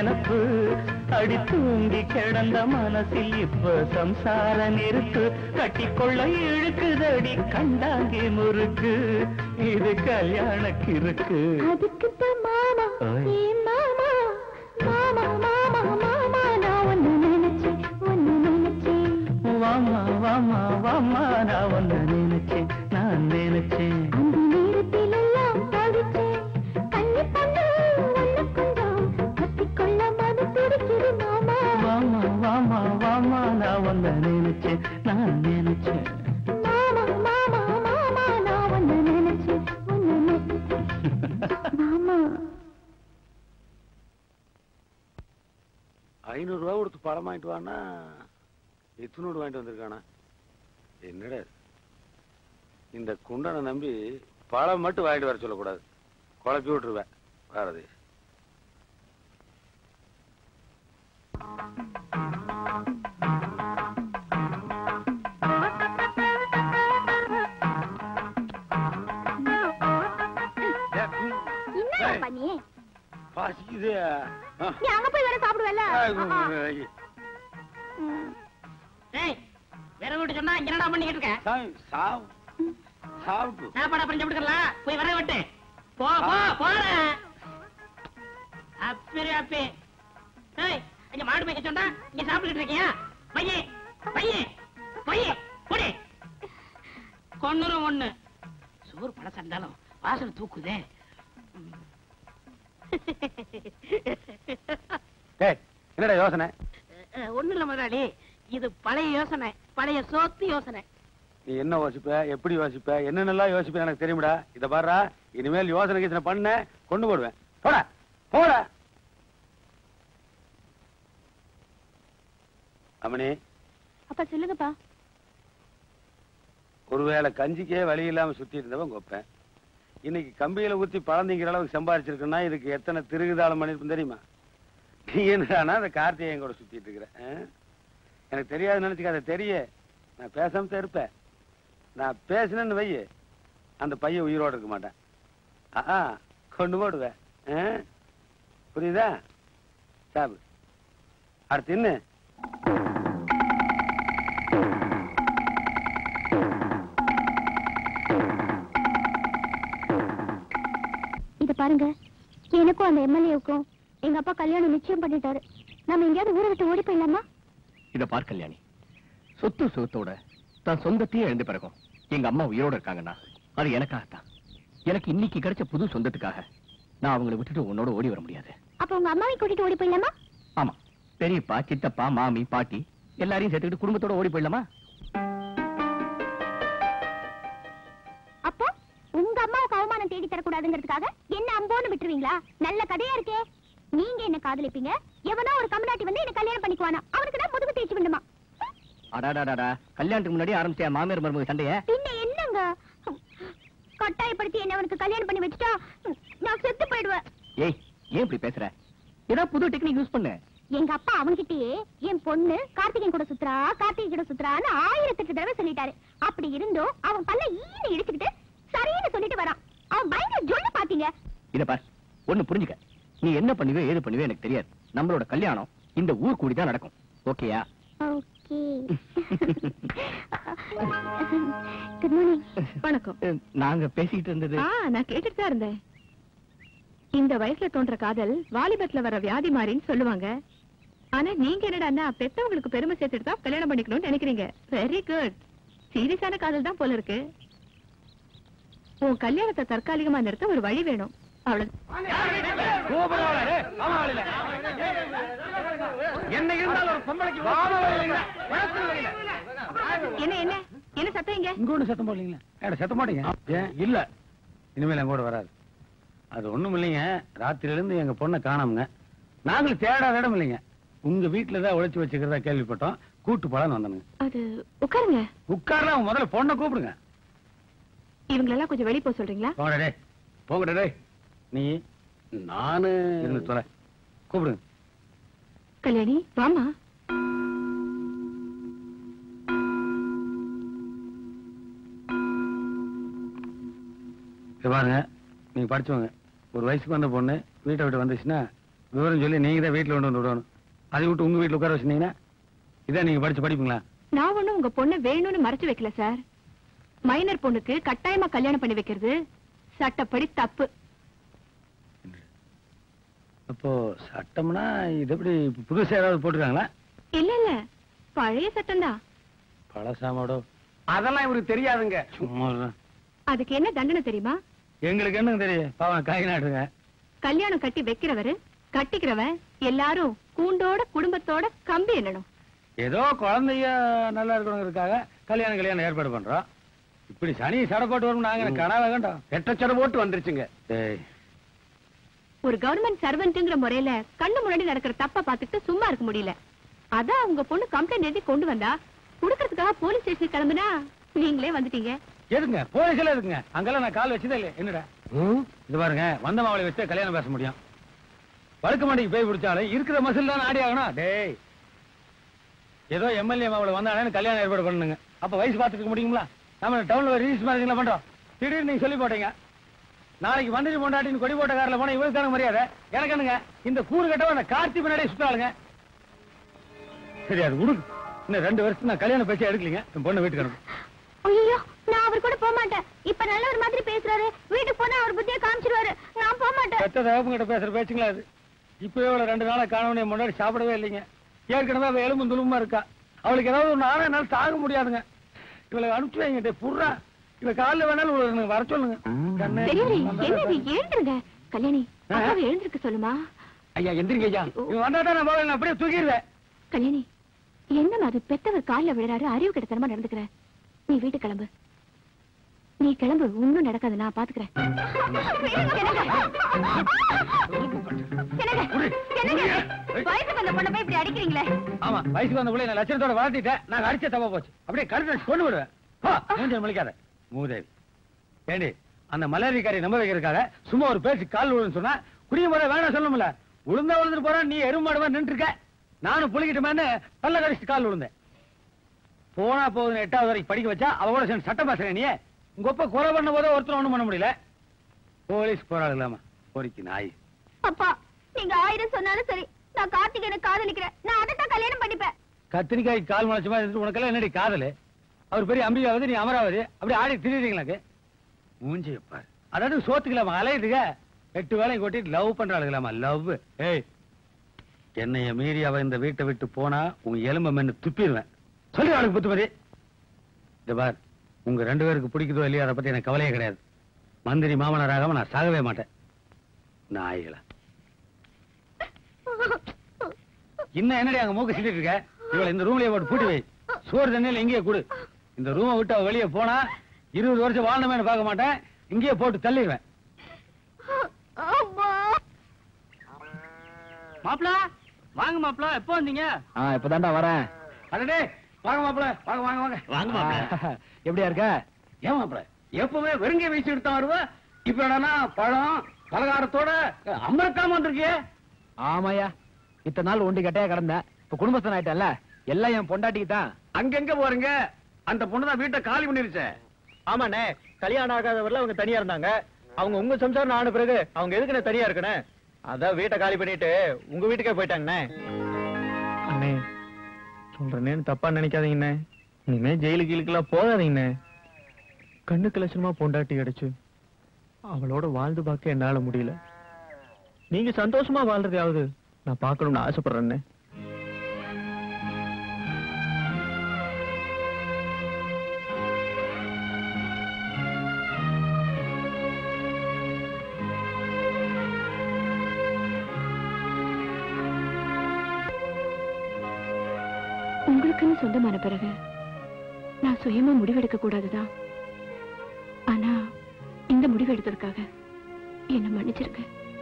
நினப்பு அடி தூங்கி கிடந்த மனசில் இப்ப சம்சார நெருப்பு கட்டிக்கொள்ள இழுக்குதடி கண்டாங்கி முறுக்கு இது கல்யாண கிறுக்கு அதுக்குத்தான் மாமா ஏன் மாமா மாமா மாமா மாமா நான் ஒன்னு நினைச்சேன் ஒன்னு நினைச்சேன் வாமா வாமா வாமா நான் ஒன்னு நினைச்சேன் நான் நினைச்சேன் அந்த நேரத்தில் எல்லாம் தவிச்சேன் கண்ணி பண்ணு ஒன்னு கொஞ்சம் கத்திக்கொள்ள மது துடிக்குது மாமா வாமா வாமா வாமா நான் ஒன்னு நினைச்சேன் நான் நினைச்சேன் மாமா மாமா மாமா நான் ஒன்னு நினைச்சேன் ஒன்னு நினைச்சேன் மாமா ஐநூறு ரூபா கொடுத்து பழம் வாங்கிட்டு வான்னா எத்தனோடு வாங்கிட்டு வந்திருக்கானா என்னடா இது? இந்த குண்டனை நம்பி பழம் மட்டும் வாங்கிட்டு வர சொல்லக்கூடாது குழப்பி விட்டுருவேன் பாரதி என்ன பண்ணி பசிக்குது ஆ. நீ அங்க போய் வேற சாப்பிடுவல்ல ஆ, ஏய் வேற விட்டு சொன்னா இங்க என்னடா பண்ணிக்கிட்டு இருக்க சாமி, சாவு சாப்பிட்டு சாப்பாடு அப்புறம் சாப்பிட்டுக்கலாம் போய் வர விட்டு போ போ போறேன் அப்பி அப்பி ஏய் இங்க மாடு மேய்க்க சொன்னா இங்க சாப்பிட்டுட்டு இருக்கியா பையே பையே பையே போடி கொன்னுரும் ஒண்ணு சோறு பழசா இருந்தாலும் வாசனை தூக்குதே டேய் என்னடா யோசனை ஒண்ணு இல்ல முதலாளி இது பழைய யோசனை பழைய சோத்து யோசனை நீ என்ன யோசிப்ப எப்படி யோசிப்ப என்னென்னலாம் யோசிப்ப எனக்கு தெரியும்டா இத பாருடா இனிமேல் யோசனை கீசனை பண்ண கொண்டு போடுவேன் போட போட அம்மணி அப்பா சொல்லுங்கப்பா ஒருவேளை கஞ்சிக்கே வழி இல்லாம சுத்தி இருந்தவன் கொப்பேன் இன்னைக்கு கம்பியில ஊத்தி பழந்திங்கிற அளவுக்கு சம்பாரிச்சிருக்குன்னா இதுக்கு எத்தனை திருகுதாளம் பண்ணிருப்பேன் தெரியுமா நீ என்னடானா அந்த கார்த்திகேயன் கூட சுத்திட்டு இருக்கிற ஆ? எனக்கு தெரியாது நினைச்சுக்காத தெரிய நான் பேசாம தான் இருப்பேன் நான் பேசினேன்னு வை அந்த பையன் உயிரோட இருக்க மாட்டேன் ஆ கொண்டு போடுவேன் ஆ? புரியுதா சாப்பு அடுத்து என்ன இத பாருங்க எனக்கும் அந்த எம்எல்ஏவுக்கும் எங்க அப்பா கல்யாணம் நிச்சயம் பண்ணிட்டாரு நம்ம எங்கேயாவது ஊரை விட்டு ஓடி போயிடலாமா இத பார் கல்யாணி சொத்து சுகத்தோட தான் சொந்தத்தையே எழுந்து பிறகும் எங்க அம்மா உயிரோட இருக்காங்கன்னா அது எனக்காகத்தான் எனக்கு இன்னைக்கு கிடைச்ச புது சொந்தத்துக்காக நான் அவங்களை விட்டுட்டு உன்னோட ஓடி வர முடியாது அப்ப உங்க அம்மாவை கூட்டிட்டு ஓடி போயிடலாமா ஆமா பெரியப்பா சித்தப்பா மாமி பாட்டி எல்லாரையும் சேர்த்துக்கிட்டு குடும்பத்தோட ஓடி போயிடலாமா அப்போ உங்க அம்மாவுக்கு அவமானம் தேடி தரக்கூடாதுங்கிறதுக்காக என்ன அம்போன்னு விட்டுருவீங்களா நல்ல கதையா இருக்கே நீங்க என்ன காதலிப்பீங்க எவனோ ஒரு கமலாட்டி வந்து என்ன கல்யாணம் பண்ணிக்குவானா அவனுக்கு தான் முதுகு தேய்ச்சி விடுமா அடாடாடாடா கல்யாணத்துக்கு முன்னாடி ஆரம்பிச்ச மாமியார் மருமக சண்டைய பின்ன என்னங்க கட்டாயப்படுத்தி என்ன அவனுக்கு கல்யாணம் பண்ணி வச்சுட்டா நான் செத்து போயிடுவேன் ஏய் ஏன் இப்படி பேசுற ஏதாவது புது டெக்னிக் யூஸ் பண்ணு எங்க அப்பா அவன்கிட்டயே என் பொண்ணு கார்த்திகேயன் கூட சுத்துறா கார்த்திகை கூட சுத்துறான்னு ஆயிரத்தெட்டு தடவை சொல்லிட்டாரு அப்படி இருந்தும் அவன் பல்ல ஈன்னு இடிச்சுக்கிட்டு சரின்னு சொல்லிட்டு வரான் அவன் பயங்கர ஜொல்லு பாத்தீங்க இத பார் ஒண்ணு புரிஞ்சுக்க நீ என்ன பண்ணுவே ஏது பண்ணுவே எனக்கு தெரியாது நம்மளோட கல்யாணம் இந்த ஊர் கூடி தான் நடக்கும் ஓகேயா ஓகே குட் மார்னிங் வணக்கம் நாங்க பேசிக்கிட்டு இருந்தது ஆ நான் கேட்டுட்டு தான் இருந்தேன் இந்த வயசுல தோன்ற காதல் வாலிபத்துல வர வியாதி மாறின்னு சொல்லுவாங்க ஆனா நீங்க என்னடான்னா பெத்தவங்களுக்கு பெருமை சேர்த்துட்டு தான் கல்யாணம் பண்ணிக்கணும்னு நினைக்கிறீங்க வெரி குட் சீரியஸான காதல் தான் போல இருக்கு உன் கல்யாணத்தை தற்காலிகமா நிறுத்த ஒரு வழி வேணும் அவ்வளவு என்ன இருந்தாலும் ஒரு பொம்பளைக்கு என்ன என்ன என்ன சத்தம் இங்க இங்கோடு சத்தம் போடலீங்களா ஏடா சத்தம் மாட்டீங்க ஏன் இல்ல இனிமேல் எங்கூட வராது அது ஒண்ணும் இல்லைங்க ராத்திரில இருந்து எங்க பொண்ணை காணோமுங்க நாங்களும் தேடாத இடம் இல்லைங்க உங்க வீட்டுல தான் உழைச்சு வச்சுக்கிறதா கேள்விப்பட்டோம் கூட்டு போலான்னு வந்தனுங்க அது உட்காருங்க உட்காரலாம் முதல்ல பொண்ணை கூப்பிடுங்க இவங்களெல்லாம் கொஞ்சம் வெளிய போக சொல்றீங்களா போங்கடா டேய் போங்கடா டேய் நீ நானு இருந்து தொலை கூப்பிடுங்க கல்யாணி வாமா இங்க பாருங்க நீங்க படிச்சவங்க ஒரு வயசுக்கு வந்த பொண்ணு வீட்டை விட்டு வந்துச்சுன்னா விவரம் சொல்லி நீங்க தான் வீட்டுல கொண்டு வந்து விடணும் அதை விட்டு உங்க வீட்டுல உட்கார வச்சிருந்தீங்கன்னா இதான் நீங்க படிச்சு படிப்பீங்களா நான் ஒண்ணும் உங்க பொண்ணை வேணும்னு மறைச்சு வைக்கல சார் மைனர் பொண்ணுக்கு கட்டாயமா கல்யாணம் பண்ணி வைக்கிறது சட்டப்படி தப்பு அப்போ சட்டம்னா இது எப்படி புதுசா ஏதாவது போட்டுருக்காங்களா இல்ல இல்ல பழைய சட்டம் தான் பழசாமாடோ அதெல்லாம் இவருக்கு தெரியாதுங்க சும்மா இருடா. அதுக்கு என்ன தண்டனை தெரியுமா எங்களுக்கு என்னங்க தெரியும் பாவம் காய் நாட்டுங்க கல்யாணம் கட்டி வைக்கிறவரு கட்டிக்கிறவன் எல்லாரும் கூண்டோட குடும்பத்தோட கம்பி என்னணும் ஏதோ குழந்தைய நல்லா இருக்கணுங்கிறதுக்காக கல்யாணம் கல்யாணம் ஏற்பாடு பண்றோம் இப்படி சனி சடை போட்டு வரும் நாங்க கனவை கண்டோம் எட்ட சடை போட்டு வந்துருச்சுங்க டேய் ஒரு கவர்மெண்ட் சர்வெண்ட்ங்கிற முறையில கண்ணு முன்னாடி நடக்கிற தப்ப பாத்துட்டு சும்மா இருக்க முடியல அதான் உங்க பொண்ணு கம்ப்ளைண்ட் எழுதி கொண்டு வந்தா குடுக்கறதுக்காக போலீஸ் ஸ்டேஷன் கிளம்புனா நீங்களே வந்துட்டீங்க எதுங்க போலீஸ்ல எதுக்குங்க அங்கெல்லாம் நான் கால் வச்சதே இல்லை என்னடா இது பாருங்க வந்த மாவளை வச்சு கல்யாணம் பேச முடியும் வழுக்க மாட்டிக்கு போய் பிடிச்சாலும் இருக்கிற மசில் தான் ஆடி ஆகணும் டேய் ஏதோ எம்எல்ஏ மாவளை வந்தானே கல்யாணம் ஏற்பாடு பண்ணுங்க அப்ப வயசு பார்த்துக்க இருக்க முடியுங்களா நம்ம டவுன்ல ரிலீஸ் மாதிரி பண்றோம் திடீர்னு நீங்க சொல்லி போட்டீங்க நாளைக்கு மந்திரி பொண்டாட்டின்னு கொடி போட்ட காரில் போனா இவருக்கான மரியாதை எனக்கு என்னங்க இந்த கூறு கட்டவன் அந்த கார்த்தி பின்னாடியே சுத்தாளுங்க சரி அது விடுங்க இன்னும் ரெண்டு வருஷம் நான் கல்யாணம் பேசி எடுக்கலீங்க என் பொண்ணு வீட்டுக்கு அனுப்பு ஐயோ நான் அவர் கூட போக மாட்டேன் இப்ப நல்லவர் மாதிரி பேசுறாரு வீட்டுக்கு போனா அவர் புத்திய காமிச்சிருவாரு நான் போக மாட்டேன் பெத்த தகப்பங்கிட்ட பேசுற பேச்சுங்களா அது இப்பவே அவளை ரெண்டு நாளா காணவனே முன்னாடி சாப்பிடவே இல்லைங்க ஏற்கனவே அவ எலும்பு துலுமா இருக்கா அவளுக்கு ஏதாவது ஒண்ணு ஆனா என்னால தாங்க முடியாதுங்க இவளை அனுப்பிச்சு வைங்க டேய், புர்றா இவ காலைல வேணாலும் இவளை வர சொல்லுங்க கண்ணே, பெரியவரே வந்தா என்னது தான். எழுந்துருங்க கல்யாணி அப்பாவை எழுந்திருக்க சொல்லுமா ஐயா எந்திரிங்க ஐயா இவன் வந்தா தான் நான் போவேன் நான் அப்படியே தூக்கிடுவேன் கல்யாணி என்ன மாதிரி பெத்தவர் கால்ல விழுறாரு அறிவு கிட்டத்தனமா நடந்துக்கிற நீ வீட்டு கிளம்பு நீ கிளம்பு ஒண்ணும் நடக்காது நான் பாத்துக்கிறேன் வயசுக்கு வந்த பொண்ணை போய் இப்படி அடிக்கிறீங்களே ஆமா வயசுக்கு வந்த பிள்ளை நான் லட்சணத்தோட வளர்த்திட்டேன் நான் அடிச்ச தப்பா போச்சு அப்படியே கழுத்தை கொண்டு விடுவேன் போ, மூஞ்சில முழிக்காத மூதேவி ஏண்டி அந்த மலேரிக்காரி நம்ப வைக்கிறதுக்காக சும்மா ஒரு பேச்சு கால் விழுன்னு சொன்னா குடியும் போத வேணாம் சொல்லணும்ல உளுந்தா விழுந்துட்டு போறான் நீ எருமாடுவா நின்று இருக்க நானும் புளிக்கிட்டுமேன்னு பல்ல கடிச்சிட்டு கால் விழுந்தேன் போனா போகுது எட்டாவது வரைக்கும் படிக்க வச்சா அவ கூட சேர்ந்து சட்டம் பேசுறேன் நீ உங்க ஒப்ப குறை பண்ண போதே ஒருத்தர் ஒண்ணும் பண்ண முடியல போலீஸ் போராடு இல்லாம பொறிக்கு நாய் அப்பா நீங்க ஆயிரம் சொன்னாலும் சரி நான் கார்த்திகேயனை காதலிக்கிறேன் நான் அதை தான் கல்யாணம் பண்ணிப்பேன் கத்திரிக்காய் கால் முளைச்ச மாதிரி இருந்துட்டு உனக்கெல்லாம் என்னடி காதலு அவர் பெரிய அம்பிகாவது நீ அமராவதி அப்படி ஆடி திரியுறீங்களாக்கு மூஞ்சி பாரு அதாவது சோத்துக்கலாமா அலையுதுங்க எட்டு வேலையும் கொட்டிட்டு லவ் பண்றாளுங்களாமா லவ் ஏய் என்னைய மீறி அவ இந்த வீட்டை விட்டு போனா உன் எலும்ப மென்னு துப்பிடுவேன் சொல்லி அவளுக்கு புத்துமதி இந்த பார் உங்க ரெண்டு பேருக்கு பிடிக்குதோ இல்லையோ அதை பத்தி எனக்கு கவலையே கிடையாது மந்திரி மாமனாராகாம நான் சாகவே மாட்டேன் நாய்களா இன்னும் என்னடி அங்க மூக்க சிட்டிட்டு இருக்க இவளை இந்த ரூம்லயே போட்டு பூட்டி வை சோறு தண்ணியில இங்கேயே கொடு இந்த ரூமை விட்டு அவ வெளியே போனா இருபது வருஷம் வாழணுமேனு பார்க்க மாட்டேன் இங்கேயே போட்டு தள்ளிடுவேன் மாப்பிள வாங்க மாப்பிள எப்போ வந்தீங்க ஆ இப்பதான்டா வரேன் அடடே வாங்க மாப்பிள வாங்க வாங்க வாங்க வாங்க மாப்பிள. எப்படியா இருக்க ஏன் மாப்பிள எப்பவுமே வெறுங்க வீசி எடுத்து தான் வருவ இப்ப என்னன்னா பழம் பலகாரத்தோட அமிர்தாம வந்திருக்கியே ஆமாயா இத்தனை நாள் ஒண்டி கட்டையா கிடந்தேன் இப்ப குடும்பஸ்தன் ஆயிட்டேன்ல எல்லாம் என் பொண்டாட்டிக்கு தான் அங்கெங்க போறீங்க அந்த பொண்ணு தான் வீட்டை காலி பண்ணிருச்சே ஆமாண்ணே கல்யாணம் ஆகாதவர்ல அவங்க தனியா இருந்தாங்க அவங்க உங்க சம்சாரம் ஆன பிறகு அவங்க எதுக்குண்ணே தனியா இருக்கணும் அதான் வீட்டை காலி பண்ணிட்டு உங்க வீட்டுக்கே போயிட்டாங்கண்ணே அண்ணே சொல்றேன்னு தப்பா நினைக்காதீங்கண்ணே இனிமே ஜெயிலுக்கு கீழுக்கெல்லாம் போகாதீங்கண்ணே கண்ணுக்கு லட்சணமா பொண்டாட்டி கிடைச்சு அவளோட வாழ்ந்து பார்க்க என்னால முடியல நீங்க சந்தோஷமா வாழ்றதையாவது நான் பார்க்கணும்னு ஆசைப்படுறேன்னே உங்களுக்குன்னு சொந்தமான பிறகு நான் சுயமா முடிவெடுக்க கூடாதுதான் ஆனா இந்த முடிவு எடுத்ததுக்காக என்ன மன்னிச்சிருக்க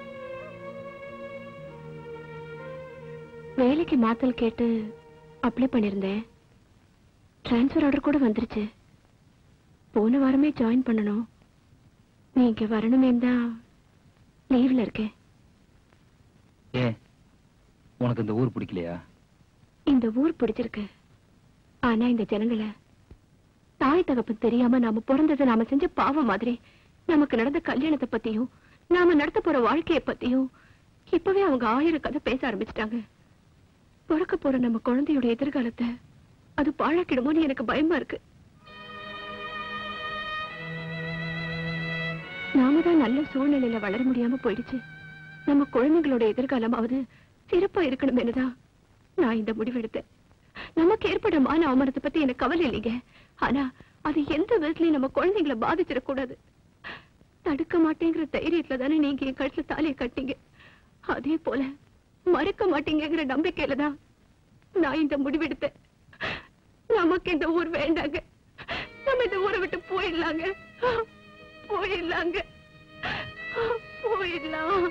வேலைக்கு மாத்தல் கேட்டு அப்ளை பண்ணிருந்தேன் டிரான்ஸ்ஃபர் ஆர்டர் கூட வந்துருச்சு போன வாரமே ஜாயின் பண்ணணும் நீங்க வரணுமே தான் லீவ்ல இருக்கேன் ஏ உனக்கு இந்த ஊர் பிடிக்கலையா இந்த ஊர் பிடிச்சிருக்கு ஆனா இந்த ஜனங்களை தாய் தகப்பன் தெரியாம நாம பிறந்தது நாம செஞ்ச பாவம் மாதிரி நமக்கு நடந்த கல்யாணத்தை பத்தியும் நாம நடத்த போற வாழ்க்கைய பத்தியும் இப்பவே அவங்க ஆயிரம் கதை பேச ஆரம்பிச்சிட்டாங்க பிறக்க போற நம்ம குழந்தையோட எதிர்காலத்தை அது பாழாக்கிடுமோன்னு எனக்கு பயமா இருக்கு நாம தான் நல்ல சூழ்நிலையில வளர முடியாம போயிடுச்சு நம்ம குழந்தைங்களோட எதிர்காலமாவது சிறப்பா இருக்கணுமேனுதான் நான் இந்த முடிவெடுத்தேன் நமக்கு ஏற்பட்ட மான அவமானத்தை பத்தி எனக்கு கவலை இல்லைங்க ஆனா அது எந்த விதத்துலயும் நம்ம குழந்தைங்களை பாதிச்சிடக்கூடாது தடுக்க மாட்டேங்கிற தைரியத்துல தானே நீங்க என் கழுத்துல தாலியை கட்டிங்க அதே போல மறுக்க மாட்டீங்கிற நம்பிக்கையில தான் நான் இந்த முடிவெடுத்தேன் நமக்கு இந்த ஊர் வேண்டாங்க நம்ம இந்த ஊரை விட்டு போயிடலாங்க போயிடலாங்க போயிடலாம்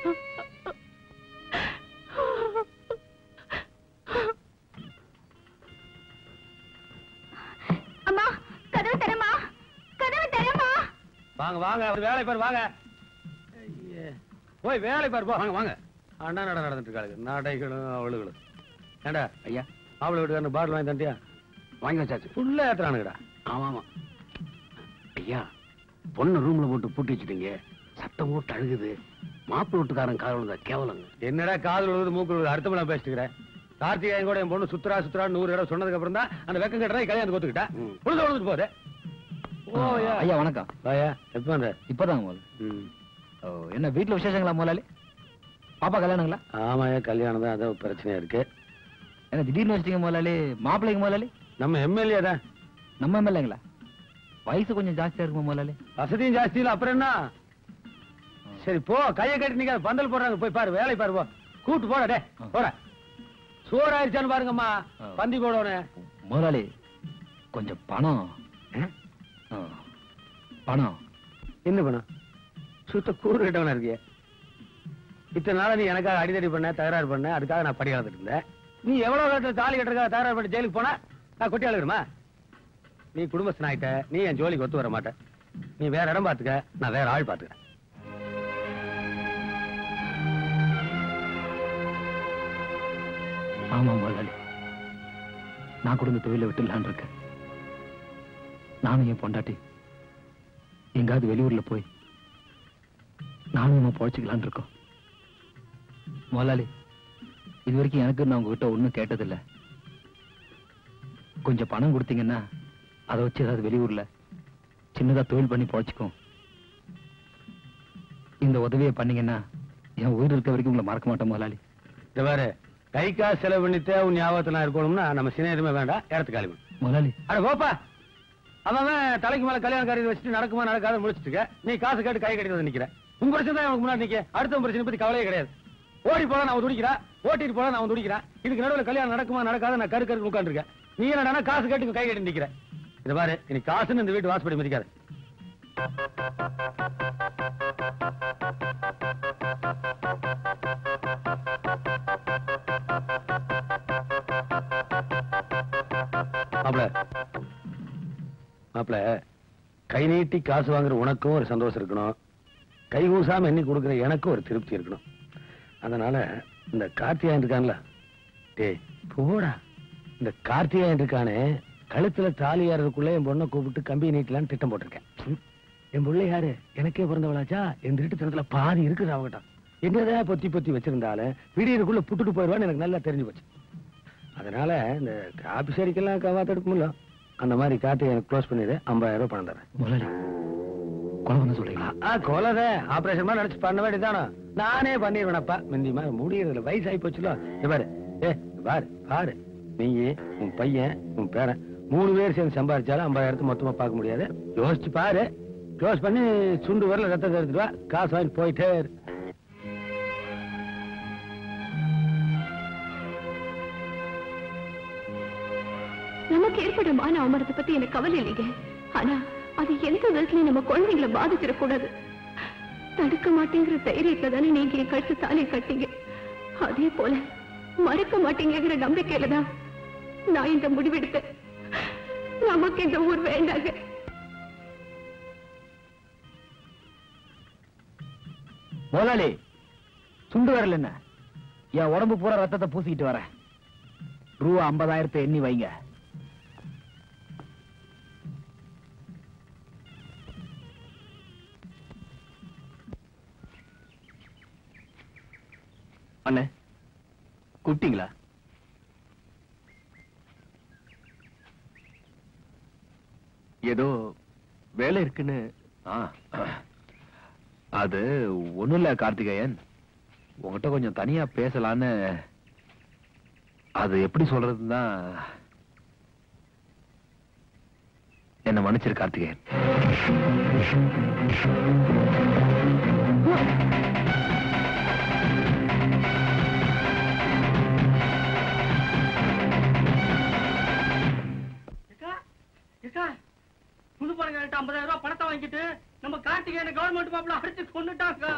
அம்மா கதவு தரமா கதவு தரமா வாங்க வாங்க ஒரு வேலை பாரு வாங்க ஐயே. போய் வேலை பாரு போ வாங்க வாங்க அண்ணா நட நடந்துட்டு இருக்காளுங்க நடைகளும் அவளுகளும் ஏண்டா ஐயா அவளை விட்டு பாட்டில் வாங்கி தண்டியா வாங்கி வச்சாச்சு ஃபுல்லா ஏத்துறானுங்கடா ஆமா ஆமா ஐயா பொண்ணு ரூம்ல போட்டு பூட்டி வச்சுட்டீங்க சத்தம் போட்டு அழுகுது மாப்பிள்ளை வீட்டுக்காரன் காதல் விழுந்தா கேவலங்க என்னடா காதல் விழுது மூக்கு விழுது அடுத்த பேசிட்டு இருக்கிறேன் கார்த்திகேயன் கூட என் பொண்ணு சுத்ரா சுத்ரா நூறு இடம் சொன்னதுக்கு அப்புறம் தான் அந்த வெக்கம் கட்டுறா கல்யாணத்துக்கு ஒத்துக்கிட்டா விழுந்து விழுந்துட்டு போகுது ஓ ஐயா ஐயா வணக்கம் ஐயா எப்ப வந்த இப்பதாங்க முதல்ல ஓ என்ன வீட்டுல விசேஷங்களா முதலாளி பாப்பா கல்யாணங்களா ஆமாயா கல்யாணம் தான் அதான் பிரச்சனையா இருக்கு என்ன திடீர்னு வச்சிட்டீங்க முதலாளி மாப்பிள்ளைங்க முதலாளி நம்ம எம்எல்ஏ தான் நம்ம எம்எல்ஏங்களா வயசு கொஞ்சம் ஜாஸ்தியா இருக்குமா முதலாளி வசதியும் ஜாஸ்தி இல்ல அப்புறம் என்ன சரி போ கையை கட்டி நீங்க பந்தல் போடுறாங்க போய் பாரு வேலை பாரு போ கூட்டு போட டே போட சோறு ஆயிடுச்சான்னு பாருங்கம்மா பந்தி போடணும் முதலாளி கொஞ்சம் பணம் ஆ, பணம் என்ன பணம் சுத்த கூறு கிட்டவனா இருக்கிய இத்தனை நாளா நீ எனக்காக அடிதடி பண்ண தகராறு பண்ண அதுக்காக நான் படி வளர்ந்துட்டு இருந்தேன் நீ எவ்வளவு காலத்துல தாலி கட்டுறதுக்காக தகராறு பண்ணி ஜெயிலுக்கு போனா நான் கொட்டி அழுகிறமா நீ குடும்பஸ்தன் ஆயிட்ட நீ என் ஜோலிக்கு ஒத்து வர மாட்ட நீ வேற இடம் பாத்துக்க நான் வேற ஆள் பாத்துக்க ஆமா முதலாளி நான் கொடுங்க தொழிலை விட்டுலான் இருக்கேன் நானும் என் பொண்டாட்டி எங்காவது வெளியூர்ல போய் நானும் நம்ம பொழைச்சிக்கலான் இருக்கோம் முதலாளி இது வரைக்கும் எனக்கு நான் உங்ககிட்ட ஒண்ணும் கேட்டதில்ல கொஞ்சம் பணம் கொடுத்தீங்கன்னா அதை வச்சு ஏதாவது வெளியூர்ல சின்னதா தொழில் பண்ணி பொழைச்சிக்கும் இந்த உதவியை பண்ணீங்கன்னா என் உயிர் இருக்க வரைக்கும் உங்களை மறக்க மாட்டேன் முதலாளி இந்த பாரு கை காசு செலவு பண்ணிட்டு உன் ஞாபகத்துல நான் இருக்கணும்னா நம்ம சின்ன வேண்டாம் இடத்து காலி பண்ணு. முதலாளி அட போப்பா அவன் அவன் தலைக்கு மேல கல்யாண காரியம் வச்சுட்டு நடக்குமா நடக்காத முடிச்சிட்டு இருக்க. நீ காசு கேட்டு கை கட்டி வந்து நிக்கிற உன் பிரச்சனை தான் எனக்கு முன்னாடி நிக்க அடுத்த பிரச்சனை பத்தி கவலையே கிடையாது ஓடி போல நான் துடிக்கிறேன் ஓட்டிட்டு போல நான் துடிக்கிறேன் இதுக்கு நடுவுல கல்யாணம் நடக்குமா நடக்காத நான் கரு கருக்கு உட்காந்துருக்கேன் நீ என்னடா காசு கேட்டு கை கட்டி நிக்கிற இத பாரு நீ காசுன்னு இந்த வீட்டு வாசப்படி மதிக்காத மாப்பிள மாப்பிள கை நீட்டி காசு வாங்குற உனக்கும் ஒரு சந்தோஷம் இருக்கணும் கை கூசாம எண்ணி கொடுக்குற எனக்கும் ஒரு திருப்தி இருக்கணும் அதனால இந்த கார்த்தியாயன் இருக்கான்ல டேய் போடா இந்த கார்த்திகாயன் இருக்கானே கழுத்துல தாலி ஏறதுக்குள்ள என் பொண்ணை கூப்பிட்டு கம்பி நீட்டலான்னு திட்டம் போட்டிருக்கேன் ம். என் பிள்ளை யாரு எனக்கே பிறந்தவளாச்சா என் திருட்டுத்தனத்துல பாதி இருக்குது அவகிட்ட என்னதான் பொத்தி பொத்தி வச்சிருந்தாலும் விடியதுக்குள்ள புட்டுட்டு போயிடுவான்னு எனக்கு நல்லா தெரிஞ்சு போச்சு அதனால இந்த ஆபிசரிக்கெல்லாம் கவாத்து முடியல அந்த மாதிரி கார்த்திகை எனக்கு க்ளோஸ் பண்ணிடு ஐம்பதாயிரம் ரூபாய் பணம் தரேன் முதலாளி கொலை பண்ண சொல்றீங்களா ஆ கொலதே ஆபரேஷன் மாதிரி நினைச்சு பண்ண வேண்டியதானோ நானே பண்ணிடுவேனப்பா முந்தி மாதிரி முடியறதுல வயசாகி போச்சுல இங்க பாரு ஏ இங்க பாரு பாரு நீ உன் பையன் உன் பேரன் மூணு பேர் சேர்ந்து சம்பாதிச்சாலும் ஐம்பதாயிரத்து மொத்தமா பார்க்க முடியாது யோசிச்சு பாரு க்ளோஸ் பண்ணி சுண்டு வரல ரத்தத்தை எடுத்துட்டு வா காசு வாங்கிட்டு போயிட்டே இரு. நமக்கு ஏற்படும் மான அவமானத்தை பத்தி எனக்கு கவலை இல்லைங்க ஆனா அது எந்த விதத்துலயும் நம்ம குழந்தைங்களை பாதிச்சிடக்கூடாது தடுக்க மாட்டேங்கிற தைரியத்துல தானே நீங்க என் கழுத்து தாலியை கட்டிங்க அதே போல மறக்க மாட்டேங்கிற நம்பிக்கையில தான் நான் இந்த முடிவெடுத்தேன் நமக்கு இந்த ஊர் வேண்டாங்க முதலாளி சுண்டு வரல என்ன என் உடம்பு பூரா ரத்தத்தை பூசிக்கிட்டு வரேன் ரூபா ஐம்பதாயிரத்தை எண்ணி வைங்க அண்ணே கூப்பிட்டீங்களா ஏதோ வேலை இருக்குன்னு அது ஒண்ணும் இல்ல கார்த்திகேயன் உங்ககிட்ட கொஞ்சம் தனியா பேசலான்னு அது எப்படி சொல்றதுன்னு தான் என்ன மன்னிச்சிரு கார்த்திகேயன் ஏக்கா புது பணம் ஐம்பதாயிரம் ரூபாய் பணத்தை வாங்கிட்டு நம்ம கார்த்திகேயன் கவர்மெண்ட் மாப்பிள்ள அடிச்சு கொண்டுட்டாக்கா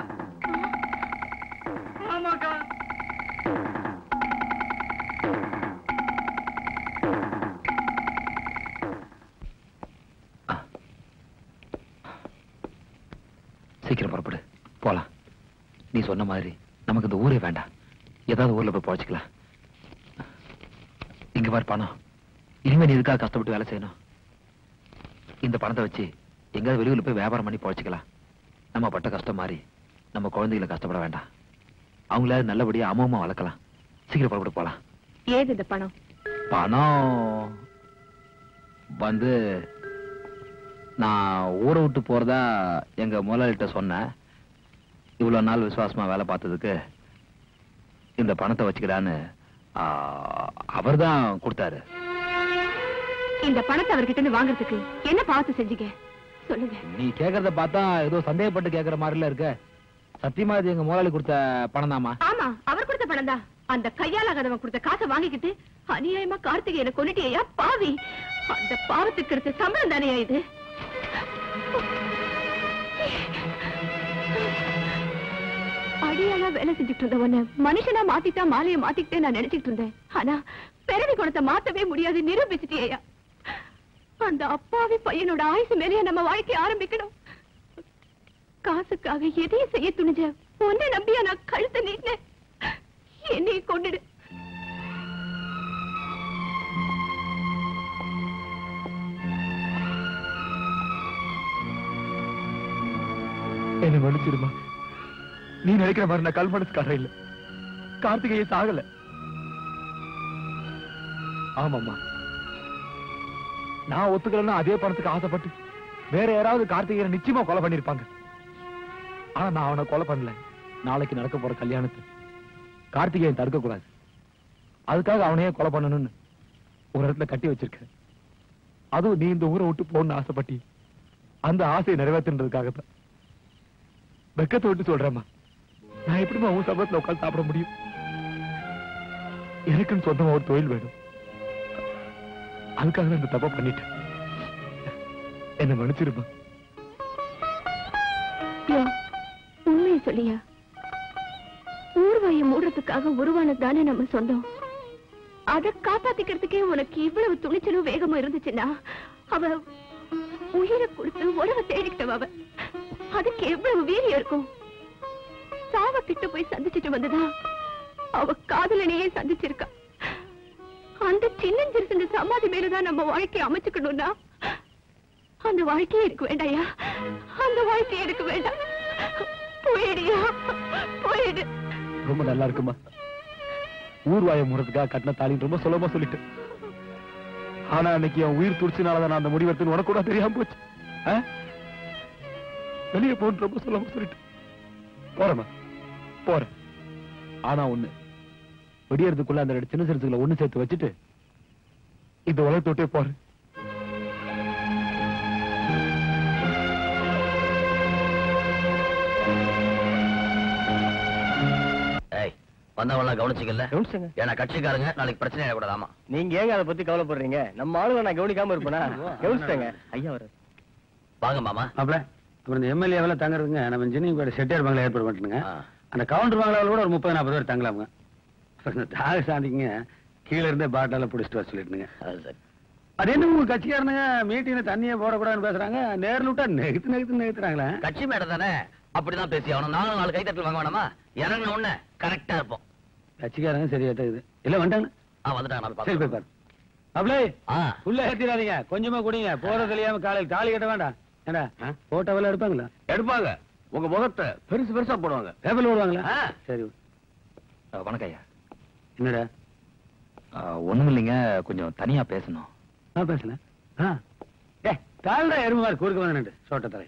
ஆமாக்கா சீக்கிரம் புறப்படு போலாம் நீ சொன்ன மாதிரி நமக்கு இந்த ஊரே வேண்டாம் ஏதாவது ஊர்ல போய் பொழைச்சிக்கலாம் இங்க பாரு பணம் இனிமே நீ இதுக்காக கஷ்டப்பட்டு வேலை செய்யணும் இந்த பணத்தை வச்சு எங்கேயாவது வெளியூர்ல போய் வியாபாரம் பண்ணி பொழைச்சிக்கலாம் நம்ம பட்ட கஷ்டம் மாதிரி நம்ம குழந்தைகளை கஷ்டப்பட வேண்டாம் அவங்கள நல்லபடியா அம்மா வளர்க்கலாம் சீக்கிரம் புறப்பட்டு போலாம் ஏது இந்த பணம் பணம் வந்து நான் ஊரை விட்டு போறதா எங்க முதலாளிகிட்ட சொன்னேன் இவ்வளவு நாள் விசுவாசமா வேலை பார்த்ததுக்கு இந்த பணத்தை வச்சுக்கிடான்னு அவர் தான் கொடுத்தாரு இந்த பணத்தை அவர்கிட்ட இருந்து வாங்குறதுக்கு என்ன பார்த்து செஞ்சீங்க சொல்லுங்க நீ கேக்குறத பார்த்தா ஏதோ சந்தேகப்பட்டு கேக்குற மாதிரில இருக்க சத்தியமா இது எங்க முதலாளி கொடுத்த பணம் தாமா ஆமா அவர் கொடுத்த பணம் தான் அந்த கையாலாகாதவன் கொடுத்த காசை வாங்கிக்கிட்டு அநியாயமா கார்த்திகேயனை கொன்னுட்டியா பாவி அந்த பாவத்துக்கு எடுத்த சம்பளம் தானேயா இது அடியாளா வேலை செஞ்சுட்டு இருந்த உன்னை மனுஷனா மாத்திட்டா மாலையை மாத்திக்கிட்டே நான் நினைச்சிட்டு இருந்தேன் ஆனா பிறவி குணத்தை மாத்தவே முடியாது நிரூபிச்சிட்டியா அந்த அப்பாவி பையனோட ஆயுசு மேலேயே நம்ம வாழ்க்கை ஆரம்பிக்கணும் காசுக்காக எதையும் செய்ய துணிஞ்ச உன்னை நம்பியா நான் கழுத்தை நீட்டினேன் என்னைய கொண்டுடு என்ன மன்னிச்சிருமா நீ நினைக்கிற மாதிரி நான் கல் மனசுக்காரன் இல்ல கார்த்திகையை சாகல ஆமாம்மா நான் ஒத்துக்கலன்னா அதே பணத்துக்கு ஆசைப்பட்டு வேற யாராவது கார்த்திகேயனை நிச்சயமா கொலை பண்ணிருப்பாங்க ஆனா நான் அவனை கொலை பண்ணல நாளைக்கு நடக்க போற கல்யாணத்தை கார்த்திகேயன் தடுக்க கூடாது அதுக்காக அவனையே கொலை பண்ணணும்னு ஒரு இடத்துல கட்டி வச்சிருக்க அதுவும் நீ இந்த ஊரை விட்டு போகணும்னு ஆசைப்பட்டி அந்த ஆசையை நிறைவேற்றுன்றதுக்காக தான் வெக்கத்தை விட்டு சொல்றேம்மா நான் எப்படிமா உன் சம்பளத்துல உட்கார்ந்து சாப்பிட முடியும் எனக்குன்னு சொந்தமா ஒரு தொழில் வேணும் அதுக்காக நான் இந்த தப்பா பண்ணிட்டேன் என்ன மன்னிச்சிருமா யோ, உண்மையை சொல்லியா ஊர்வாயை மூடுறதுக்காக உருவானது தானே நம்ம சொந்தம் அத காப்பாத்திக்கிறதுக்கே உனக்கு இவ்வளவு துணிச்சலும் வேகமும் இருந்துச்சுன்னா அவ உயிரை கொடுத்து உறவை தேடிக்கிட்டவ அவ அதுக்கு எவ்வளவு வீரியம் இருக்கும் சாவ கிட்ட போய் சந்திச்சுட்டு வந்ததா அவ காதலனையே சந்திச்சிருக்கா அந்த சின்னஞ்சிறுசுங்க சமாதி மேலதான் நம்ம வாழ்க்கையை அமைச்சுக்கணும்னா அந்த வாழ்க்கையே எனக்கு வேண்டாயா அந்த வாழ்க்கை எனக்கு வேண்டாம் போயிடியா போயிடு ரொம்ப நல்லா இருக்குமா ஊர்வாய முறதுக்காக கட்டின தாலின்னு ரொம்ப சுலபமா சொல்லிட்டேன் ஆனா அன்னைக்கு என் உயிர் துடிச்சனாலதான் நான் அந்த முடிவெடுத்து உனக்கு கூட தெரியாம போச்சு ஆ? வெளியே போன்னு ரொம்ப சுலபமா சொல்லிட்டேன் போறேம்மா போறேன் ஆனா ஒண்ணு வெடியறதுக்குள்ள அந்த ரெண்டு சின்ன சிறுசுகளை ஒண்ணு சேர்த்து வச்சுட்டு இந்த உலகத்தை விட்டே போறேன் ஏய் வந்தவங்களாம் கவனிச்சிக்கல கவனிச்சுங்க ஏன்னா கட்சிக்காரங்க நாளைக்கு பிரச்சனை ஆகக்கூடாது ஆமா நீங்க ஏங்க அதை பத்தி கவலைப்படுறீங்க நம்ம ஆளுங்க நான் கவனிக்காம இருப்பேனா கவனிச்சிட்டேங்க ஐயா வர வாங்க மாமா மாப்ள அப்புறம் இந்த எம்எல்ஏவெல்லாம் தங்குறதுங்க நம்ம இன்ஜினியரிங் பேர் செட்டியார் பங்களா ஏற்பாடு பண்ணிட்டுங்க அந்த கவுண்டர் பங்களாவில் கூட ஒரு முப்பது நாற்பது பேர் தங்கலாமுங்க அப்புறம் இந்த தாக சாந்திங்க கீழே இருந்தே பாட்டிலாம் பிடிச்சிட்டு வர சொல்லிட்டுங்க அது என்ன உங்க கட்சிக்காரனுங்க மீட்டிங்ல தண்ணியே போடக்கூடாதுன்னு பேசுறாங்க நேர்ல விட்டா நெகுத்து நெகுத்து நெகுத்துறாங்களே கட்சி மேடம் தானே அப்படிதான் பேசி அவனும் நானும் நாலு கைத்தட்டல் வாங்க வேணாமா இறங்கின உடனே கரெக்டா இருப்போம் கட்சிக்காரங்க சரியா தான் இது இல்ல வந்துட்டாங்க ஆ வந்துட்டாங்க நான் போய் சரி போய் பார்க்கறேன். பாரு அப்படியே ஆ உள்ள ஏத்திடாதீங்க கொஞ்சமா குடிங்க போறது தெரியாம காலையில் தாலி கட்ட வேண்டாம் ஏண்டா போட்டோவெல்லாம் எடுப்பாங்களா எடுப்பாங்க உங்க முகத்தை பெருசு பெருசா போடுவாங்க பேப்பர்ல போடுவாங்களா ஆ. சரி அஹ், வணக்கம் ஐயா என்னடா ஒண்ணும் இல்லைங்க கொஞ்சம் தனியா பேசணும் நான் பேசுனேன் ஆ ஏ தாழ்டா எருமை மாதிரி குறுக்க வந்து சோட்ட தலை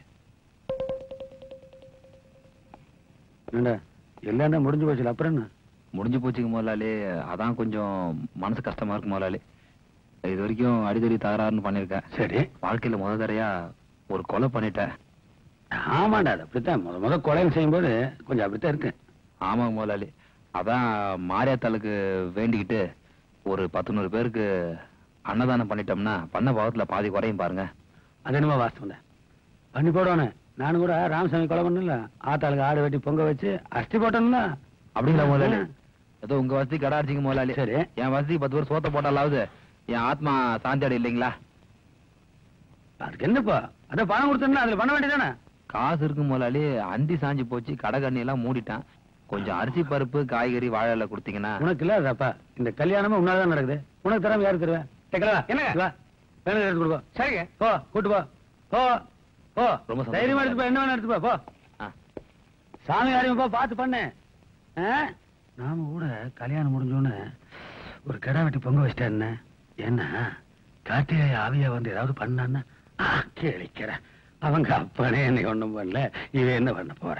என்னடா எல்லாம் முடிஞ்சு போச்சுல அப்புறம் என்ன முடிஞ்சு போச்சுங்க முதலாளி அதான் கொஞ்சம் மனசு கஷ்டமா இருக்கு முதலாளி இது வரைக்கும் அடிதடி தகராறுன்னு பண்ணிருக்கேன் சரி வாழ்க்கையில முத தடையா ஒரு கொலை பண்ணிட்டேன் ஆமாண்டா அது அப்படித்தான் முத முத கொலைன்னு செய்யும்போது கொஞ்சம் அப்படித்தான் இருக்கு ஆமாங்க முதலாளி அதான் மாரியாத்தாளுக்கு வேண்டிக்கிட்டு ஒரு பத்து நூறு பேருக்கு அன்னதானம் பண்ணிட்டோம்னா பண்ண பாவத்துல பாதி குறையும் பாருங்க அது என்னமோ வாஸ்தவம் தான் பண்ணி போடணும் நானும் கூட ராமசாமி கொலை பண்ணல ஆத்தாளுக்கு ஆடு வெட்டி பொங்க வச்சு அஷ்டி போட்டோம்ல அப்படிங்களா முதலாளி ஏதோ உங்க வசதி கடை அடிச்சிங்க முதலாளி சரி என் வசதி பத்து பேர் சோத்த போட்டாலாவது என் ஆத்மா சாந்தி அடை இல்லைங்களா அதுக்கு என்னப்பா அதான் பணம் கொடுத்தோம்னா அதுல பண்ண வேண்டியதானே காசு இருக்கு முதலாளி அந்தி சாஞ்சு போச்சு கடை கண்ணி எல்லாம் மூடிட்டான் கொஞ்சம் அரிசி பருப்பு காய்கறி வாழை இலை கொடுத்தீங்கன்னா உனக்கு இல்ல அதப்பா இந்த கல்யாணமே உன்னாலதான் நடக்குது உனக்கு தராம யாரு தருவேன் டேக்கலா என்ன? வா வேணும் எடுத்து கொடுப்போம் சரிங்க போ கூட்டு போ போ போ ரொம்ப சந்தோஷம். தைரியமா எடுத்து போ என்ன வேணும் எடுத்து போ போ ஆ. சாமி காரியம் போ பார்த்து பண்ணு ஆ? நாம கூட கல்யாணம் முடிஞ்சோன்னு ஒரு கிடா வெட்டி பொங்க வச்சிட்டேன் என்ன கார்த்திகை ஆவியா வந்து ஏதாவது பண்ணான்னா ஆ, கேளிக்கிறேன் அவங்க அப்பனே என்னை ஒண்ணும் பண்ணல இவன் என்ன பண்ண போற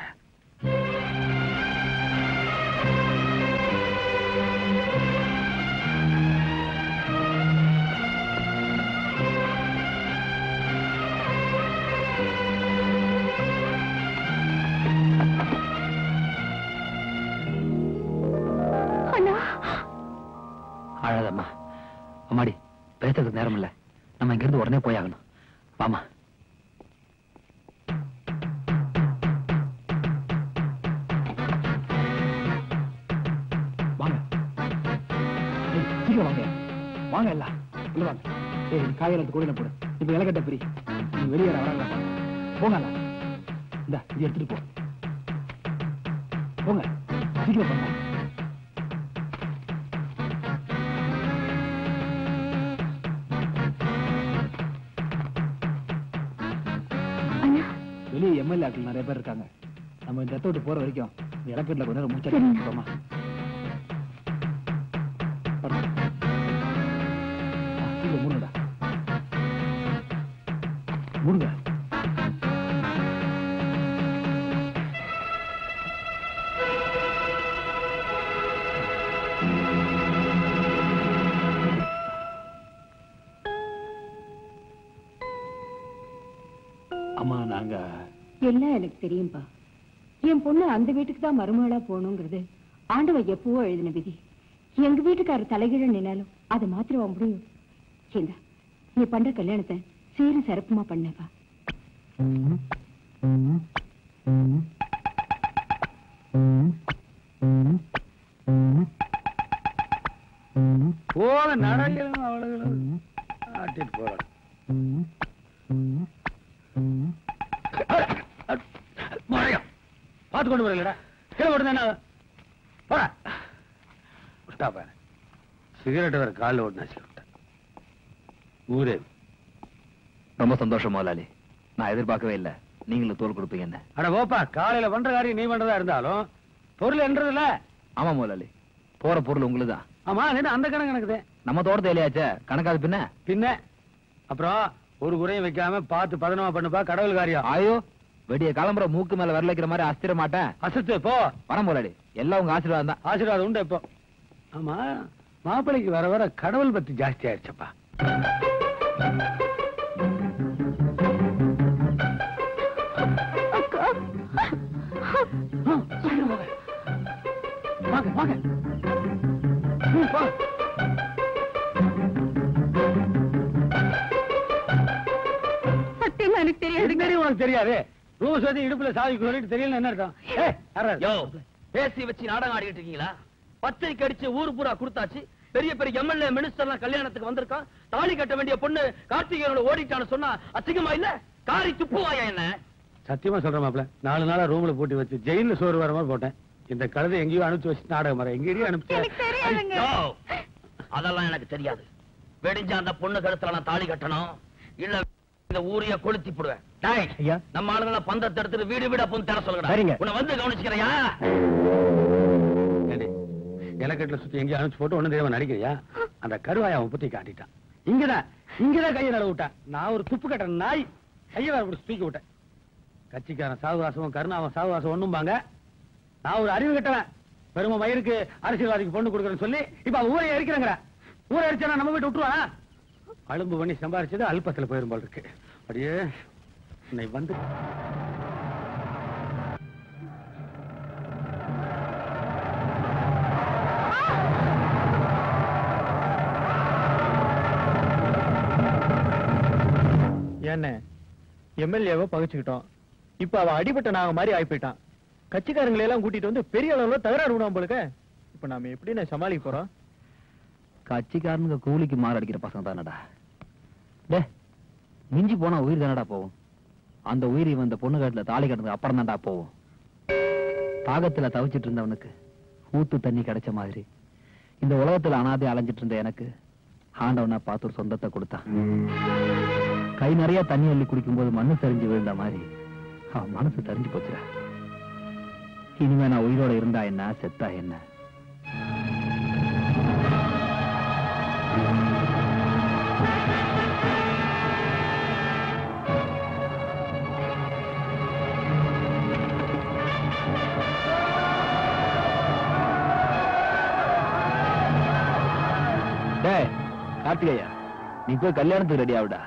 அண்ணா அழாதம்மா அம்மாடி பேசுறதுக்கு நேரம் இல்ல நம்ம இங்க இருந்து உடனே போயாகணும் வாமா வாங்க ஏய், சீக்கிரம் வாங்க வாங்க எல்லாம் உள்ள வாங்க ஏய் காயெல்லாம் கூட போடு இப்ப இலக்கட்ட பிரி நீ வெளியே வர போங்க அண்ணா. இந்தா இது எடுத்துட்டு போ போங்க சீக்கிரம் பண்ண வெளியே எம்எல்ஏ ஆட்கள் நிறைய பேர் இருக்காங்க நம்ம இந்த இடத்த விட்டு போற வரைக்கும் இந்த இடக்கட்டில் கொஞ்ச நேரம் சரிங்க. மூச்சா போமா மூணுடா மூணுங்க அம்மா நாங்க எல்லாம் எனக்கு தெரியும்பா என் பொண்ணு அந்த வீட்டுக்கு தான் மருமகளா போகணுங்கிறது ஆண்டவன் எப்பவோ எழுதின விதி எங்க வீட்டுக்காரர் தலைகீழ நின்னாலும் அதை மாத்திரவா முடியும் இந்த நீ பண்ற கல்யாணத்தை சீரும் சிறப்புமா பண்ணப்பா போத நடக்கணும் அவளுகளும் ஆட்டிட்டு போறாள் பார்த்து கொண்டு வரலடா கீழே போட்டு என்ன போட விட்டா பாரு சிகரெட் வேற காலில் ஓட்டு விட்டேன் ஊரே ரொம்ப சந்தோஷம் முதலாளி நான் எதிர்பார்க்கவே இல்லை நீங்களும் தோல் கொடுப்பீங்கன்னு அட போப்பா காலையில பண்ற காரியம் நீ பண்றதா இருந்தாலும் பொருள் என்றதுல ஆமா முதலாளி போற பொருள் உங்களுதான் ஆமா என்ன அந்த கணக்கு கணக்குது நம்ம தோட்டத்தை இல்லையாச்சே கணக்காது பின்ன பின்ன அப்புறம் ஒரு குறையும் வைக்காம பார்த்து பதனமா பண்ணுப்பா கடவுள் காரியம் ஆயோ வெடிய கிளம்புற மூக்கு மேல விரல வைக்கிற மாதிரி அஸ்திர மாட்டேன் அசத்து போ வரேன் முதலாளி எல்லாம் உங்க ஆசீர்வாதம் தான் ஆசீர்வாதம் உண்டு இப்போ ஆமா மாப்பிள்ளைக்கு வர வர கடவுள் பத்தி ஜாஸ்தி ஆயிடுச்சப்பா வாங்க வாங்க ம், வா. சத்தியமா எனக்கு தெரியாது என்னடி உனக்கு தெரியாது ரூஸ் வந்து இடுப்புல சாவி சொல்லிட்டு தெரியல என்ன அர்த்தம் ஏய், யாரா இது? யோ பேசி வச்சு நாடகம் ஆடிட்டு இருக்கீங்களா பத்திரிக்கை அடிச்சு ஊர் பூரா கொடுத்தாச்சு பெரிய பெரிய எம்எல்ஏ மினிஸ்டர் எல்லாம் கல்யாணத்துக்கு வந்திருக்கான் தாலி கட்ட வேண்டிய பொண்ணு கார்த்திகேயனோட ஓடிட்டான்னு சொன்னா அசிங்கமா இல்ல காரி துப்புவாயா என்ன சத்தியமா சொல்றேன் மாப்ள நாலு நாளா ரூம்ல போட்டு வச்சு ஜெயில சோறு வர மாதிரி போட்டேன் இந்த கழுதை எங்கேயோ அனுப்பிச்சு வச்சு நாடகம் வர எங்கேயோ அனுப்பிச்சு யோ, அதெல்லாம் எனக்கு தெரியாது வெடிஞ்ச அந்த பொண்ணு கழுத்துல நான் தாலி கட்டணும் இல்ல இந்த ஊரைய கொளுத்தி போடுவேன் டேய், ஐயா நம்ம ஆளுங்களை பந்தத்தை எடுத்துட்டு வீடு வீடா போய் தர சொல்லுங்க சரிங்க. உன்னை வந்து கவனிச்சுக்கிறையா ஏண்டி, இலக்கெட்டில் சுத்தி எங்கேயும் அனுப்பிச்சு போட்டு ஒண்ணும் தெரியாம நடிக்கிறியா அந்த கருவாயை அவன் புத்தி காட்டிட்டான் இங்கதான் இங்கதான் கையை நட விட்டான் நான் ஒரு துப்பு கட்ட நாய் கையை வேற பிடிச்சி தூக்கி விட்டேன் கட்சிக்காரன் சாகுவாசமும் கருணாவும் சாகுவாசம் ஒண்ணும்பாங்க நான் ஒரு அறிவு கட்டவன் பெருமை மயிருக்கு அரசியல்வாதிக்கு பொண்ணு கொடுக்குறேன்னு சொல்லி இப்ப அவன் ஊரை எரிக்கிறாங்க ஊரை எரிச்சா நம்ம வீட்டு விட்டுருவானா அலும்பு பண்ணி சம்பாரிச்சது அல்பத்துல போயிரும் போல இருக்கு அப்படியே இன்னை வந்து என்ன எம்எல்ஏவை பகைச்சுக்கிட்டோம் இப்ப அவ அடிபட்ட நாங்க மாதிரி ஆகி போயிட்டான் கட்சிக்காரங்களை எல்லாம் கூட்டிட்டு வந்து பெரிய அளவுல தகராறு விடாம போலுக்க இப்ப நாம எப்படி நான் சமாளிக்க போறோம் கட்சிக்காரனுங்க கூலிக்கு மாறு அடிக்கிற பசங்க தானடா டே மிஞ்சி போனா உயிர் தானடா போகும் அந்த உயிர் இவன் இந்த பொண்ணு காட்டுல தாலி கட்டுறது அப்புறம் தான்டா போகும் தாகத்துல தவிச்சிட்டு இருந்தவனுக்கு ஊத்து தண்ணி கிடைச்ச மாதிரி இந்த உலகத்துல அனாதை அலைஞ்சிட்டு இருந்த எனக்கு ஆண்டவனா பார்த்து ஒரு சொந்தத்தை கொடுத்தான் கை நிறைய தண்ணி அள்ளி குடிக்கும்போது மண்ணு தெரிஞ்சு விழுந்த மாதிரி அவன் மனசு தெரிஞ்சு போச்சுடா இனிமே நான் உயிரோட இருந்தா என்ன செத்தா என்ன டேய் கார்த்திகையா நீ போய் கல்யாணத்துக்கு ரெடி ஆகுடா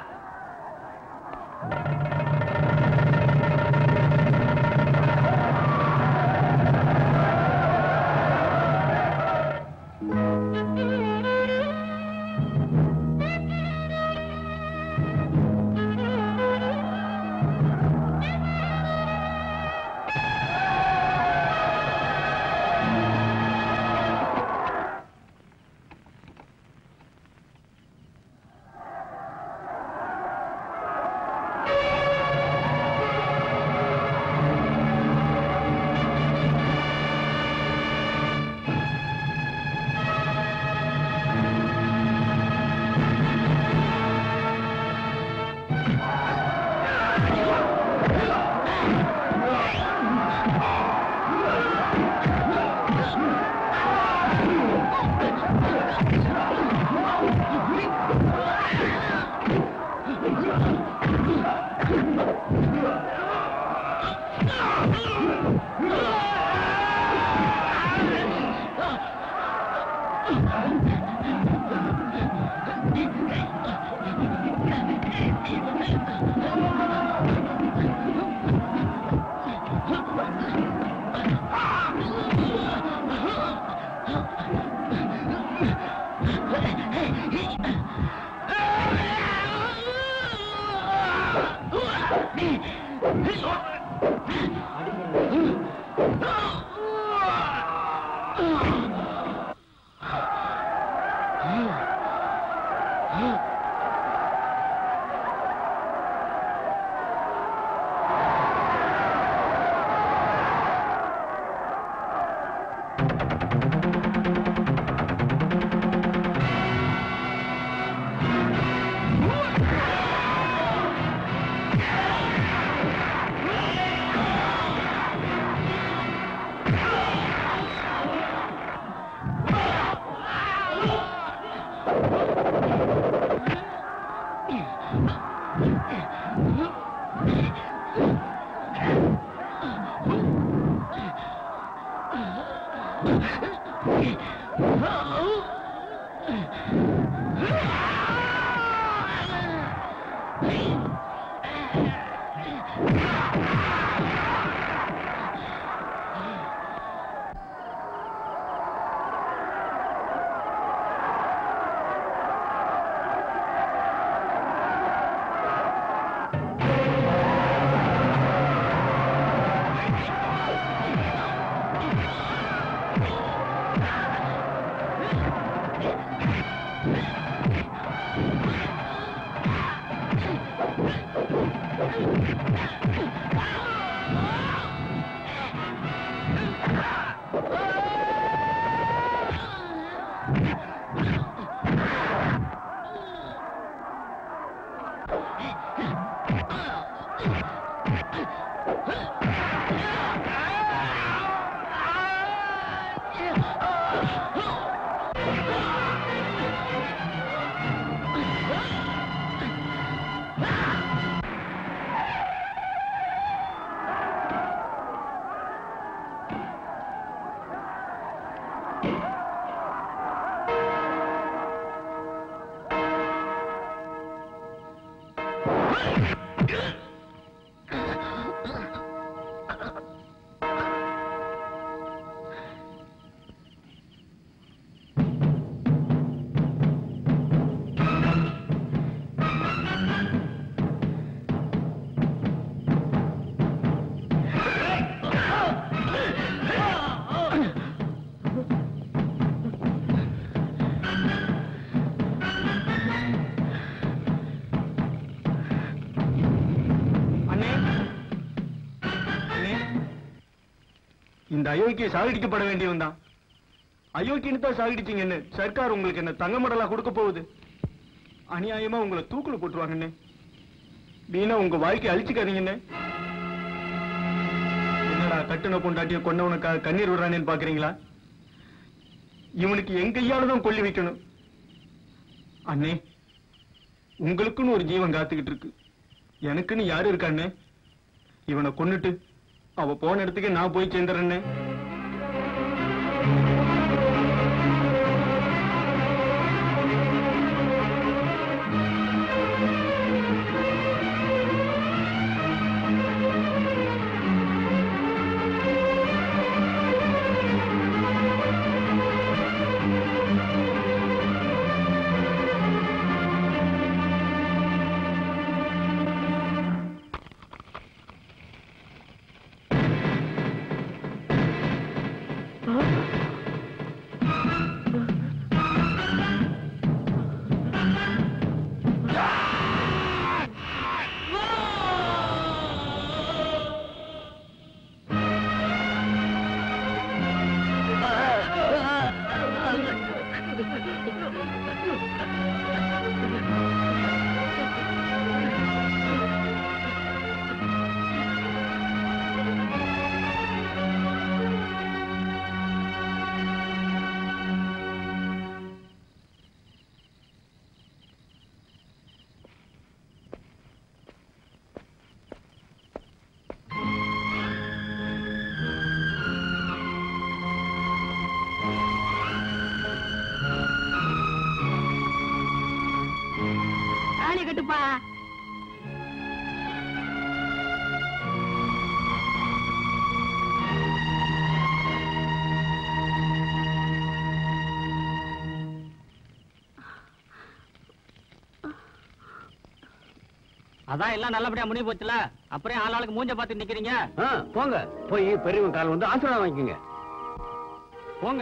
Ah! அண்ணே அண்ணே இந்த அயோக்கிய சாகடிக்கப்பட வேண்டியவன் தான் அயோக்கியன்னு தான் சாகடிச்சீங்கன்னு சர்க்கார் உங்களுக்கு என்ன தங்க மடலா கொடுக்க போகுது அநியாயமா உங்களை தூக்குல போட்டுருவாங்கண்ணே வீணா உங்க வாழ்க்கையை அழிச்சுக்காதீங்கண்ணே என்னடா கட்டுன பொண்டாட்டிய கொண்டவனுக்காக கண்ணீர் விடுறானேன்னு பாக்குறீங்களா இவனுக்கு என் கையால தான் கொல்லி வைக்கணும் அண்ணே உங்களுக்குன்னு ஒரு ஜீவன் காத்துக்கிட்டு இருக்கு எனக்குன்னு யாரு இருக்காண்ணே இவனை கொன்னுட்டு அவ போன இடத்துக்கு நான் போய் சேர்ந்துறேன்னே தாலி கட்டுப்பா அதான் எல்லாம் நல்லபடியா முடிவு போச்சுல அப்புறம் ஆளாளுக்கு மூஞ்ச பார்த்து நிக்கிறீங்க ஆ, போங்க போய் பெரியவன் கால் வந்து ஆசீர்வாதம் வாங்கிக்கோங்க போங்க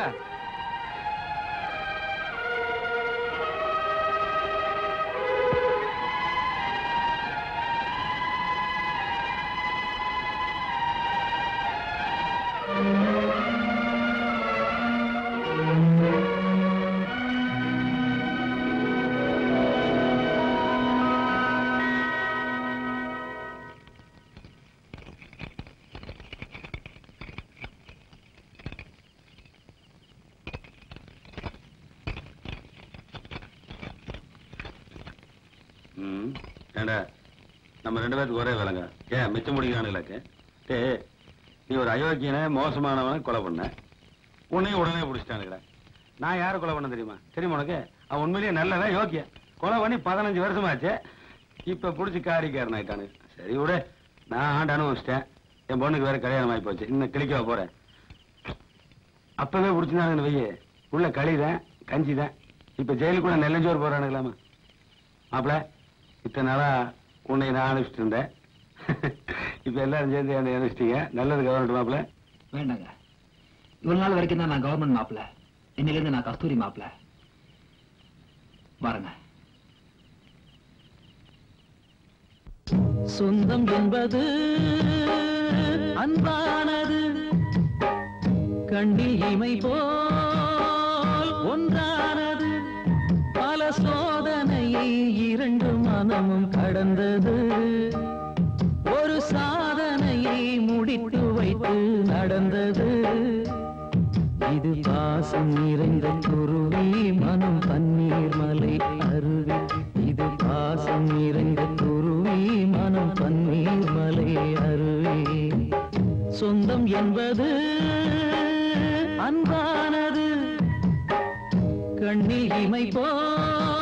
ம் ஏண்டா நம்ம ரெண்டு பேத்துக்கு ஒரே வேலைங்க ஏன் மிச்சம் முடிக்கிறானுங்களாக்கு டே நீ ஒரு அயோக்கியனை மோசமானவனை கொலை பண்ண உன்னையும் உடனே பிடிச்சிட்டானுங்கடா நான் யாரை கொலை பண்ண தெரியுமா தெரியுமா உனக்கு அவன் உண்மையிலேயே நல்லவன் யோக்கிய கொலை பண்ணி பதினஞ்சு வருஷமாச்சு இப்ப பிடிச்சி காரிக்காரன் ஆயிட்டானு சரி விடு நான் ஆண்டு அனுபவிச்சிட்டேன் என் பொண்ணுக்கு வேற கல்யாணம் ஆகி போச்சு இன்னும் கிளிக்க போறேன் அப்பவே பிடிச்சிருந்தாங்கன்னு வையே உள்ள களிதான் கஞ்சிதான் இப்ப ஜெயிலுக்குள்ள நெல்லஞ்சோறு போறானுங்களாமா மாப்பிள இத்தனை நாளா உன்னை நான் அனுப்பிச்சிட்டு இருந்தேன் இப்ப எல்லாரும் சேர்ந்து என்னை அனுப்பிச்சிட்டீங்க நல்லது கவர்மெண்ட் மாப்பிள வேண்டாங்க இவ்வளவு நாள் வரைக்கும் தான் நான் கவர்மெண்ட் மாப்பிள இன்னிலிருந்து நான் கஸ்தூரி மாப்பிள வரேங்க சொந்தம் என்பது அன்பானது கண்ணில் இமை போல் ஒன்றானது பல சோதனையை இரண்டு மனமும் கடந்தது ஒரு சாதனையை முடித்து வைத்து நடந்தது இது பாசம் நிறைந்த குருவி மனம் பன்னீர் மலை அருவி இது பாசம் நிறைந்த குருவி மனம் பன்னீர் மலை அருவி சொந்தம் என்பது அன்பானது கண்ணில் இமை போல்